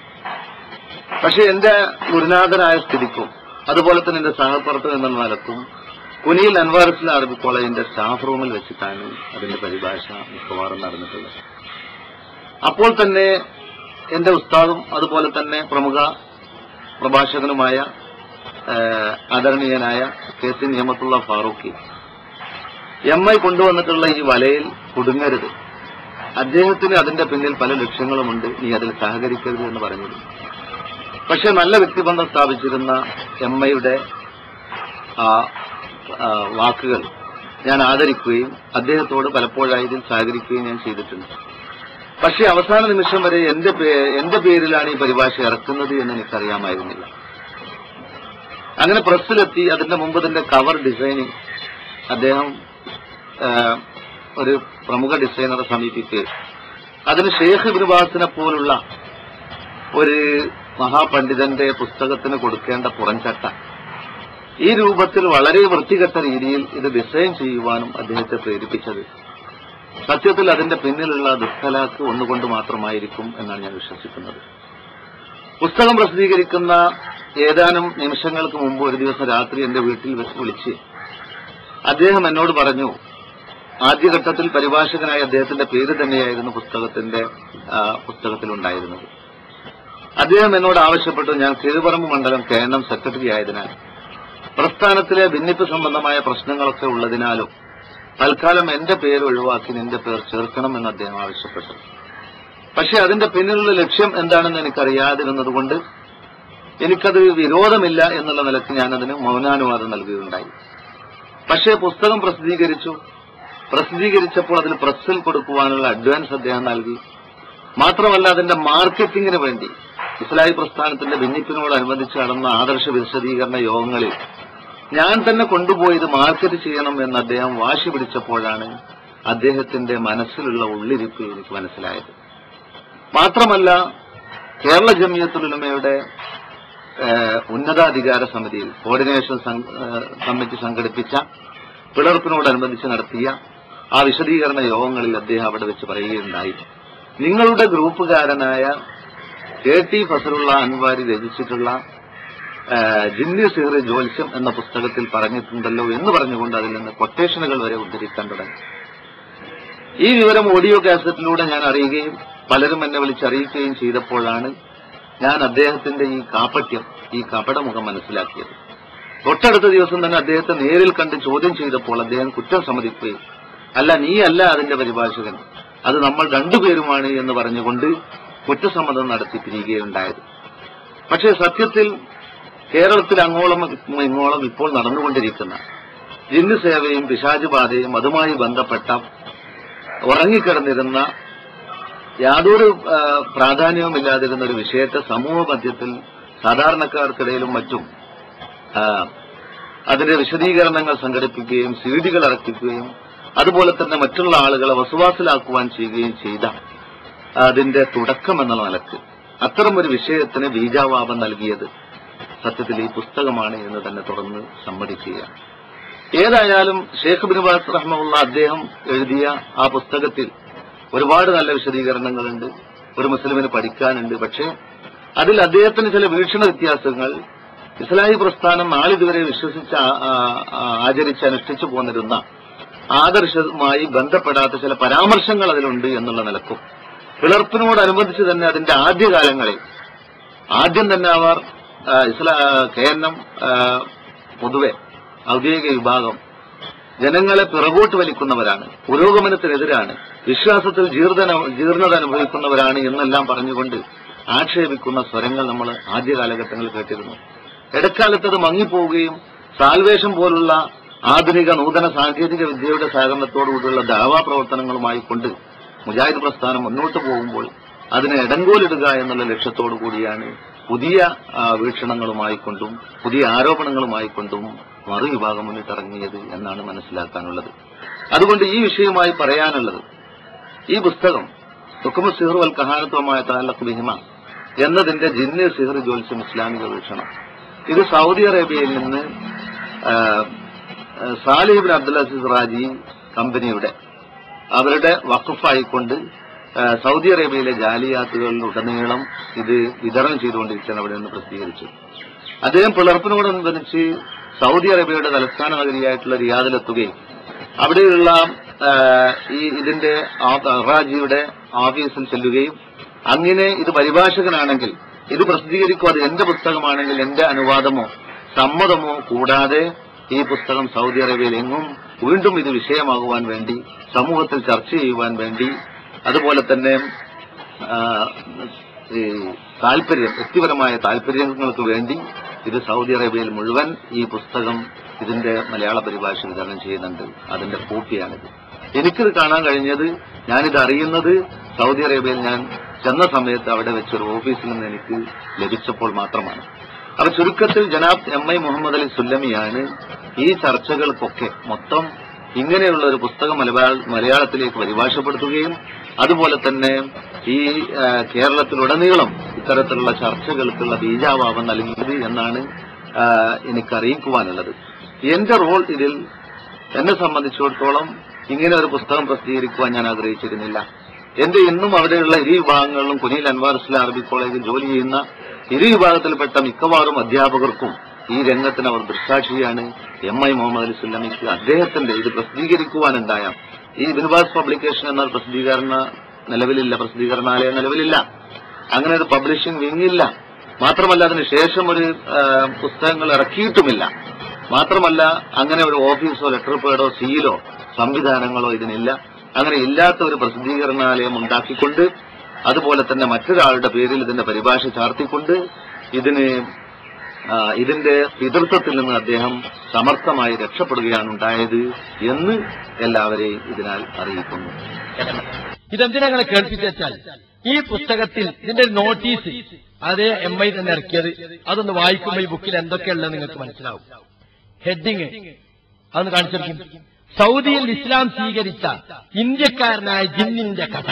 പക്ഷെ എന്റെ ഗുരുനാഥനായ സ്ഥിതിക്കും അതുപോലെ തന്നെ എന്റെ സഹപ്രവർത്തകൻ എന്ന നിലക്കും കുനിയിൽ അൻവാർ ഇസ്ലാം അറബി കോളേജിന്റെ സ്റ്റാഫ് റൂമിൽ വെച്ചിട്ടാണ് അതിന്റെ പരിഭാഷ മിക്കവാറും നടന്നിട്ടുള്ളത് അപ്പോൾ തന്നെ എന്റെ ഉസ്താദും അതുപോലെ തന്നെ പ്രമുഖ പ്രഭാഷകനുമായ ഏഹ്, ആദരണീയനായ K C Niyamathulla Farooqi M I കൊണ്ടുവന്നിട്ടുള്ള ഈ വലയിൽ കുടുങ്ങരുത് അദ്ദേഹത്തിന് അതിന്റെ പിന്നിൽ പല ലക്ഷ്യങ്ങളുമുണ്ട് നീ അതിൽ സഹകരിക്കരുത് എന്ന് പറഞ്ഞിരുന്നു പക്ഷെ നല്ല വ്യക്തിബന്ധം സ്ഥാപിച്ചിരുന്ന എം ഐയുടെ ആ ആ, വാക്കുകൾ ഞാൻ ആദരിക്കുകയും അദ്ദേഹത്തോട് പലപ്പോഴായി ഇതിൽ സഹകരിക്കുകയും ഞാൻ ചെയ്തിട്ടുണ്ട് പക്ഷെ അവസാന നിമിഷം വരെ എന്റെ പേ- എന്റെ പേരിലാണ് ഈ പരിഭാഷ ഇറക്കുന്നത് എന്ന് എനിക്കറിയാമായിരുന്നില്ല അങ്ങനെ പ്രസ്സിലെത്തി അതിന്റെ മുമ്പ് ഇതിന്റെ കവർ ഡിസൈനിങ് അദ്ദേഹം ആ, ഒരു പ്രമുഖ ഡിസൈനറെ സമീപിക്കുകയും അതിന് ഷെയ്ഖ് ബിനുബാസിനെ പോലുള്ള ഒരു മഹാപണ്ഡിതന്റെ പുസ്തകത്തിന് കൊടുക്കേണ്ട പുറംചട്ട ഈ രൂപത്തിൽ വളരെ വൃത്തികെട്ട രീതിയിൽ ഇത് ഡിസൈൻ ചെയ്യുവാനും അദ്ദേഹത്തെ പ്രേരിപ്പിച്ചത് സത്യത്തിൽ അതിന്റെ പിന്നിലുള്ള ദുഃഖലാക്ക് ഒന്നുകൊണ്ട് മാത്രമായിരിക്കും എന്നാണ് ഞാൻ വിശ്വസിക്കുന്നത് പുസ്തകം പ്രസിദ്ധീകരിക്കുന്ന ഏതാനും നിമിഷങ്ങൾക്ക് മുമ്പ് ഒരു ദിവസം രാത്രി എന്റെ വീട്ടിൽ വെച്ച് വിളിച്ച് അദ്ദേഹം എന്നോട് പറഞ്ഞു ആദ്യഘട്ടത്തിൽ പരിഭാഷകനായ അദ്ദേഹത്തിന്റെ പേര് തന്നെയായിരുന്നു പുസ്തകത്തിന്റെ ആ, പുസ്തകത്തിലുണ്ടായിരുന്നത് അദ്ദേഹം എന്നോട് ആവശ്യപ്പെട്ടു ഞാൻ കീഴുപറമ്പ് മണ്ഡലം കേന്ദ്രം സെക്രട്ടറി ആയതിനാൽ പ്രസ്ഥാനത്തിലെ ഭിന്നിപ്പ് സംബന്ധമായ പ്രശ്നങ്ങളൊക്കെ ഉള്ളതിനാലും തൽക്കാലം എന്റെ പേര് ഒഴിവാക്കി നിന്റെ പേർ ചേർക്കണമെന്ന് അദ്ദേഹം ആവശ്യപ്പെട്ടു പക്ഷെ അതിന്റെ പിന്നിലുള്ള ലക്ഷ്യം എന്താണെന്ന് എനിക്കറിയാതിരുന്നതുകൊണ്ട് എനിക്കത് വിരോധമില്ല എന്നുള്ള നിലയ്ക്ക് ഞാൻ അതിന് മൗനാനുവാദം നൽകുകയുണ്ടായി പക്ഷേ പുസ്തകം പ്രസിദ്ധീകരിച്ചു പ്രസിദ്ധീകരിച്ചപ്പോൾ അതിന് പ്രസ്സിൽ കൊടുക്കുവാനുള്ള അഡ്വാൻസ് അദ്ദേഹം നൽകി മാത്രമല്ല അതിന്റെ മാർക്കറ്റിംഗിന് വേണ്ടി ഇസ്ലാഹി പ്രസ്ഥാനത്തിന്റെ ഭിന്നിപ്പിനോടനുബന്ധിച്ച് നടന്ന ആദർശ വിശദീകരണ യോഗങ്ങളിൽ ഞാൻ തന്നെ കൊണ്ടുപോയി ഇത് മാർക്കറ്റ് ചെയ്യണം എന്ന് അദ്ദേഹം വാശി പിടിച്ചപ്പോഴാണ് അദ്ദേഹത്തിന്റെ മനസ്സിലുള്ള ഉള്ളിരിപ്പ് എനിക്ക് മനസ്സിലായത് മാത്രമല്ല കേരള ജമിയത്തുലുമയുടെ ഏഹ്, ഉന്നതാധികാര സമിതിയിൽ കോർഡിനേഷൻ സം- ഏഹ്, കമ്മിറ്റി സംഘടിപ്പിച്ച പിളർപ്പിനോടനുബന്ധിച്ച് നടത്തിയ ആ വിശദീകരണ യോഗങ്ങളിൽ അദ്ദേഹം അവിടെ വെച്ച് പറയുകയുണ്ടായി നിങ്ങളുടെ ഗ്രൂപ്പുകാരനായ കെ ടി ഫസലുള്ള അൻവാരി രചിച്ചിട്ടുള്ള ആ, ജിന്നി സിഹർ ജ്യോത്സ്യം എന്ന പുസ്തകത്തിൽ പറഞ്ഞിട്ടുണ്ടല്ലോ എന്ന് പറഞ്ഞുകൊണ്ട് അതിൽ നിന്ന് കൊട്ടേഷനുകൾ വരെ ഉദ്ധരിക്കാൻ തുടങ്ങി ഈ വിവരം ഓഡിയോ കാസറ്റിലൂടെ ഞാൻ അറിയുകയും പലരും എന്നെ വിളിച്ചറിയിക്കുകയും ചെയ്തപ്പോഴാണ് ഞാൻ അദ്ദേഹത്തിന്റെ ഈ കാപ്പട്യം ഈ കപടമുഖം മനസ്സിലാക്കിയത് തൊട്ടടുത്ത ദിവസം തന്നെ അദ്ദേഹത്തെ നേരിൽ കണ്ട് ചോദ്യം ചെയ്തപ്പോൾ അദ്ദേഹം കുറ്റം സമ്മതിക്കുകയും അല്ല നീയല്ല അതിന്റെ പരിഭാഷകൻ അത് നമ്മൾ രണ്ടുപേരുമാണ് എന്ന് പറഞ്ഞുകൊണ്ട് കുറ്റസമ്മതം നടത്തി പിരിയുകയുണ്ടായത് പക്ഷേ സത്യത്തിൽ കേരളത്തിൽ അങ്ങോളം ഇങ്ങോളം ഇപ്പോൾ നടന്നുകൊണ്ടിരിക്കുന്ന ജിന്ന് സേവയും പിശാച് ബാധയും അതുമായി ബന്ധപ്പെട്ട ഉറങ്ങിക്കിടന്നിരുന്ന യാതൊരു ആ, പ്രാധാന്യവുമില്ലാതിരുന്ന ഒരു വിഷയത്തെ സമൂഹ മധ്യത്തിൽ സാധാരണക്കാർക്കിടയിലും മറ്റും ആ, അതിന്റെ വിശദീകരണങ്ങൾ സംഘടിപ്പിക്കുകയും സീഡികൾ ഇറക്കിക്കുകയും അതുപോലെ തന്നെ മറ്റുള്ള ആളുകളെ വസുവാസിലാക്കുവാൻ ചെയ്യുകയും ചെയ്ത അതിന്റെ തുടക്കം എന്ന നിലക്ക് അത്തരം ഒരു വിഷയത്തിന് ബീജാവാപം നൽകിയത് സത്യത്തിൽ ഈ പുസ്തകമാണ് എന്ന് തന്നെ തുറന്ന് സമ്മതിക്കുകയാണ് ഏതായാലും ഷേഖ് ബിൻ ബാസ് റഹ്മുള്ള അദ്ദേഹം എഴുതിയ ആ പുസ്തകത്തിൽ ഒരുപാട് നല്ല വിശദീകരണങ്ങളുണ്ട് ഒരു മുസ്ലിമിന് പഠിക്കാനുണ്ട് പക്ഷേ അതിൽ അദ്ദേഹത്തിന് ചില വീക്ഷണ വ്യത്യാസങ്ങൾ ഇസ്ലാഹി പ്രസ്ഥാനം നാളിതുവരെ വിശ്വസിച്ച് ആ- ആ- ആ- ആചരിച്ച് അനുഷ്ഠിച്ചു പോന്നിരുന്ന ആദർശവുമായി ബന്ധപ്പെടാത്ത ചില പരാമർശങ്ങൾ അതിലുണ്ട് എന്നുള്ള നിലക്കും പിളർപ്പിനോടനുബന്ധിച്ച് തന്നെ അതിന്റെ ആദ്യകാലങ്ങളിൽ ആദ്യം തന്നെ അവർ ആ, ഇസ്ലാ കെ എൻ എം ആ, പൊതുവെ ഔദ്യോഗിക വിഭാഗം ജനങ്ങളെ പിറകോട്ട് വലിക്കുന്നവരാണ് പുരോഗമനത്തിനെതിരാണ് വിശ്വാസത്തിൽ ജീർണത ജീർണത അനുഭവിക്കുന്നവരാണ് എന്നെല്ലാം പറഞ്ഞുകൊണ്ട് ആക്ഷേപിക്കുന്ന സ്വരങ്ങൾ നമ്മൾ ആദ്യ കാലഘട്ടങ്ങളിൽ കേട്ടിരുന്നു ഇടക്കാലത്ത് അത് മങ്ങിപ്പോവുകയും സാൽവേഷം പോലുള്ള ആധുനിക നൂതന സാങ്കേതിക വിദ്യയുടെ സഹകരണത്തോടുകൂടിയുള്ള ദാവാ പ്രവർത്തനങ്ങളുമായി കൊണ്ട് മുജാഹിദ് പ്രസ്ഥാനം മുന്നോട്ട് പോകുമ്പോൾ അതിനെ ഇടങ്കോലിടുക എന്നുള്ള ലക്ഷ്യത്തോടു കൂടിയാണ് പുതിയ ആ, വീക്ഷണങ്ങളുമായിക്കൊണ്ടും പുതിയ ആരോപണങ്ങളുമായിക്കൊണ്ടും മറുവിഭാഗം മുന്നിട്ടിറങ്ങിയത് എന്നാണ് മനസ്സിലാക്കാനുള്ളത് അതുകൊണ്ട് ഈ വിഷയവുമായി പറയാനുള്ളത് ഈ പുസ്തകം ഹുക്കുമ സിഹർ വൽ കഹാനത്വമായ താലഖ് ബിഹിമ എന്നതിന്റെ ജിന്ന് സിഹർ ജ്യോത്സ്യം ഇസ്ലാമിക വീക്ഷണം ഇത് സൗദി അറേബ്യയിൽ നിന്ന് ആ, ആ, സാലിഹിബിൻ അബ്ദുൽ അസീസ് റാജി കമ്പനിയുടെ അവരുടെ വഖഫായിക്കൊണ്ട് ആ, സൗദി അറേബ്യയിലെ ജാലിയാത്തുകളിലുടനീളം ഇത് വിതരണം ചെയ്തുകൊണ്ടിരിക്കുകയാണ് അവിടെ നിന്ന് പ്രസിദ്ധീകരിച്ചു അദ്ദേഹം പിളർപ്പിനോടനുബന്ധിച്ച് സൗദി അറേബ്യയുടെ തലസ്ഥാന നഗരിയായിട്ടുള്ള റിയാദിലെത്തുകയും അവിടെയുള്ള ആ, ഈ ഇതിന്റെ ആ- റാജിയുടെ ഓഫീസിൽ ചെല്ലുകയും അങ്ങനെ ഇത് പരിഭാഷകനാണെങ്കിൽ ഇത് പ്രസിദ്ധീകരിക്കുക അത് എന്റെ പുസ്തകമാണെങ്കിൽ എന്റെ അനുവാദമോ സമ്മതമോ കൂടാതെ ഈ പുസ്തകം സൗദി അറേബ്യയിൽ എങ്ങും വീണ്ടും ഇത് വിഷയമാകുവാൻ വേണ്ടി സമൂഹത്തിൽ ചർച്ച ചെയ്യുവാൻ വേണ്ടി അതുപോലെ തന്നെ ആ, ഈ താല്പര്യം വ്യക്തിപരമായ താല്പര്യങ്ങൾക്ക് വേണ്ടി ഇത് സൗദി അറേബ്യയിൽ മുഴുവൻ ഈ പുസ്തകം ഇതിന്റെ മലയാള പരിഭാഷ വിതരണം ചെയ്യുന്നുണ്ട് അതിന്റെ കോപ്പിയാണിത് എനിക്കിത് കാണാൻ കഴിഞ്ഞത് ഞാനിത് അറിയുന്നത് സൗദി അറേബ്യയിൽ ഞാൻ ചെന്ന സമയത്ത് അവിടെ വെച്ചൊരു ഓഫീസിൽ നിന്ന് എനിക്ക് ലഭിച്ചപ്പോൾ മാത്രമാണ് അപ്പൊ ചുരുക്കത്തിൽ ജനാബ് എം ഐ മുഹമ്മദ് അലി സുല്ലമിയാണ് ഈ ചർച്ചകൾക്കൊക്കെ മൊത്തം ഇങ്ങനെയുള്ള ഒരു പുസ്തകം മലയാള മലയാളത്തിലേക്ക് പരിഭാഷപ്പെടുത്തുകയും അതുപോലെ തന്നെ ഈ ആ, കേരളത്തിലുടനീളം ഇത്തരത്തിലുള്ള ചർച്ചകൾക്കുള്ള ബീജാവാപം നൽകിയത് എന്നാണ് ആ, എനിക്ക് അറിയിക്കുവാനുള്ളത് എന്റെ റോൾ ഇതിൽ എന്നെ സംബന്ധിച്ചിടത്തോളം ഇങ്ങനെ ഒരു പുസ്തകം പ്രസിദ്ധീകരിക്കുവാൻ ഞാൻ ആഗ്രഹിച്ചിരുന്നില്ല എന്റെ ഇന്നും അവിടെയുള്ള ഇരു വിഭാഗങ്ങളിലും കുനിയിൽ അൻവാർ ഇസ്ലാം അറബി കോളേജിൽ ജോലി ചെയ്യുന്ന ഇരു വിഭാഗത്തിൽപ്പെട്ട മിക്കവാറും അധ്യാപകർക്കും ഈ രംഗത്തിന് അവർ ദൃക്സാക്ഷിയാണ് എം ഐ മുഹമ്മദ് അലി സുല്ലമിക്ക് അദ്ദേഹത്തിന്റെ ഇത് പ്രസിദ്ധീകരിക്കുവാനുണ്ടായ ഈ ബിൻവാസ് പബ്ലിക്കേഷൻ എന്ന പ്രസിദ്ധീകരണ നിലവിലില്ല പ്രസിദ്ധീകരണാലയം നിലവിലില്ല അങ്ങനെ ഒരു പബ്ലിഷിംഗ് വിങ്ങില്ല മാത്രമല്ല അതിന് ശേഷം ഒരു ആ, പുസ്തകങ്ങൾ ഇറക്കിയിട്ടുമില്ല മാത്രമല്ല അങ്ങനെ ഒരു ഓഫീസോ ലെറ്റർ പേഡോ സീലോ സംവിധാനങ്ങളോ ഇതിനില്ല അങ്ങനെ ഇല്ലാത്ത ഒരു പ്രസിദ്ധീകരണാലയം ഉണ്ടാക്കിക്കൊണ്ട് അതുപോലെ തന്നെ മറ്റൊരാളുടെ പേരിൽ ഇതിന്റെ പരിഭാഷ ചാർത്തിക്കൊണ്ട് ഇതിന് ആ, ഇതിന്റെ പിതൃത്വത്തിൽ നിന്ന് അദ്ദേഹം സമർത്ഥമായി രക്ഷപ്പെടുകയാണ് ഉണ്ടായത് എന്ന് എല്ലാവരെയും ഇതിനാൽ അറിയിക്കുന്നു ഇതെന്തിനാ ഞങ്ങളെ കേൾപ്പിച്ചാൽ ഈ പുസ്തകത്തിൽ ഇതിന്റെ ഒരു നോട്ടീസ് അതേ എം ഐ തന്നെ ഇറക്കിയത് അതൊന്ന് വായിക്കുമ്പോൾ ഈ ബുക്കിൽ എന്തൊക്കെയുള്ളത് നിങ്ങൾക്ക് മനസ്സിലാവും ഹെഡിങ് അതൊന്ന് കാണിച്ചെടുക്കും സൗദിയിൽ ഇസ്ലാം സ്വീകരിച്ച ഇന്ത്യക്കാരനായ ജിന്നിന്റെ കഥ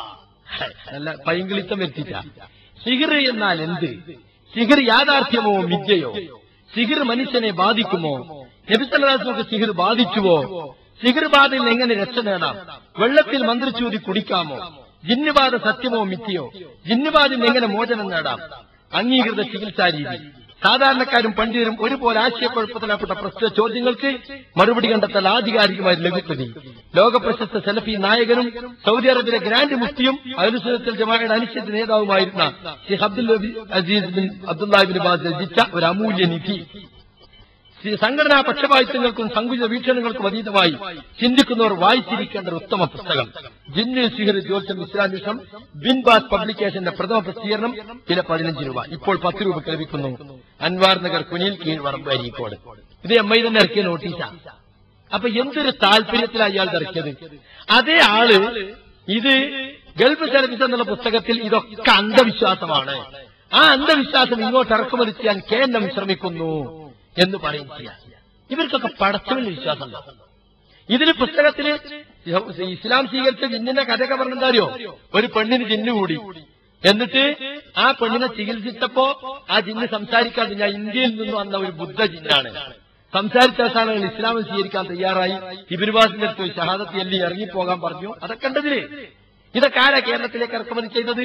നല്ല പൈങ്കിളിത്തം വരുത്തിച്ച സിഹിർ എന്നാൽ എന്ത് സിഹിർ യാഥാർത്ഥ്യമോ മിഥ്യയോ സിഹിർ മനുഷ്യനെ ബാധിക്കുമോ നബിസല്ലാസ്മക്ക് സിഹിർ ബാധിച്ചുവോ സിഹിർ ബാധയിൽ നിന്ന് എങ്ങനെ രക്ഷ നേടാം വെള്ളത്തിൽ മന്ത്രിച്ചൂതി കുടിക്കാമോ ജിന്നുബാധ സത്യമോ മിഥ്യയോ ജിന്നുബാധയിൽ നിന്ന് എങ്ങനെ മോചനം നേടാം അംഗീകൃത ചികിത്സാ രീതി സാധാരണക്കാരും പണ്ഡിതരും ഒരുപോലെ ആശയക്കുഴപ്പത്തിലപ്പെട്ട പ്രസ്തുത ചോദ്യങ്ങൾക്ക് മറുപടി കണ്ടെത്തൽ ആധികാരികമായി ലഘുപ്പതി ലോക പ്രശസ്ത സെലഫി നായകനും സൗദി അറേബ്യയിലെ ഗ്രാൻഡ് മുഫ്തിയും അലുസുനത്തിൽ ജമാഅയുടെ അനിശ്ചിത നേതാവുമായിരുന്ന Sheikh Abdul Aziz bin Abdullah bin Baz രചിച്ച ഒരു അമൂല്യ നിധി സി- സംഘടനാ പക്ഷപാതിത്വങ്ങൾക്കും സങ്കുചിത വീക്ഷണങ്ങൾക്കും അതീതമായി ചിന്തിക്കുന്നവർ വായിച്ചിരിക്കേണ്ട ഒരു ഉത്തമ പുസ്തകം ജിന്നു സിഹർ ജ്യോത്സ്യം ഇസ്ലാം മിഷൻ ബിൻ ബാസ് പബ്ലിക്കേഷന്റെ പ്രഥമ പ്രസിദ്ധീകരണം വില പതിനഞ്ച് രൂപ ഇപ്പോൾ പത്ത് രൂപയ്ക്ക് ലഭിക്കുന്നു അൻവാർ നഗർ കുനിയിൽ കീഴ്വറമ്പ് അരീക്കോട് ഇത് എം ഐ തന്നെ ഇറക്കിയ നോട്ടീസാ അപ്പൊ എന്തൊരു താല്പര്യത്തിലാണ് ഇയാൾ ഇറക്കിയത് അതേ ആള് ഇത് ഗൾഫ് സർവീസ് എന്നുള്ള പുസ്തകത്തിൽ ഇതൊക്കെ അന്ധവിശ്വാസമാണ് ആ അന്ധവിശ്വാസം ഇങ്ങോട്ട് ഇറക്കുമതി ചെയ്യാൻ കേന്ദ്രം ശ്രമിക്കുന്നു എന്ന് പറയും ചെയ്യാം ഇവർക്കൊക്കെ പടച്ചവനിൽ വിശ്വാസമുണ്ടോ ഇതിന് പുസ്തകത്തില് ഇസ്ലാം സ്വീകരിച്ച ജിന്നിന്റെ കഥയൊക്കെ പറഞ്ഞെന്താ അറിയോ ഒരു പെണ്ണിന് ജിന്നു കൂടി എന്നിട്ട് ആ പെണ്ണിനെ ചികിത്സിച്ചപ്പോ ആ ജിന്ന് സംസാരിക്കാതെ ഞാൻ ഇന്ത്യയിൽ നിന്ന് വന്ന ഒരു ബുദ്ധ ജിന്നാണ് സംസാരിച്ച അവസാനങ്ങൾ ഇസ്ലാം സ്വീകരിക്കാൻ തയ്യാറായി ഇബിർവാസിന്റെ അടുത്ത് ഷഹാദത്ത് എല്ലി ഇറങ്ങിപ്പോകാൻ പറഞ്ഞു അതൊക്കെ ഉണ്ടതില് ഇതൊക്കെ ആരാ കേരളത്തിലേക്ക് ഇറക്കുമതി ചെയ്തത്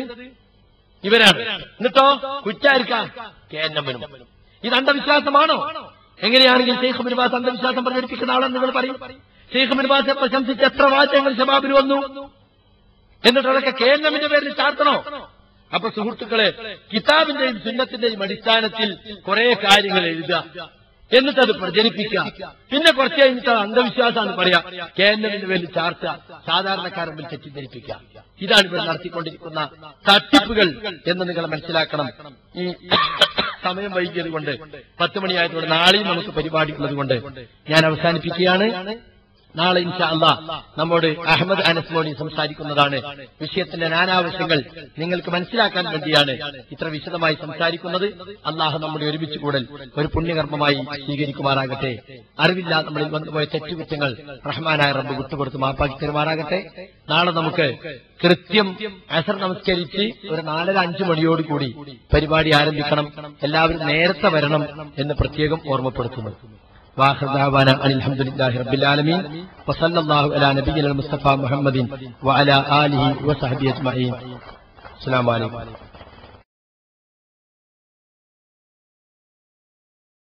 ഇവരാണ് എന്നിട്ടോ കുറ്റായിരിക്കാം കെ എൻ എമ്മിനും ഇത് അന്ധവിശ്വാസമാണോ എങ്ങനെയാണെങ്കിൽ ഷെയ്ഖ് ബിർബാസ് അന്ധവിശ്വാസം പ്രചരിപ്പിക്കുന്ന ആളെന്ന് നിങ്ങൾ പറയും ഷെയ്ഖ് ബിർബാസെ പ്രശംസിച്ച് എത്ര വാചകങ്ങൾ ഷബാബിൽ വന്നു എന്നിട്ട് അതൊക്കെ കെ എൻ എമ്മിന്റെ പേരിൽ ചാർത്തണോ അപ്പൊ സുഹൃത്തുക്കളെ കിതാബിന്റെയും സുന്നത്തിന്റെയും അടിസ്ഥാനത്തിൽ കുറെ കാര്യങ്ങൾ എഴുതുക എന്നിട്ട് അത് പ്രചരിപ്പിക്കുക പിന്നെ കുറച്ച് കഴിഞ്ഞിട്ട് അത് അന്ധവിശ്വാസമാണ് പറയാ കെ എൻ എമ്മിന്റെ പേരിൽ ചാർച്ച സാധാരണക്കാരൻ മുന്നിൽ തെറ്റിദ്ധരിപ്പിക്കുക ഇതാണ് ഇവർ നടത്തിക്കൊണ്ടിരിക്കുന്ന തട്ടിപ്പുകൾ എന്ന് നിങ്ങൾ മനസ്സിലാക്കണം ഈ സമയം വൈകിയത് കൊണ്ട് പത്ത് മണിയായതുകൊണ്ട് നാളെയും നമുക്ക് പരിപാടിയുള്ളത് കൊണ്ട് ഞാൻ അവസാനിപ്പിക്കുകയാണ് നാളെ ഇൻഷാ അല്ലാ നമ്മോട് അഹമ്മദ് അനസ് മോഡി സംസാരിക്കുന്നതാണ് വിഷയത്തിന്റെ നാനാവശ്യങ്ങൾ നിങ്ങൾക്ക് മനസ്സിലാക്കാൻ വേണ്ടിയാണ് ഇത്ര വിശദമായി സംസാരിക്കുന്നത് അള്ളാഹു നമ്മുടെ ഒരുമിച്ച് കൂടൽ ഒരു പുണ്യകർമ്മമായി സ്വീകരിക്കുമാറാകട്ടെ അറിവില്ല നമ്മളിൽ വന്നുപോയ തെറ്റുകുറ്റങ്ങൾ റഹ്മാനായ റബ്ബ് വിട്ടുകൊടുത്ത് മാപ്പാക്കി തരുമാറാകട്ടെ നാളെ നമുക്ക് കൃത്യം അസർ നമസ്കരിച്ച് ഒരു നാലര അഞ്ചു മണിയോട് കൂടി പരിപാടി ആരംഭിക്കണം എല്ലാവരും നേരത്തെ വരണം എന്ന് പ്രത്യേകം ഓർമ്മപ്പെടുത്തുന്നു واخر دعوانا ان الحمد لله رب العالمين وصلى الله على نبينا المصطفى محمد وعلى اله وصحبه اجمعين السلام عليكم